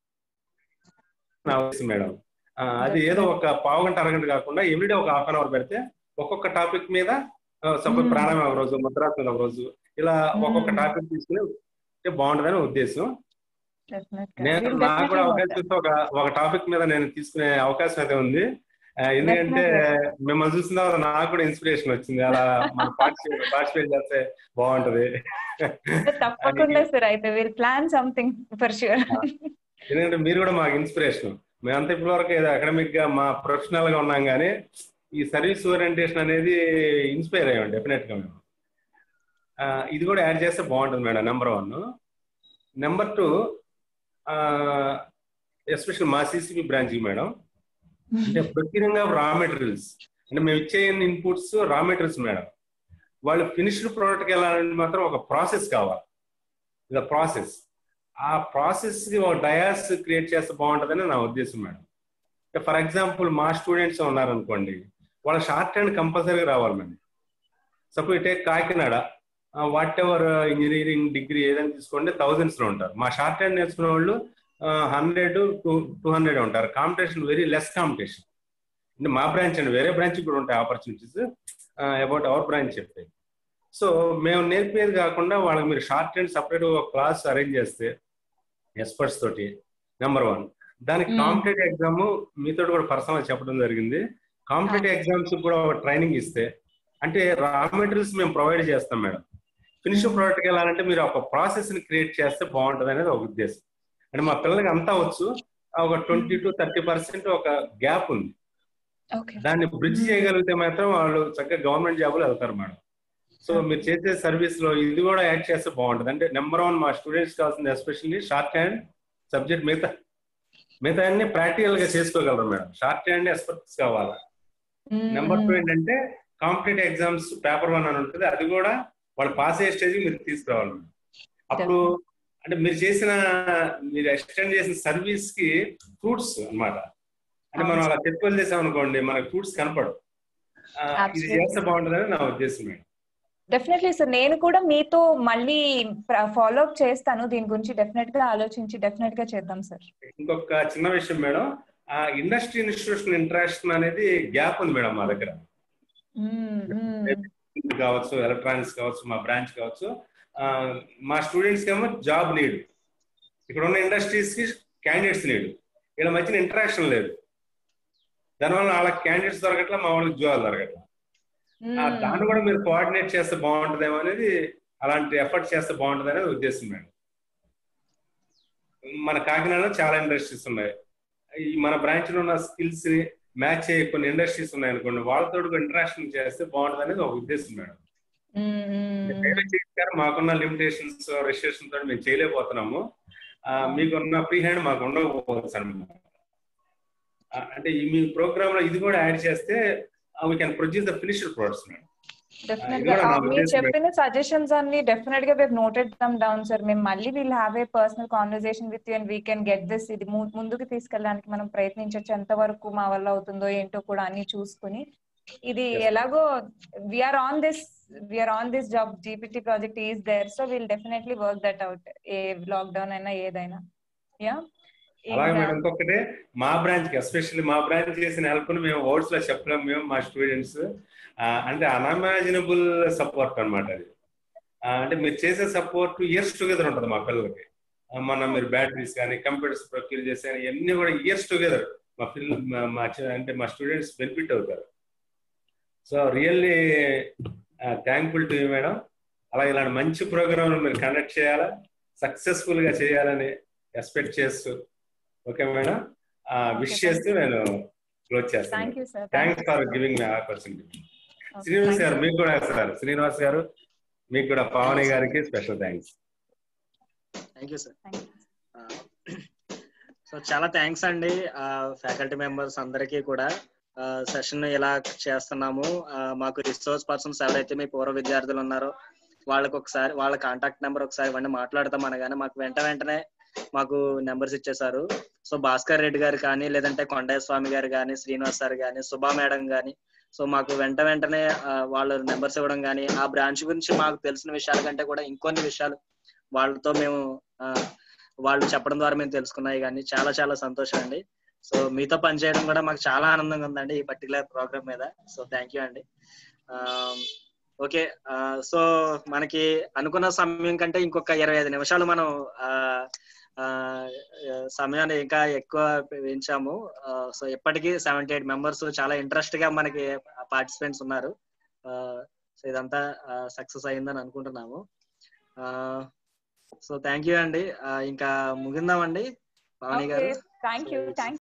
నా ఉద్దేశం మేడం ఆ, అది ఏదో ఒక పావు గంట అరగంట కాకుండా ఎవ్రీడే ఒక హాఫ్ అన్ అవర్ పెడితే ఒక్కొక్క టాపిక్ మీద సపోజ్ ప్రాణాయామం ఒక రోజు ముద్రాసనం ఒక రోజు ఇలా ఒక్కొక్క టాపిక్ తీసుకుని ఉంటే బాగుంటుందని ఉద్దేశం నేను నాకు కూడా అవకాశం ఇస్తే ఒక ఒక టాపిక్ మీద నేను తీసుకునే అవకాశం అయితే ఉంది ఆ, ఎందుకంటే మిమ్మల్ని చూసిన తర్వాత నాకు కూడా ఇన్స్పిరేషన్ వచ్చింది అలా మనం పార్టిసిపేట్ పార్టిసిపేట్ చేస్తే బాగుంటది తప్పకుండా సార్ అయితే will plan something for sure ఎందుకంటే మీరు కూడా మాకు ఇన్స్పిరేషన్ మేమంతా ఇప్పటి వరకు ఏదో అకాడమిక్ గా మా ప్రొఫెషనల్ గా ఉన్నాం కానీ ఈ సర్వీస్ ఓరియంటేషన్ అనేది ఇన్స్పైర్ అయ్యాం డెఫినెట్ గా మేము ఆ, ఇది కూడా యాడ్ చేస్తే బాగుంటుంది madam number one number two especial మా సిసిబి బ్రాంచ్ మేడం అంటే ప్రొక్యూరింగ్ ఆఫ్ రా మెటీరియల్స్ అంటే మేము ఇచ్చే ఇన్పుట్స్ రా మెటీరియల్స్ మేడం వాళ్ళు ఫినిష్డ్ ప్రోడక్ట్కి వెళ్ళాలంటే మాత్రం ఒక ప్రాసెస్ కావాలి ఇది ప్రాసెస్ ఆ ప్రాసెస్ కి ఒక డయాస్ క్రియేట్ చేస్తే బాగుంటుందని నా ఉద్దేశం మేడం ఫర్ ఎగ్జాంపుల్ మా స్టూడెంట్స్ ఉన్నారనుకోండి వాళ్ళ షార్ట్ హ్యాండ్ కంపల్సరీగా రావాలి madam suppose take Kakinada whatever engineering degree ఏదైనా తీసుకోండి థౌజండ్స్ లో ఉంటారు మా షార్ట్ హ్యాండ్ నేర్చుకునే వాళ్ళు హండ్రెడ్ టూ టూ హండ్రెడ్ ఉంటారు కాంపిటీషన్ వెరీ లెస్ కాంపిటీషన్ అంటే మా బ్రాంచ్ అండి వేరే బ్రాంచ్ కూడా ఉంటాయి ఆపర్చునిటీస్ అబౌట్ అవర్ బ్రాంచ్ చెప్పేది సో మేము నేర్పేది కాకుండా వాళ్ళకి మీరు షార్ట్ హ్యాండ్ సపరేట్ ఒక క్లాస్ అరేంజ్ చేస్తే ఎక్స్పర్ట్స్ తోటి నెంబర్ వన్ దానికి కాంపిటేటివ్ ఎగ్జామ్ మీతో కూడా పర్సనల్ చెప్పడం జరిగింది కాంపిటేటివ్ ఎగ్జామ్స్ కూడా ఒక ట్రైనింగ్ ఇస్తే అంటే రా మెటీరియల్స్ మేము ప్రొవైడ్ చేస్తాం మేడం ఫినిష్ ప్రోడక్ట్కి వెళ్ళాలంటే మీరు ఒక ప్రాసెస్ ని క్రియేట్ చేస్తే బాగుంటుంది అనేది ఒక ఉద్దేశం అంటే మా పిల్లలకి అంతా వచ్చు ఒక ట్వంటీ టు థర్టీ పర్సెంట్ ఒక గ్యాప్ ఉంది దాన్ని బ్రిడ్జ్ చేయగలిగితే మాత్రం వాళ్ళు చక్కగా గవర్నమెంట్ జాబులు వెళ్తారు మేడం సో మీరు చేసే సర్వీస్ లో ఇది కూడా యాడ్ చేస్తే బాగుంటుంది అంటే నెంబర్ వన్ మా స్టూడెంట్స్ కావాల్సింది ఎస్పెషల్లీ షార్ట్ హ్యాండ్ సబ్జెక్ట్ మిగతా మిగతా అన్ని ప్రాక్టికల్ గా చేసుకోగలరు మేడం షార్ట్ హ్యాండ్ ఎక్స్పర్ట్స్ కావాలా నెంబర్ టూ ఏంటంటే కాంపిటేటివ్ ఎగ్జామ్స్ పేపర్ వన్ అని ఉంటుంది అది కూడా వాళ్ళు పాస్ అయ్యే స్టేజ్ మీరు తీసుకురావాలి మేడం అప్పుడు అంటే మీరు చేసిన మీరు ఎక్స్టెండ్ చేసిన సర్వీస్ కి ఫ్రూట్స్ అన్నమాట అంటే మనం అలా చెప్పుకొని చేసాం అనుకోండి మనకి ఫ్రూట్స్ కనపడవు ఆ, ఇది Absolutely. చేస్తే బాగుంటుందని నా ఉద్దేశం మేడం డెఫినెట్లీ సార్ నేను కూడా మీతో మళ్ళీ ఫాలో అప్ చేస్తాను దీని గురించి డెఫినెట్ గా ఆలోచించి డెఫినెట్ గా చేద్దాం సార్ ఇంకొక చిన్న విషయం మేడం ఆ ఇండస్ట్రీ ఇన్స్టిట్యూషన్ ఇంటరాక్షన్ అనేది గ్యాప్ ఉంది మేడం మా దగ్గర కావచ్చు ఎలక్ట్రానిక్స్ కావచ్చు మా బ్రాంచ్ కావచ్చు ఆ, మా స్టూడెంట్స్ ఏమో జాబ్ నీడ్ ఇక్కడ ఉన్న ఇండస్ట్రీస్ కి క్యాండిడేట్స్ నీడ్ వీళ్ళ మధ్యన ఇంటరాక్షన్ లేదు దానివల్ల వాళ్ళకి క్యాండిడేట్స్ దొరకట్లా మా వాళ్ళకి జాబ్ దొరకట్లా ఆ, దాన్ని కూడా మీరు కోఆర్డినేట్ చేస్తే బాగుంటుందేమో అనేది అలాంటి ఎఫర్ట్ చేస్తే బాగుంటుంది అనేది ఉద్దేశం మేడం మన కాకినాడలో చాలా ఇండస్ట్రీస్ ఉన్నాయి ఈ మన బ్రాంచ్ లో ఉన్న స్కిల్స్ ని మ్యాచ్ అయ్యే కొన్ని ఇండస్ట్రీస్ ఉన్నాయనుకోండి వాళ్ళతో ఇంటరాక్షన్ చేస్తే బాగుంటుంది అనేది ఒక ఉద్దేశం మేడం మేమే చేశారు మాకున్న లిమిటేషన్స్ రెస్ట్రిక్షన్ తోటి మేము చేయలేకపోతున్నాము ఆ, మీకున్న ఫ్రీ హ్యాండ్ మాకు ఉండకపోవచ్చు అనమాట అంటే ఈ మీ ప్రోగ్రామ్ లో ఇది కూడా యాడ్ చేస్తే we can produce the finished products madam definite ఇది గా కూడా ఆ, నా మీరు ఉద్దేశం చెప్పిన సజెషన్స్ అన్ని డెఫినెట్ గా we've noted them down sir మేము మళ్ళీ will have a personal conversation with you and we can get this ఇది ము- ముందుకు తీసుకెళ్ళడానికి మనం ప్రయత్నించవచ్చు ఎంత వరకు మా వల్ల అవుతుందో ఏంటో కూడా అన్ని చూసుకుని ఇది ఎలాగో we're on this we're on this job GPT project is there so will definitely work that out ఏ లాక్డౌన్ అయినా ఏదైనా యా అలాగే మేడం ఇంకొకటి మా బ్రాంచ్ కి ఎస్పెషల్లీ మా బ్రాంచ్ చేసిన హెల్ప్ ని మేము వర్డ్స్ లో చెప్పలేం మేము మా స్టూడెంట్స్ అంటే అన్ఇమాజినబుల్ సపోర్ట్ అన్నమాట అది ఆ, అంటే మీరు చేసే సపోర్ట్ ఇయర్స్ టుగెదర్ ఉంటుంది మా పిల్లలకి ఆ, మన మీరు బ్యాటరీస్ కానీ కంప్యూటర్స్ ప్రొక్యూర్ చేసే ఇవన్నీ కూడా ఇయర్స్ టుగెదర్ మా పిల్లలు మా- మా చి- అంటే మా స్టూడెంట్స్ బెనిఫిట్ అవుతారు so really thankful to you madam అలాగే ఇలాంటి మంచి ప్రోగ్రామ్ మీరు కండక్ట్ చేయాలా సక్సెస్ఫుల్ గా చేయాలని ఎక్స్పెక్ట్ చేస్తూ ఓకే మేడం విష్ చేస్తూ నేను క్లోజ్ చేస్తాను thank you sir thanks for giving me opportunity Srinivas గారు మీకు కూడా సార్ శ్రీనివాస్ గారు మీకు కూడా పావని గారికి special thanks thank you sir so చాలా థ్యాంక్స్ అండి ఫ్యాకల్టీ మెంబర్స్ అందరికీ కూడా సెషన్ ఇలా చేస్తున్నాము ఆ, మాకు రిసోర్స్ పర్సన్స్ ఎవరైతే మీ పూర్వ విద్యార్థులు ఉన్నారో వాళ్ళకి ఒకసారి వాళ్ళ కాంటాక్ట్ నెంబర్ ఒకసారి ఇవన్నీ మాట్లాడతాం అనగానే మాకు వెంట వెంటనే మాకు నెంబర్స్ ఇచ్చేసారు సో భాస్కర్ రెడ్డి గారు కానీ లేదంటే కొండయ్య స్వామి గారు కానీ శ్రీనివాస్ సార్ కానీ సుభా మేడం కానీ సో మాకు వెంట వెంటనే ఆ, వాళ్ళ నెంబర్స్ ఇవ్వడం కానీ ఆ బ్రాంచ్ గురించి మాకు తెలిసిన విషయాల కంటే కూడా ఇంకొన్ని విషయాలు వాళ్ళతో మేము ఆ, వాళ్ళు చెప్పడం ద్వారా మేము తెలుసుకున్నాయి కానీ చాలా చాలా సంతోషం అండి సో మీతో పనిచేయడం కూడా మాకు చాలా ఆనందంగా ఉందండి ఈ పర్టికులర్ ప్రోగ్రామ్ మీద సో థ్యాంక్ యూ అండి ఓకే సో మనకి అనుకున్న సమయం కంటే ఇంకొక ఇరవై ఐదు నిమిషాలు మనం ఆ, ఆ, సమయాన్ని ఇంకా ఎక్కువ పెంచాము సో ఇప్పటికీ సెవెంటీ ఎయిట్ మెంబర్స్ చాలా ఇంట్రెస్ట్ గా మనకి పార్టిసిపెంట్స్ ఉన్నారు సో ఇదంతా సక్సెస్ అయిందని అనుకుంటున్నాము సో థ్యాంక్ యూ అండి ఆ, ఇంకా ముగిందామండి పవని గారు థ్యాంక్ యూ థ్యాంక్